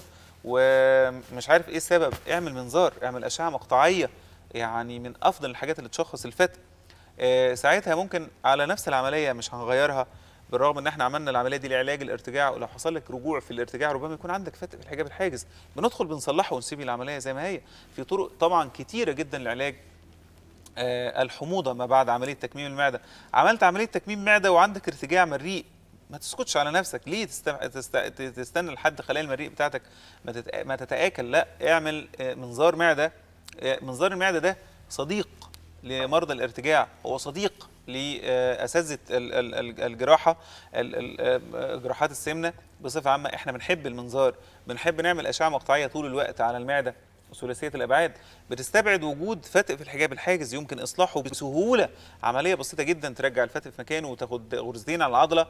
ومش عارف ايه السبب اعمل منظار اعمل اشعه مقطعيه يعني من افضل الحاجات اللي تشخص الفتق آه، ساعتها ممكن على نفس العمليه مش هنغيرها بالرغم ان احنا عملنا العمليه دي لعلاج الارتجاع ولو حصل لك رجوع في الارتجاع ربما يكون عندك فتق في الحجاب الحاجز بندخل بنصلحه ونسيب العمليه زي ما هي في طرق طبعا كتيره جدا لعلاج آه، الحموضه ما بعد عمليه تكميم المعده عملت عمليه تكميم معده وعندك ارتجاع مريء ما تسكتش على نفسك ليه تست... تست... تستنى لحد خلايا المريء بتاعتك ما, تت... ما تتاكل لا اعمل آه، منظار معده آه، منظار المعده ده صديق لمرضى الارتجاع هو صديق لاساتذه ال- ال- ال- الجراحه ال- ال- آه، جراحات السمنه بصفه عامه احنا بنحب المنظار بنحب نعمل اشعه مقطعيه طول الوقت على المعده ثلاثيه الابعاد بتستبعد وجود فتق في الحجاب الحاجز يمكن اصلاحه بسهوله عمليه بسيطه جدا ترجع الفتق في مكانه وتاخد غرزتين على العضله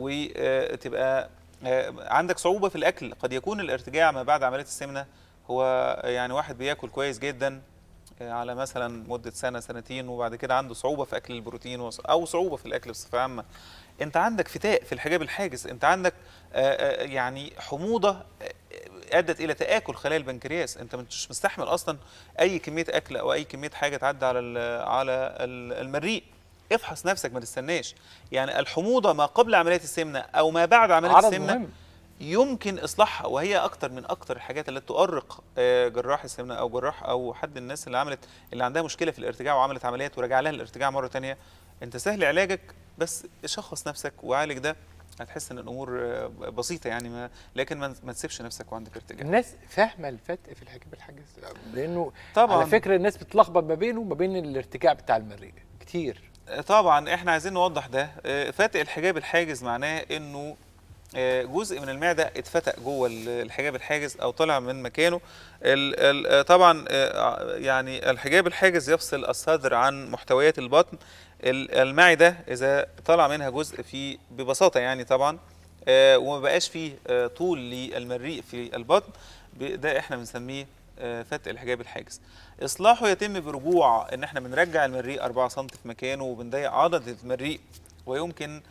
وتبقى عندك صعوبه في الاكل قد يكون الارتجاع ما بعد عمليه السمنه هو يعني واحد بياكل كويس جدا آه، على مثلا مده سنه سنتين وبعد كده عنده صعوبه في اكل البروتين وص- او صعوبه في الاكل بصفه عامه انت عندك فتاء في الحجاب الحاجز انت عندك آه، آه، يعني حموضه آه، ادت الى تاكل خلايا البنكرياس انت مش مستحمل اصلا اي كميه اكل او اي كميه حاجه تعدي على ال على ال- المريء افحص نفسك ما تستناش يعني الحموضه ما قبل عمليه السمنه او ما بعد عمليه عرض السمنه مهم يمكن اصلاحها وهي اكتر من اكتر الحاجات التي تؤرق آه، جراح السمنه او جراح او حد الناس اللي عملت اللي عندها مشكله في الارتجاع وعملت عمليات ورجع لها الارتجاع مره تانية انت سهل علاجك بس شخص نفسك وعالج ده هتحس ان الامور آه، بسيطه يعني ما لكن ما ما تسيبش نفسك وعندك ارتجاع الناس فاهمه الفتق في الحجاب الحاجز لانه طبعا على فكره الناس بتلخبط ما بينه وما بين الارتجاع بتاع المريء كتير طبعا احنا عايزين نوضح ده آه، فاتق الحجاب الحاجز معناه انه آه، جزء من المعده اتفتق جوه ال- الحجاب الحاجز او طلع من مكانه ال- ال- آه، طبعا آه، يعني الحجاب الحاجز يفصل الصدر عن محتويات البطن ال- المعده اذا طلع منها جزء في ببساطه يعني طبعا آه، وما بقاش فيه آه، طول للمريء في البطن ب- ده احنا بنسميه آه، فتق الحجاب الحاجز اصلاحه يتم برجوع ان احنا بنرجع المريء 4 سم في مكانه وبنضيق عضله المريء ويمكن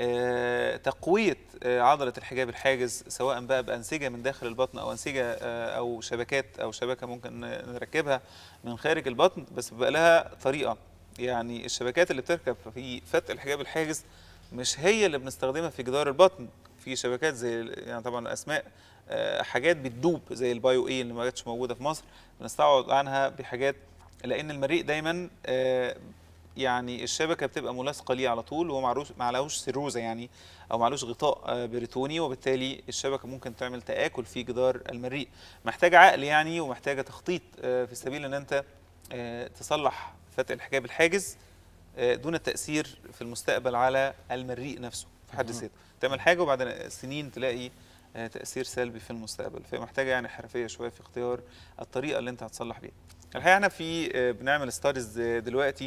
آه، تقويه آه، عضله الحجاب الحاجز سواء بقى بانسجه من داخل البطن او انسجه آه، او شبكات او شبكه ممكن نركبها من خارج البطن بس بيبقى لها طريقه يعني الشبكات اللي بتركب في فتق الحجاب الحاجز مش هي اللي بنستخدمها في جدار البطن في شبكات زي يعني طبعا اسماء آه، حاجات بتدوب زي البايو اي اللي ما كانتش موجوده في مصر بنستعوض عنها بحاجات لان المريء دايما آه، يعني الشبكه بتبقى ملاصقه ليه على طول وهو معلوش معلوش سيروزه يعني او معلوش غطاء آه، بريتوني وبالتالي الشبكه ممكن تعمل تاكل في جدار المريء محتاجه عقل يعني ومحتاجه تخطيط آه، في سبيل ان انت آه، تصلح فتق الحجاب الحاجز آه، دون التاثير في المستقبل على المريء نفسه في حد ذاته تعمل حاجه وبعد سنين تلاقي آه، تاثير سلبي في المستقبل فمحتاجه يعني حرفيه شويه في اختيار الطريقه اللي انت هتصلح بيها الحقيقه احنا في آه، بنعمل ستاديز دلوقتي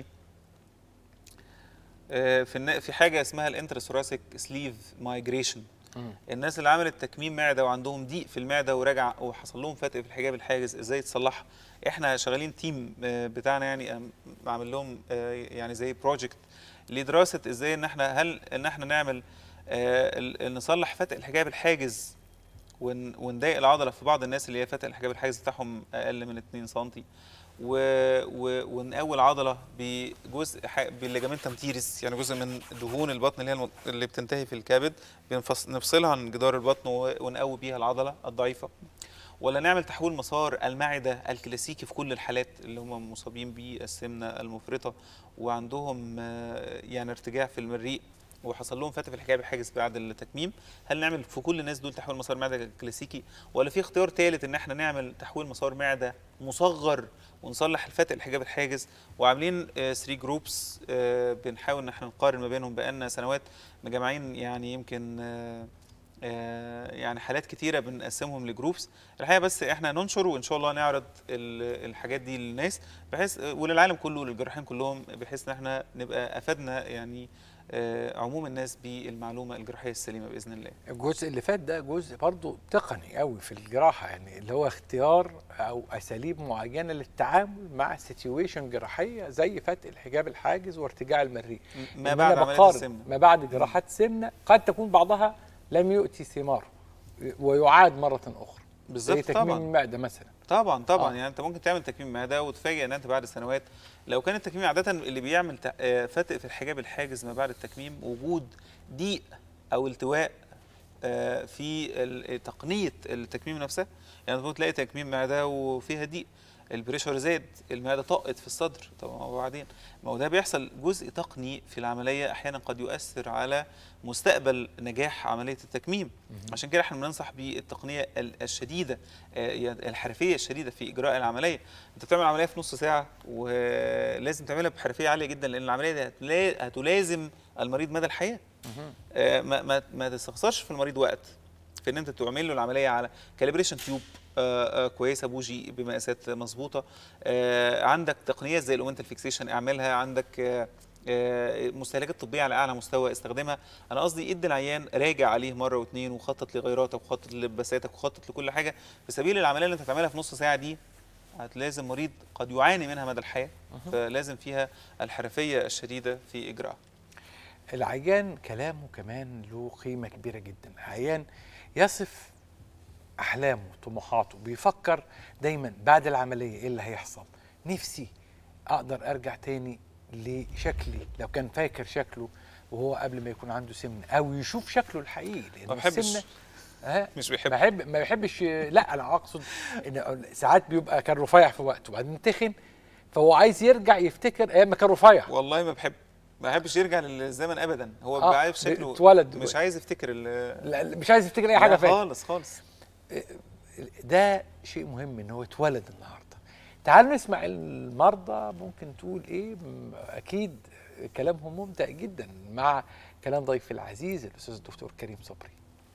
آه، في النا- في حاجه اسمها الانترثوراسيك سليف مايجريشن الناس اللي عملت تكميم معده وعندهم ضيق في المعده ورجع وحصل لهم فتق في الحجاب الحاجز ازاي تصلحها احنا شغالين تيم آه، بتاعنا يعني آم، عامل لهم آه، يعني زي بروجكت لدراسه ازاي ان احنا هل ان احنا نعمل آه، ال- نصلح فتق الحجاب الحاجز ون- ونضايق العضله في بعض الناس اللي هي فتق الحجاب الحاجز بتاعهم اقل من 2 سم و... و... ونقوي العضله بجزء ح... بالليجامنتم تيريس يعني جزء من دهون البطن اللي هي الم... اللي بتنتهي في الكبد بنفص... نفصلها عن جدار البطن و... ونقوي بيها العضله الضعيفه ولا نعمل تحويل مسار المعده الكلاسيكي في كل الحالات اللي هم مصابين بالسمنه المفرطه وعندهم آه، يعني ارتجاع في المريء وحصل لهم فتح في الحجاب الحاجز بعد التكميم هل نعمل في كل الناس دول تحويل مسار معده كلاسيكي ولا في اختيار ثالث ان احنا نعمل تحويل مسار معده مصغر ونصلح الفتق الحجاب الحاجز وعاملين 3 جروبس بنحاول ان احنا نقارن ما بينهم بقالنا سنوات مجمعين يعني يمكن آه، آه، يعني حالات كتيره بنقسمهم لجروبس الحقيقه بس احنا ننشر وان شاء الله نعرض ال- الحاجات دي للناس بحيث وللعالم كله للجراحين كلهم بحيث ان احنا نبقى افدنا يعني آه، عموم الناس بالمعلومه الجراحيه السليمه باذن الله الجزء اللي فات ده جزء برضه تقني قوي في الجراحه يعني اللي هو اختيار او اساليب معينه للتعامل مع سيتويشن جراحيه زي فتق الحجاب الحاجز وارتجاع المريء ما إن بعد أنا عمليه بقارن السمنه ما بعد جراحات سمنه قد تكون بعضها لم يؤتي ثماره ويعاد مره اخرى زي بالظبط تكميم طبعا المعده مثلا طبعا طبعا آه. يعني انت ممكن تعمل تكميم معده وتفاجئ ان انت بعد سنوات لو كان التكميم عاده اللي بيعمل ت- آه، فتق في الحجاب الحاجز ما بعد التكميم وجود ضيق او التواء آه، في ال- تقنيه التكميم نفسها يعني ممكن تلاقي تكميم معده وفيها ضيق البريشر زاد المعده طقت في الصدر طب وبعدين ما هو ده بيحصل جزء تقني في العمليه احيانا قد يؤثر على مستقبل نجاح عمليه التكميم عشان كده احنا بننصح بالتقنيه ال- الشديده آه، يعني الحرفيه الشديده في اجراء العمليه انت بتعمل عمليه في نص ساعه ولازم تعملها بحرفيه عاليه جدا لان العمليه دي هتلا- هتلازم المريض مدى الحياه آه، ما ما ما تستخسرش في المريض وقت في ان انت تعمل له العمليه على كاليبريشن تيوب آه، آه، كويسه بوجي بمقاسات مظبوطه آه، عندك تقنيات زي الاومنتال فيكسيشن اعملها عندك آه، آه، مستهلكات طبيه على اعلى مستوى استخدمها انا قصدي ادي العيان راجع عليه مره واثنين وخطط لغيراتك وخطط للبساتك وخطط لكل حاجه في سبيل العمليه اللي انت هتعملها في نص ساعه دي هتلازم مريض قد يعاني منها مدى الحياه فلازم فيها الحرفيه الشديده في اجراءها العيان كلامه كمان له قيمة كبيرة جدا العيان يصف أحلامه طموحاته بيفكر دايما بعد العملية إيه اللي هيحصل نفسي أقدر أرجع تاني لشكلي لو كان فاكر شكله وهو قبل ما يكون عنده سمنة أو يشوف شكله الحقيقي لأن ما بحبش. السمنة ها مش بيحب. بحب ما بيحبش لا انا اقصد ان ساعات بيبقى كان رفيع في وقت وبعدين تخن فهو عايز يرجع يفتكر ايام ما كان رفيع والله ما بحب ما بحبش يرجع للزمن ابدا هو آه، بيبقى عارف شكله اتولد مش دلوقتي. عايز يفتكر ال- لا مش عايز يفتكر اي حاجه لا فاتت خالص خالص ده شيء مهم ان هو اتولد النهارده تعالوا نسمع المرضى ممكن تقول ايه م- اكيد كلامهم ممتع جدا مع كلام ضيفي العزيز الاستاذ الدكتور كريم صبري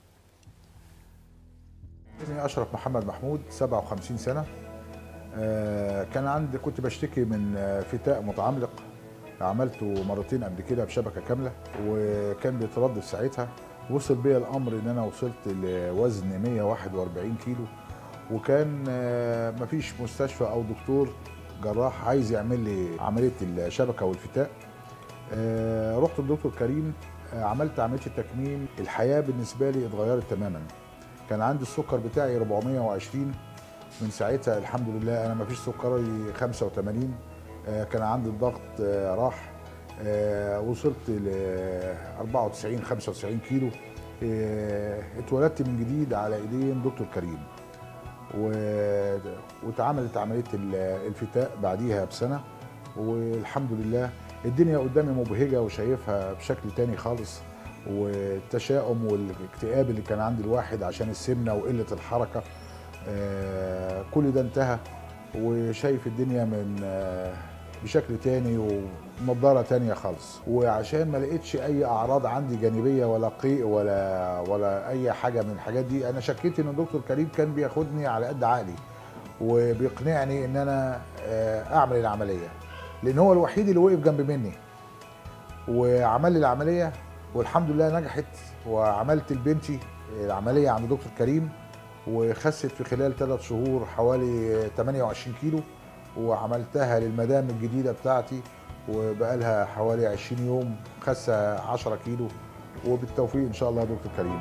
اسمي اشرف محمد محمود 57 سنه آه، كان عندي كنت بشتكي من آه، فتاء متعملق عملته مرتين قبل كده بشبكه كامله وكان بيتردد ساعتها وصل بيا الامر ان انا وصلت لوزن 141 كيلو وكان آه، مفيش مستشفى او دكتور جراح عايز يعمل لي عمليه الشبكه والفتاء آه، رحت للدكتور كريم آه، عملت عمليه التكميم الحياه بالنسبه لي اتغيرت تماما كان عندي السكر بتاعي 420 من ساعتها الحمد لله انا ما فيش سكري 85 آه، كان عندي الضغط آه، راح آه، وصلت ل 94 95 كيلو آه، اتولدت من جديد على ايدين دكتور كريم و- واتعملت عمليه ال- الفتاء بعديها بسنه والحمد لله الدنيا قدامي مبهجه وشايفها بشكل تاني خالص والتشاؤم والاكتئاب اللي كان عند الواحد عشان السمنه وقله الحركه آه، كل ده انتهى وشايف الدنيا من آه، بشكل تاني ونضاره تانية خالص وعشان ما لقيتش اي اعراض عندي جانبيه ولا قيء ولا ولا اي حاجه من الحاجات دي انا شكيت ان الدكتور كريم كان بياخدني على قد عقلي وبيقنعني ان انا آه، اعمل العمليه لان هو الوحيد اللي وقف جنب مني وعمل لي العمليه والحمد لله نجحت وعملت لبنتي العمليه عند دكتور كريم وخست في خلال ثلاث شهور حوالي 28 كيلو وعملتها للمدام الجديده بتاعتي وبقالها حوالي 20 يوم خاسه 10 كيلو وبالتوفيق ان شاء الله يا دكتور كريم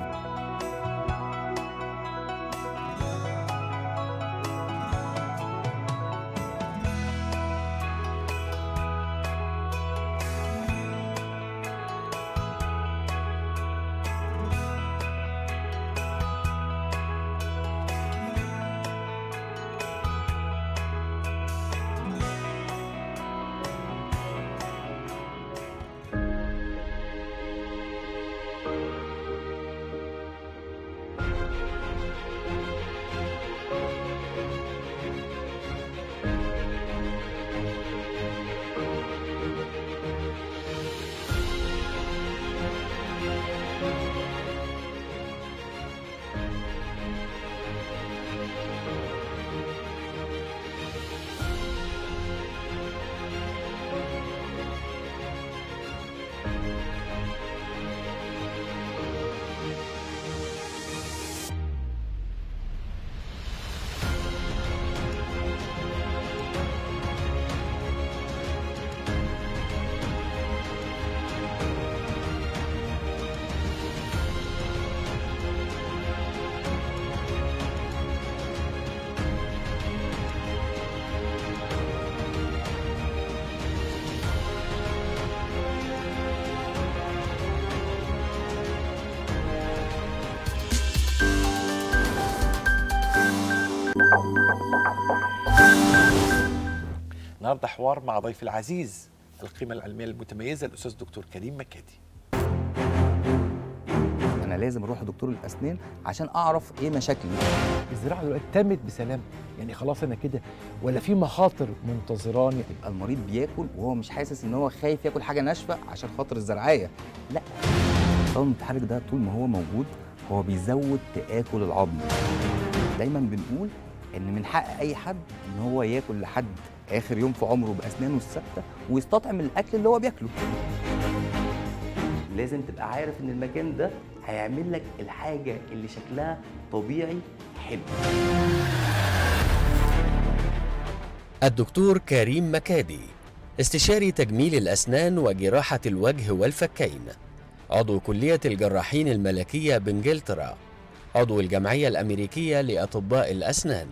النهارده حوار مع ضيف العزيز القيمه العلميه المتميزه الاستاذ دكتور كريم مكادي انا لازم اروح لدكتور الاسنان عشان اعرف ايه مشاكلي الزراعه دلوقتي تمت بسلام يعني خلاص انا كده ولا في مخاطر منتظراني يبقى المريض بياكل وهو مش حاسس ان هو خايف ياكل حاجه ناشفه عشان خاطر الزرعيه لا الطاقم المتحرك ده طول ما هو موجود هو بيزود تاكل العظم دايما بنقول ان من حق اي حد ان هو ياكل لحد اخر يوم في عمره باسنانه الثابته ويستطعم الاكل اللي هو بياكله لازم تبقى عارف ان المكان ده هيعمل لك الحاجه اللي شكلها طبيعي حلو الدكتور كريم مكادي استشاري تجميل الأسنان وجراحة الوجه والفكين عضو كلية الجراحين الملكية بإنجلترا عضو الجمعية الأمريكية لأطباء الأسنان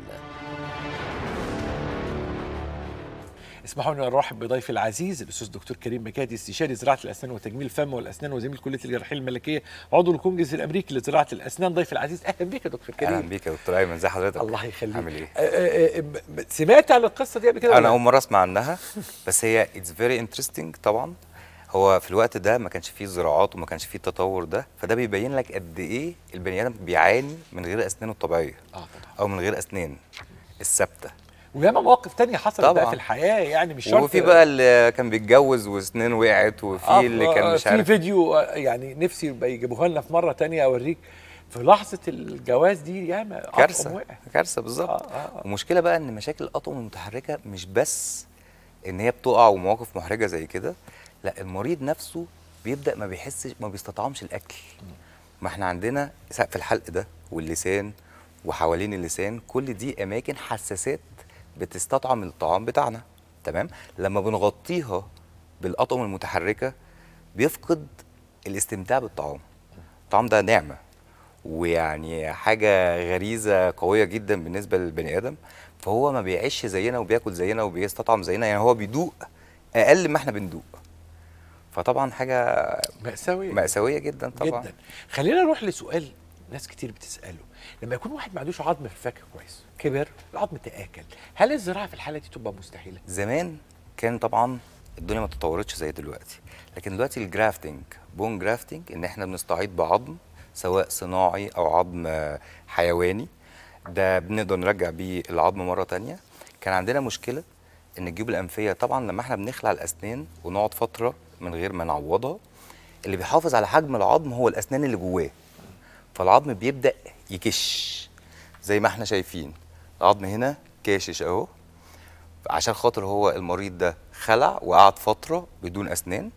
اسمحوا لي نرحب بضيفي العزيز الاستاذ دكتور كريم مكادي استشاري زراعه الاسنان وتجميل الفم والاسنان وزميل كليه الجراحين الملكيه عضو الكونجرس الامريكي لزراعه الاسنان ضيف العزيز اهلا بك يا دكتور كريم اهلا بيك يا دكتور ايمن ازي حضرتك الله يخليك عامل ايه آه، آه، آه، ب- سمعت عن القصه دي قبل كده انا ولا؟ اول مره اسمع عنها بس هي اتس فيري انترستنج طبعا هو في الوقت ده ما كانش فيه زراعات وما كانش فيه التطور ده فده بيبين لك قد ايه البني ادم بيعاني من غير اسنانه الطبيعيه اه طبعا او من غير اسنان الثابته وياما مواقف تانية حصلت بقى طبعاً. في الحياه يعني مش شرط وفي بقى اللي كان بيتجوز واسنانه وقعت وفي آه، اللي كان آه، مش في عارف فيديو آه، يعني نفسي يبقى يجيبوها لنا في مره تانية اوريك في لحظه الجواز دي ياما أطقم كارثه وقع. كارثه بالظبط آه، آه، آه. المشكله بقى ان مشاكل الاطقم المتحركه مش بس ان هي بتقع ومواقف محرجه زي كده لا المريض نفسه بيبدا ما بيحسش ما بيستطعمش الاكل ما احنا عندنا سقف الحلق ده واللسان وحوالين اللسان كل دي اماكن حساسات بتستطعم الطعام بتاعنا تمام لما بنغطيها بالاطقم المتحركه بيفقد الاستمتاع بالطعام الطعام ده نعمه ويعني حاجه غريزه قويه جدا بالنسبه للبني ادم فهو ما بيعيش زينا وبياكل زينا وبيستطعم زينا يعني هو بيدوق اقل ما احنا بندوق فطبعا حاجه مأساوية مأساوية جدا طبعا جدا خلينا نروح لسؤال ناس كتير بتسأله لما يكون واحد ما عندوش عظم في الفك كويس كبر العظم تآكل هل الزراعة في الحالة دي تبقى مستحيلة؟ زمان كان طبعا الدنيا ما تطورتش زي دلوقتي لكن دلوقتي الجرافتنج بون جرافتنج ان احنا بنستعيض بعظم سواء صناعي او عظم آه، حيواني ده بنقدر نرجع بيه العظم مره تانية كان عندنا مشكله ان الجيوب الانفيه طبعا لما احنا بنخلع الاسنان ونقعد فتره من غير ما نعوضها اللي بيحافظ على حجم العظم هو الاسنان اللي جواه فالعظم بيبدا يكش زي ما احنا شايفين العظم هنا كاشش اهو عشان خاطر هو المريض ده خلع وقعد فتره بدون اسنان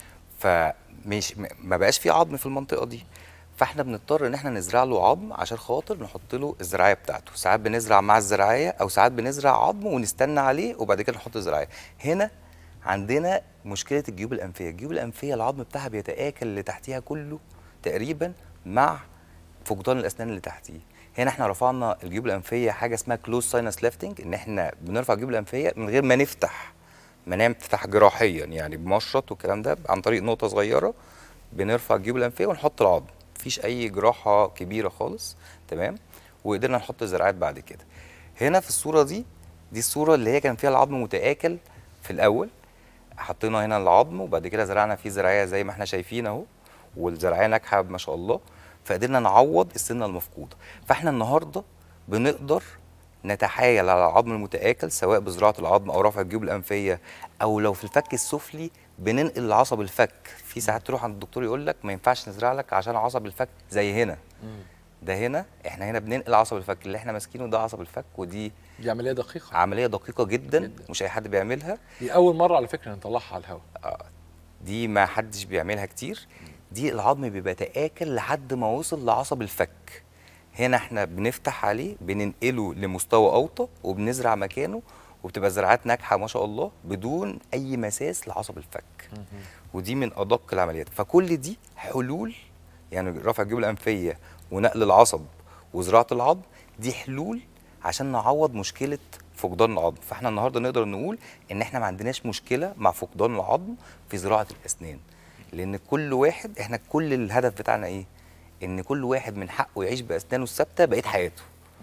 فمش ما بقاش في عظم في المنطقه دي فاحنا بنضطر ان احنا نزرع له عظم عشان خاطر نحط له الزراعيه بتاعته ساعات بنزرع مع الزراعيه او ساعات بنزرع عظم ونستنى عليه وبعد كده نحط الزراعيه هنا عندنا مشكله الجيوب الانفيه الجيوب الانفيه العظم بتاعها بيتاكل اللي تحتيها كله تقريبا مع فقدان الاسنان اللي تحتيه هنا احنا رفعنا الجيوب الانفيه حاجه اسمها كلوز ساينس ليفتنج ان احنا بنرفع الجيوب الانفيه من غير ما نفتح ما نفتح جراحيا يعني بمشرط والكلام ده عن طريق نقطه صغيره بنرفع الجيوب الانفيه ونحط العظم مفيش اي جراحه كبيره خالص تمام وقدرنا نحط الزراعات بعد كده هنا في الصوره دي دي الصوره اللي هي كان فيها العظم متاكل في الاول حطينا هنا العظم وبعد كده زرعنا فيه زراعيه زي ما احنا شايفين اهو والزراعيه ناجحه ما شاء الله فقدرنا نعوض السنه المفقوده فاحنا النهارده بنقدر نتحايل على العظم المتآكل سواء بزراعة العظم أو رفع الجيوب الأنفية أو لو في الفك السفلي بننقل العصب الفك في ساعات تروح عند الدكتور يقول لك ما ينفعش نزرع لك عشان عصب الفك زي هنا ده هنا احنا هنا بننقل عصب الفك اللي احنا ماسكينه ده عصب الفك ودي دي عملية دقيقة عملية دقيقة جدا, جداً. مش أي حد بيعملها دي أول مرة على فكرة نطلعها على الهواء آه دي ما حدش بيعملها كتير دي العظم بيبقى تآكل لحد ما وصل لعصب الفك هنا احنا بنفتح عليه بننقله لمستوى اوطى وبنزرع مكانه وبتبقى زراعات ناجحه ما شاء الله بدون اي مساس لعصب الفك ودي من ادق العمليات فكل دي حلول يعني رفع الجيوب الانفيه ونقل العصب وزراعه العظم دي حلول عشان نعوض مشكله فقدان العظم فاحنا النهارده نقدر نقول ان احنا ما عندناش مشكله مع فقدان العظم في زراعه الاسنان لان كل واحد احنا كل الهدف بتاعنا ايه ان كل واحد من حقه يعيش باسنانه الثابته بقيه حياته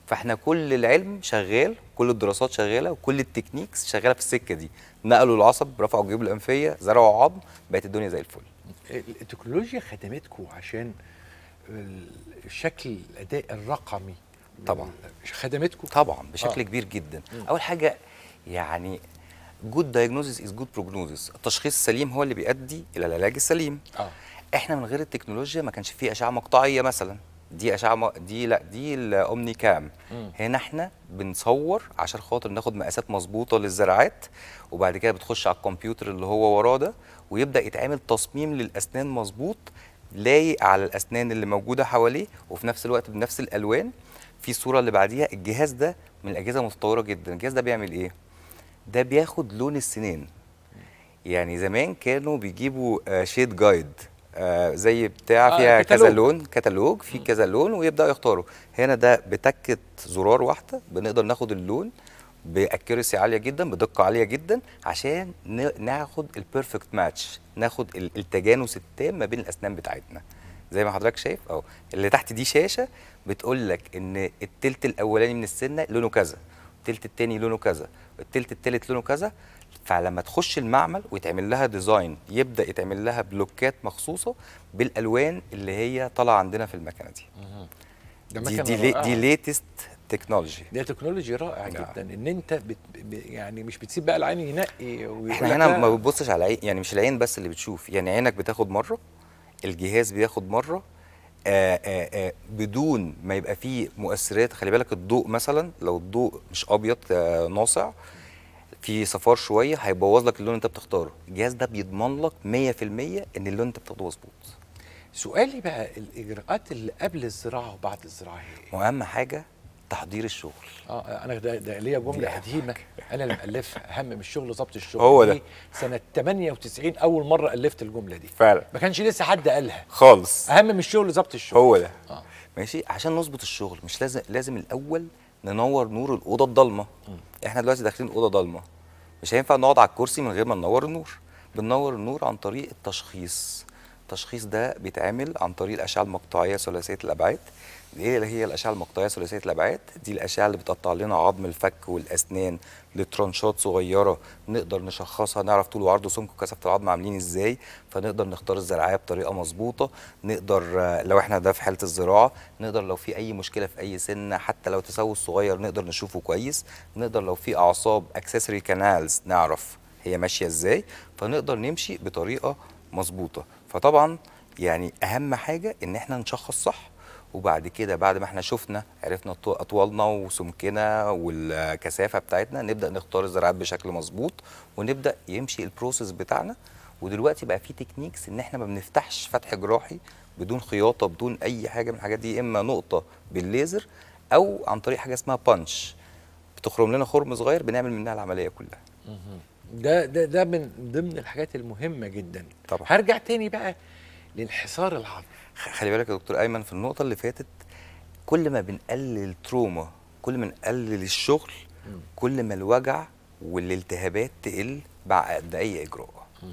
فاحنا كل العلم شغال كل الدراسات شغاله وكل التكنيكس شغاله في السكه دي نقلوا العصب رفعوا الجيوب الانفيه زرعوا عظم بقت الدنيا زي الفل التكنولوجيا خدمتكم عشان ال- الشكل الاداء الرقمي طبعا خدمتكم طبعا بشكل آه. كبير جدا مم. اول حاجه يعني جود دايجنوزيس از جود بروجنوزيس التشخيص السليم هو اللي بيؤدي الى العلاج السليم اه احنا من غير التكنولوجيا ما كانش فيه اشعه مقطعيه مثلا دي اشعه م... دي لا دي الاومني كام مم. هنا احنا بنصور عشان خاطر ناخد مقاسات مظبوطه للزراعات وبعد كده بتخش على الكمبيوتر اللي هو وراه ده ويبدا يتعمل تصميم للاسنان مظبوط لايق على الاسنان اللي موجوده حواليه وفي نفس الوقت بنفس الالوان في الصوره اللي بعديها الجهاز ده من الاجهزه المتطوره جدا الجهاز ده بيعمل ايه ده بياخد لون السنان يعني زمان كانوا بيجيبوا آه، شيد جايد آه، زي بتاع آه، فيها كذا كتالوج. لون كتالوج في كذا لون ويبداوا يختاروا هنا ده بتكه زرار واحده بنقدر ناخد اللون باكيرسي عاليه جدا بدقه عاليه جدا عشان ن- ناخد البيرفكت ماتش ناخد ال- التجانس التام ما بين الاسنان بتاعتنا زي ما حضرتك شايف اهو اللي تحت دي شاشه بتقول لك ان التلت الاولاني من السنه لونه كذا التلت التاني لونه كذا التلت التالت لونه كذا فلما تخش المعمل ويتعمل لها ديزاين يبدا يتعمل لها بلوكات مخصوصه بالالوان اللي هي طالعه عندنا في المكنه دي ده دي مكنة دي, لي- رائعة. دي ليتست تكنولوجي ده تكنولوجي رائع نعم. جدا ان انت بت ب- يعني مش بتسيب بقى العين ينقي ويقول احنا لك هنا لا. ما بتبصش على عين يعني مش العين بس اللي بتشوف يعني عينك بتاخد مره الجهاز بياخد مره آآ آآ بدون ما يبقى فيه مؤثرات خلي بالك الضوء مثلا لو الضوء مش ابيض آه، ناصع في صفار شويه هيبوظ لك اللون اللي انت بتختاره الجهاز ده بيضمن لك 100% ان اللون انت بتاخده مظبوط سؤالي بقى الاجراءات اللي قبل الزراعه وبعد الزراعه هي إيه؟ واهم حاجه تحضير الشغل اه انا ده, ده ليا دي جمله أهم قديمه انا اللي مالفها اهم من الشغل ظبط الشغل هو ده. دي سنه 98 اول مره الفت الجمله دي فعلا ما كانش لسه حد قالها خالص اهم من الشغل ظبط الشغل هو ده آه. ماشي عشان نظبط الشغل مش لازم لازم الاول ننور نور الاوضه الضلمه احنا دلوقتي داخلين اوضه ضلمه مش هينفع نقعد على الكرسي من غير ما ننور النور بننور النور عن طريق التشخيص التشخيص ده بيتعمل عن طريق الاشعه المقطعيه ثلاثيه الابعاد ايه اللي هي الاشعه المقطعيه ثلاثيه الابعاد دي الاشعه اللي بتقطع لنا عظم الفك والاسنان لترانشات صغيره نقدر نشخصها نعرف طول وعرض وسمك وكثافه العظم عاملين ازاي فنقدر نختار الزراعيه بطريقه مظبوطه نقدر آه، لو احنا ده في حاله الزراعه نقدر لو في اي مشكله في اي سنه حتى لو تسوس صغير نقدر نشوفه كويس نقدر لو في اعصاب اكسسوري كانالز نعرف هي ماشيه ازاي فنقدر نمشي بطريقه مظبوطه فطبعا يعني اهم حاجه ان احنا نشخص صح وبعد كده بعد ما احنا شفنا عرفنا طو- اطوالنا وسمكنا والكثافه بتاعتنا نبدا نختار الزراعات بشكل مظبوط ونبدا يمشي البروسيس بتاعنا ودلوقتي بقى في تكنيكس ان احنا ما بنفتحش فتح جراحي بدون خياطه بدون اي حاجه من الحاجات دي يا اما نقطه بالليزر او عن طريق حاجه اسمها بانش بتخرم لنا خرم صغير بنعمل منها العمليه كلها ده ده ده من ضمن الحاجات المهمه جدا طبعا هرجع تاني بقى لانحسار العظم خ- خلي بالك يا دكتور ايمن في النقطه اللي فاتت كل ما بنقلل التروما كل ما نقلل الشغل كل ما الوجع والالتهابات تقل بعد اي اجراء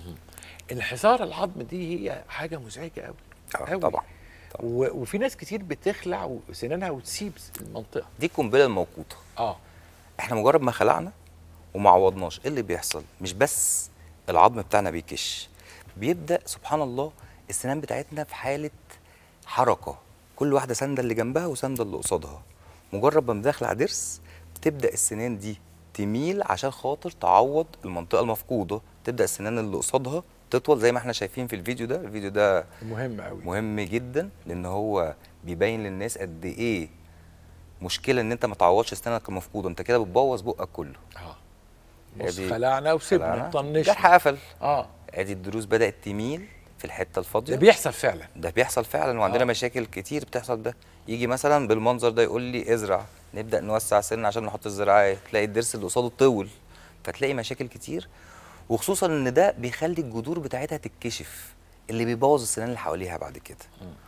انحسار العظم دي هي حاجه مزعجه قوي آه، طبعا و... وفي ناس كتير بتخلع سنانها وتسيب المنطقه دي القنبله الموقوته اه احنا مجرد ما خلعنا وما عوضناش ايه اللي بيحصل مش بس العظم بتاعنا بيكش بيبدا سبحان الله السنان بتاعتنا في حاله حركه كل واحده سانده اللي جنبها وسانده اللي قصادها مجرد ما بنخلع ضرس بتبدا السنان دي تميل عشان خاطر تعوض المنطقه المفقوده تبدا السنان اللي قصادها تطول زي ما احنا شايفين في الفيديو ده الفيديو ده مهم قوي مهم جدا لان هو بيبين للناس قد ايه مشكله ان انت ما تعوضش اسنانك المفقوده انت كده بتبوظ بقك كله اه هي بص دي- خلعنا وسيبنا خلعنا، طنشنا جرح قفل اه ادي الدروس بدات تميل في الحته الفاضيه ده بيحصل فعلا ده بيحصل فعلا وعندنا آه. مشاكل كتير بتحصل ده يجي مثلا بالمنظر ده يقول لي ازرع نبدا نوسع سن عشان نحط الزراعيه تلاقي الضرس اللي قصاده طول فتلاقي مشاكل كتير وخصوصا ان ده بيخلي الجذور بتاعتها تتكشف اللي بيبوظ السنان اللي حواليها بعد كده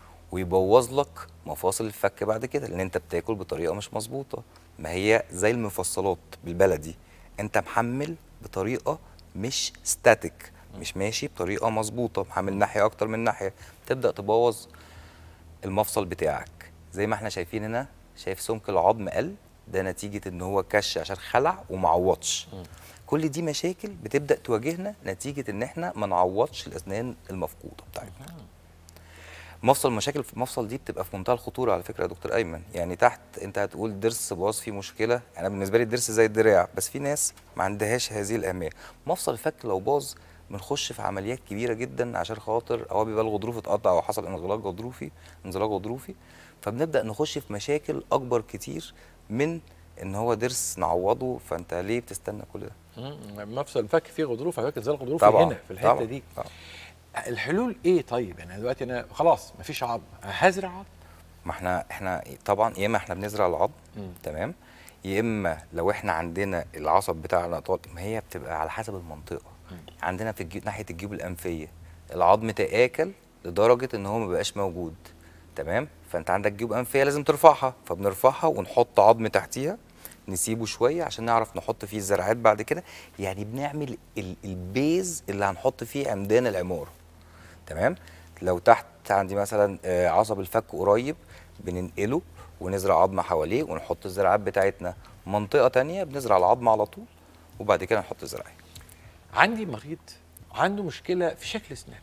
ويبوظ لك مفاصل الفك بعد كده لان انت بتاكل بطريقه مش مظبوطه ما هي زي المفصلات بالبلدي انت محمل بطريقه مش ستاتيك مش ماشي بطريقه مظبوطه محمل ناحيه اكتر من ناحيه تبدا تبوظ المفصل بتاعك زي ما احنا شايفين هنا شايف سمك العظم قل ده نتيجه ان هو كش عشان خلع وما عوضش كل دي مشاكل بتبدا تواجهنا نتيجه ان احنا ما نعوضش الاسنان المفقوده بتاعتنا مفصل مشاكل في المفصل دي بتبقى في منتهى الخطوره على فكره يا دكتور ايمن يعني تحت انت هتقول ضرس باظ فيه مشكله انا بالنسبه لي الضرس زي الدراع بس في ناس ما عندهاش هذه الاهميه مفصل الفك لو باظ بنخش في عمليات كبيره جدا عشان خاطر هو بيبقى الغضروف اتقطع او حصل انغلاق غضروفي انزلاق غضروفي فبنبدا نخش في مشاكل اكبر كتير من ان هو ضرس نعوضه فانت ليه بتستنى كل ده مم، مفصل الفك فيه غضروف على فكره زي الغضروف طبعاً، هنا في الحته طبعاً، دي طبعاً. الحلول ايه طيب يعني دلوقتي انا خلاص مفيش عظم هزرع عظم ما احنا احنا طبعا يا اما احنا بنزرع العظم مم. تمام يا اما لو احنا عندنا العصب بتاعنا طال ما هي بتبقى على حسب المنطقه عندنا في الجيوب ناحيه الجيوب الانفيه العظم تآكل لدرجه ان هو ما بقاش موجود تمام فانت عندك جيوب انفيه لازم ترفعها فبنرفعها ونحط عظم تحتيها نسيبه شويه عشان نعرف نحط فيه الزرعات بعد كده يعني بنعمل ال- البيز اللي هنحط فيه عمدان العماره تمام لو تحت عندي مثلا آه، عصب الفك قريب بننقله ونزرع عظمه حواليه ونحط الزراعات بتاعتنا منطقه تانية بنزرع العظم على طول وبعد كده نحط الزراعه عندي مريض عنده مشكله في شكل اسنانه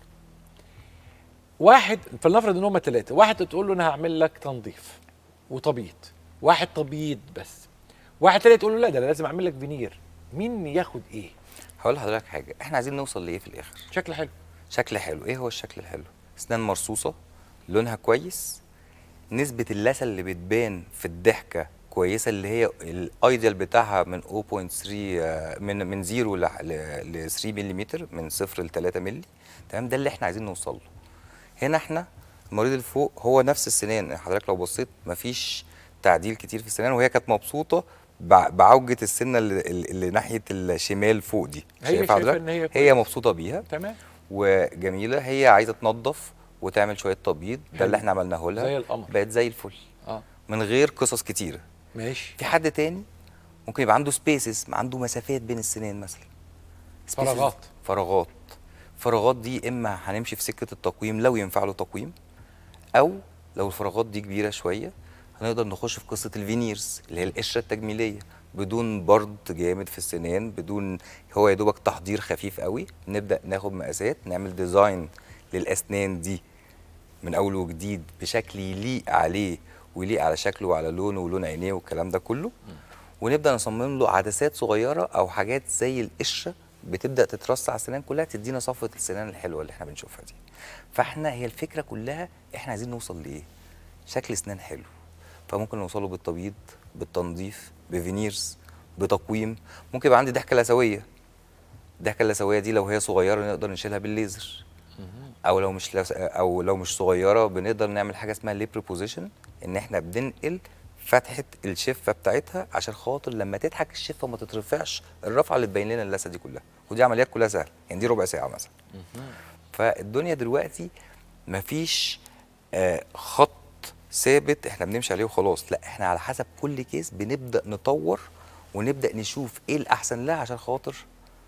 واحد فلنفرض ان هم ثلاثه واحد تقول له انا هعمل لك تنظيف وتبييض واحد تبييض بس واحد تاني تقول له لا ده انا لازم اعمل لك فينير مين ياخد ايه هقول لحضرتك حاجه احنا عايزين نوصل لايه في الاخر شكل حلو شكل حلو ايه هو الشكل الحلو اسنان مرصوصه لونها كويس نسبه اللثه اللي بتبان في الضحكه كويسه اللي هي الايديال بتاعها من 0.3 آه، من من 0 ل 3 ملم من 0 ل 3 مللي تمام ده اللي احنا عايزين نوصل له هنا احنا المريض اللي فوق هو نفس السنان حضرتك لو بصيت مفيش تعديل كتير في السنان وهي كانت مبسوطه بع- بعوجه السنه اللي, اللي ناحيه الشمال فوق دي هي شايف شايفة حضرتك إن هي هي كويسة. مبسوطه بيها تمام وجميله هي عايزه تنظف وتعمل شويه تبييض ده حلو. اللي احنا عملناه لها زي القمر. بقت زي الفل اه من غير قصص كتيره ماشي في حد تاني ممكن يبقى عنده سبيسز عنده مسافات بين السنان مثلا spaces- فراغات. فراغات فراغات دي اما هنمشي في سكه التقويم لو ينفع له تقويم او لو الفراغات دي كبيره شويه هنقدر نخش في قصه الفينيرز اللي هي القشره التجميليه بدون برد جامد في السنان بدون هو يا دوبك تحضير خفيف قوي نبدا ناخد مقاسات نعمل ديزاين للاسنان دي من اول وجديد بشكل يليق عليه ويليق على شكله وعلى لونه ولون عينيه والكلام ده كله ونبدا نصمم له عدسات صغيره او حاجات زي القشره بتبدا تترص على السنان كلها تدينا صفوه السنان الحلوه اللي احنا بنشوفها دي فاحنا هي الفكره كلها احنا عايزين نوصل لايه شكل اسنان حلو فممكن نوصله بالتبييض بالتنظيف بفينيرز بتقويم ممكن يبقى عندي ضحكه لثويه الضحكه اللثويه دي لو هي صغيره نقدر نشيلها بالليزر او لو مش لس... او لو مش صغيره بنقدر نعمل حاجه اسمها ليبر بوزيشن ان احنا بننقل فتحه الشفه بتاعتها عشان خاطر لما تضحك الشفه ما تترفعش الرفعه اللي تبين لنا اللثه دي كلها ودي عمليات كلها سهله يعني دي ربع ساعه مثلا فالدنيا دلوقتي مفيش آه خط ثابت احنا بنمشي عليه وخلاص لا احنا على حسب كل كيس بنبدا نطور ونبدا نشوف ايه الاحسن لها عشان خاطر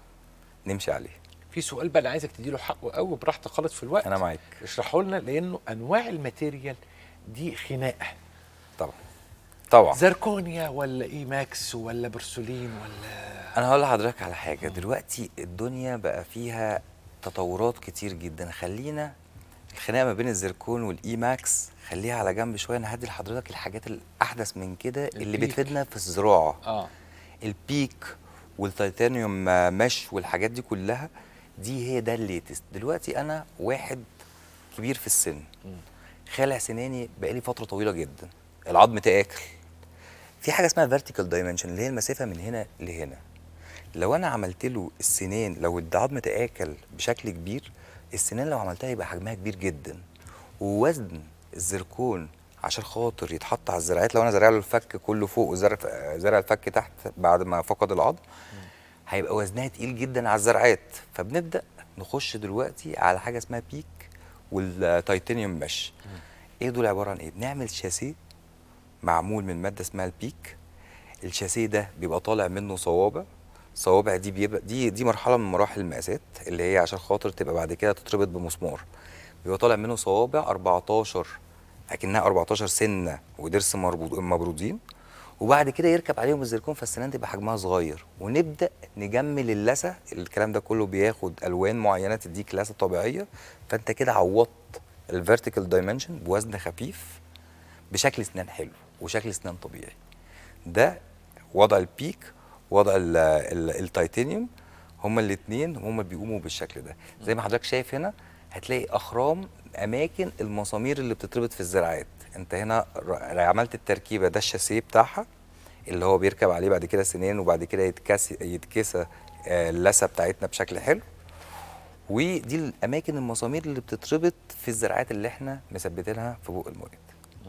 نمشي عليه في سؤال بقى انا عايزك تديله حقه قوي براحتك خالص في الوقت انا معاك اشرحه لنا لانه انواع الماتيريال دي خناقه طبعا طبعا زركونيا ولا اي ماكس ولا برسولين ولا انا هقول لحضرتك على حاجه دلوقتي الدنيا بقى فيها تطورات كتير جدا خلينا الخناقه ما بين الزركون والاي ماكس خليها على جنب شويه انا هدي لحضرتك الحاجات الاحدث من كده اللي البيك. بتفيدنا في الزراعه اه البيك والتيتانيوم آه، مش والحاجات دي كلها دي هي ده الليتست دلوقتي انا واحد كبير في السن خالع سناني بقالي فتره طويله جدا العظم تاكل في حاجه اسمها فيرتيكال دايمنشن اللي هي المسافه من هنا لهنا لو انا عملت له السنان لو العظم تاكل بشكل كبير السنان لو عملتها يبقى حجمها كبير جدا ووزن الزركون عشان خاطر يتحط على الزراعات لو انا زارع له الفك كله فوق وزرع زرع الفك تحت بعد ما فقد العظم هيبقى وزنها تقيل جدا على الزرعات فبنبدا نخش دلوقتي على حاجه اسمها بيك والتيتانيوم مش ايه دول عباره عن ايه بنعمل شاسيه معمول من ماده اسمها البيك الشاسيه ده بيبقى طالع منه صوابع الصوابع دي بيبقى دي دي مرحله من مراحل المقاسات اللي هي عشان خاطر تبقى بعد كده تتربط بمسمار بيبقى طالع منه صوابع 14 اكنها 14 سنه وضرس مربوط مبرودين وبعد كده يركب عليهم الزركون فالسنان تبقى حجمها صغير ونبدا نجمل اللثه الكلام ده كله بياخد الوان معينه تديك لثه طبيعيه فانت كده عوضت الفيرتيكال دايمنشن بوزن خفيف بشكل اسنان حلو وشكل اسنان طبيعي ده وضع البيك وضع ال ال التيتانيوم هما الاثنين هما بيقوموا بالشكل ده زي ما حضرتك شايف هنا هتلاقي اخرام اماكن المسامير اللي بتتربط في الزراعات انت هنا ر- عملت التركيبه ده الشاسيه بتاعها اللي هو بيركب عليه بعد كده سنين وبعد كده يتكس يتكسى آه، اللثه بتاعتنا بشكل حلو ودي الاماكن المسامير اللي بتتربط في الزراعات اللي احنا مثبتينها في بق المريض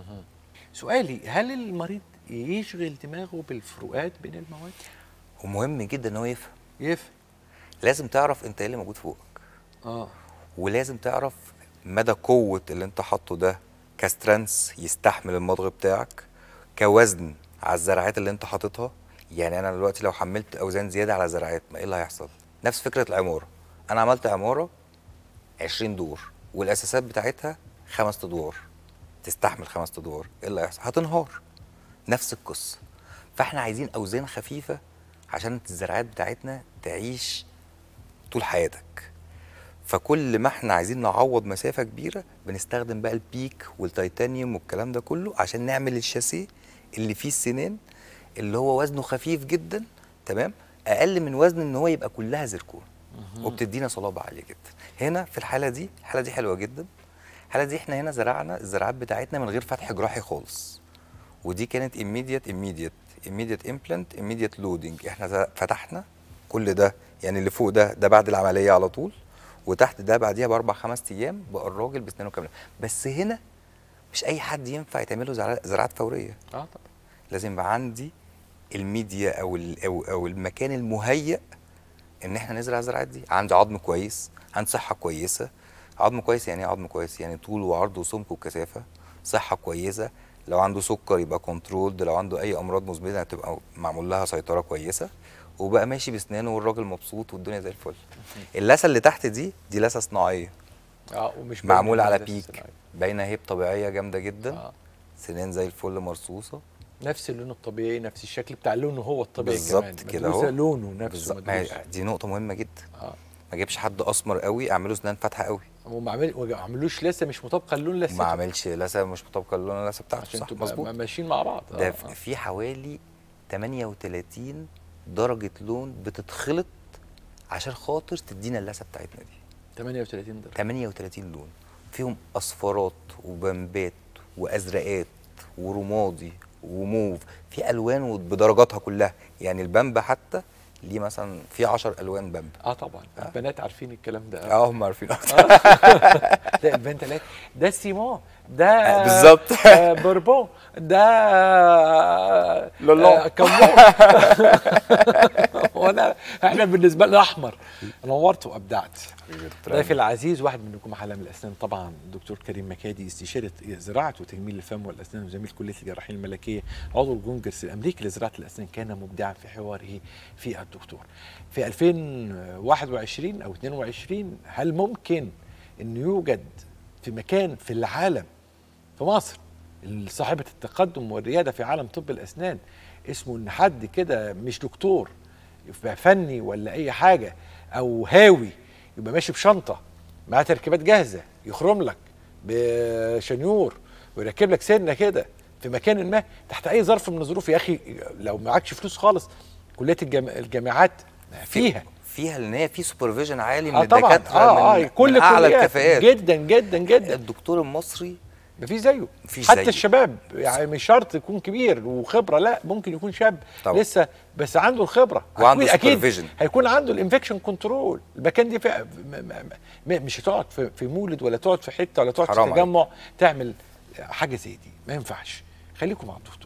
سؤالي هل المريض يشغل دماغه بالفروقات بين المواد؟ ومهم جدا ان هو يفهم يفهم لازم تعرف انت ايه اللي موجود فوقك اه ولازم تعرف مدى قوة اللي انت حاطه ده كسترانس يستحمل المضغ بتاعك كوزن على الزراعات اللي انت حاططها يعني انا دلوقتي لو حملت اوزان زيادة على زراعات ما ايه اللي هيحصل نفس فكرة العمارة انا عملت عمارة 20 دور والاساسات بتاعتها خمس ادوار تستحمل خمس ادوار ايه اللي هيحصل هتنهار نفس القصة فاحنا عايزين اوزان خفيفة عشان الزراعات بتاعتنا تعيش طول حياتك فكل ما احنا عايزين نعوض مسافه كبيره بنستخدم بقى البيك والتيتانيوم والكلام ده كله عشان نعمل الشاسيه اللي فيه السنان اللي هو وزنه خفيف جدا تمام اقل من وزن ان هو يبقى كلها زركون وبتدينا صلابه عاليه جدا هنا في الحاله دي الحاله دي حلوه جدا الحاله دي احنا هنا زرعنا الزراعات بتاعتنا من غير فتح جراحي خالص ودي كانت immediate immediate immediate implant immediate loading احنا ز- فتحنا كل ده يعني اللي فوق ده ده بعد العمليه على طول وتحت ده بعديها باربع خمس ايام بقى الراجل بسنانه كامله بس هنا مش اي حد ينفع يتعمل له زرع- زراعات فوريه اه طبعا لازم يبقى عندي الميديا او ال- او او المكان المهيأ ان احنا نزرع الزراعات دي عندي عظم كويس عندي صحه كويسه عظم كويس يعني ايه عظم كويس يعني طول وعرض وسمك وكثافه صحه كويسه لو عنده سكر يبقى كنترول لو عنده اي امراض مزمنه تبقى معمول لها سيطره كويسه وبقى ماشي بسنانه والراجل مبسوط والدنيا زي الفل اللثه اللي تحت دي دي لثه صناعيه اه ومش باين معموله على إنها لسه بيك صناعية. باينه هيب طبيعيه جامده جدا آه. سنان زي الفل مرصوصه نفس اللون الطبيعي نفس الشكل بتاع لونه هو الطبيعي بالظبط كمان كده مدروسة اهو لونه نفسه بالظبط. ما هي مدروس دي نقطه مهمه جدا اه ما اجيبش حد اسمر قوي اعمله سنان فاتحه قوي وما عمل وما عملوش لسه مش مطابقه اللون لسه ما عملش لثه مش مطابقه للون اللثه بتاعته عشان صح تبقى مظبوط ماشيين مع بعض ده آه، في- آه. في حوالي 38 درجه لون بتتخلط عشان خاطر تدينا اللثه بتاعتنا دي 38 درجه 38 لون فيهم اصفرات وبمبات وازرقات ورمادي وموف في الوان بدرجاتها كلها يعني البامبا حتى ليه مثلا في 10 الوان بامبا اه طبعا البنات عارفين الكلام ده اه هم عارفين ده البنت لا ده سيمون ده بالظبط. آه، بوربون ده آه، لولو. آه، كمون وانا احنا بالنسبه لنا احمر نورت وابدعت ضيفي العزيز واحد من نجوم عالم الاسنان طبعا الدكتور كريم مكادي استشاره زراعه وتجميل الفم والاسنان وزميل كليه الجراحين الملكيه عضو الكونجرس الامريكي لزراعه الاسنان كان مبدعا في حواره في الدكتور في 2021 او 22 هل ممكن ان يوجد في مكان في العالم في مصر صاحبة التقدم والريادة في عالم طب الأسنان اسمه إن حد كده مش دكتور يبقى فني ولا أي حاجة أو هاوي يبقى ماشي بشنطة معاه تركيبات جاهزة يخرم لك بشنيور ويركب لك سنة كده في مكان ما تحت أي ظرف من الظروف يا أخي لو معكش فلوس خالص كلية الجام- الجامعات فيها فيها لان هي في سوبرفيجن عالي من آه طبعا الدكاتره اه اه من, كل من اعلى الكليات الكفاءات جدا جدا جدا الدكتور المصري مفيش زيه مفيش حتى زيه. الشباب يعني مش شرط يكون كبير وخبره لا ممكن يكون شاب طبعا. لسه بس عنده الخبره وعنده أكيد- اكيد supervision. هيكون عنده الانفكشن كنترول المكان دي في م- م- م- مش هتقعد في, في مولد ولا تقعد في حته ولا تقعد في حرام عليك. تجمع تعمل حاجه زي دي ما ينفعش خليكم مع الدكتور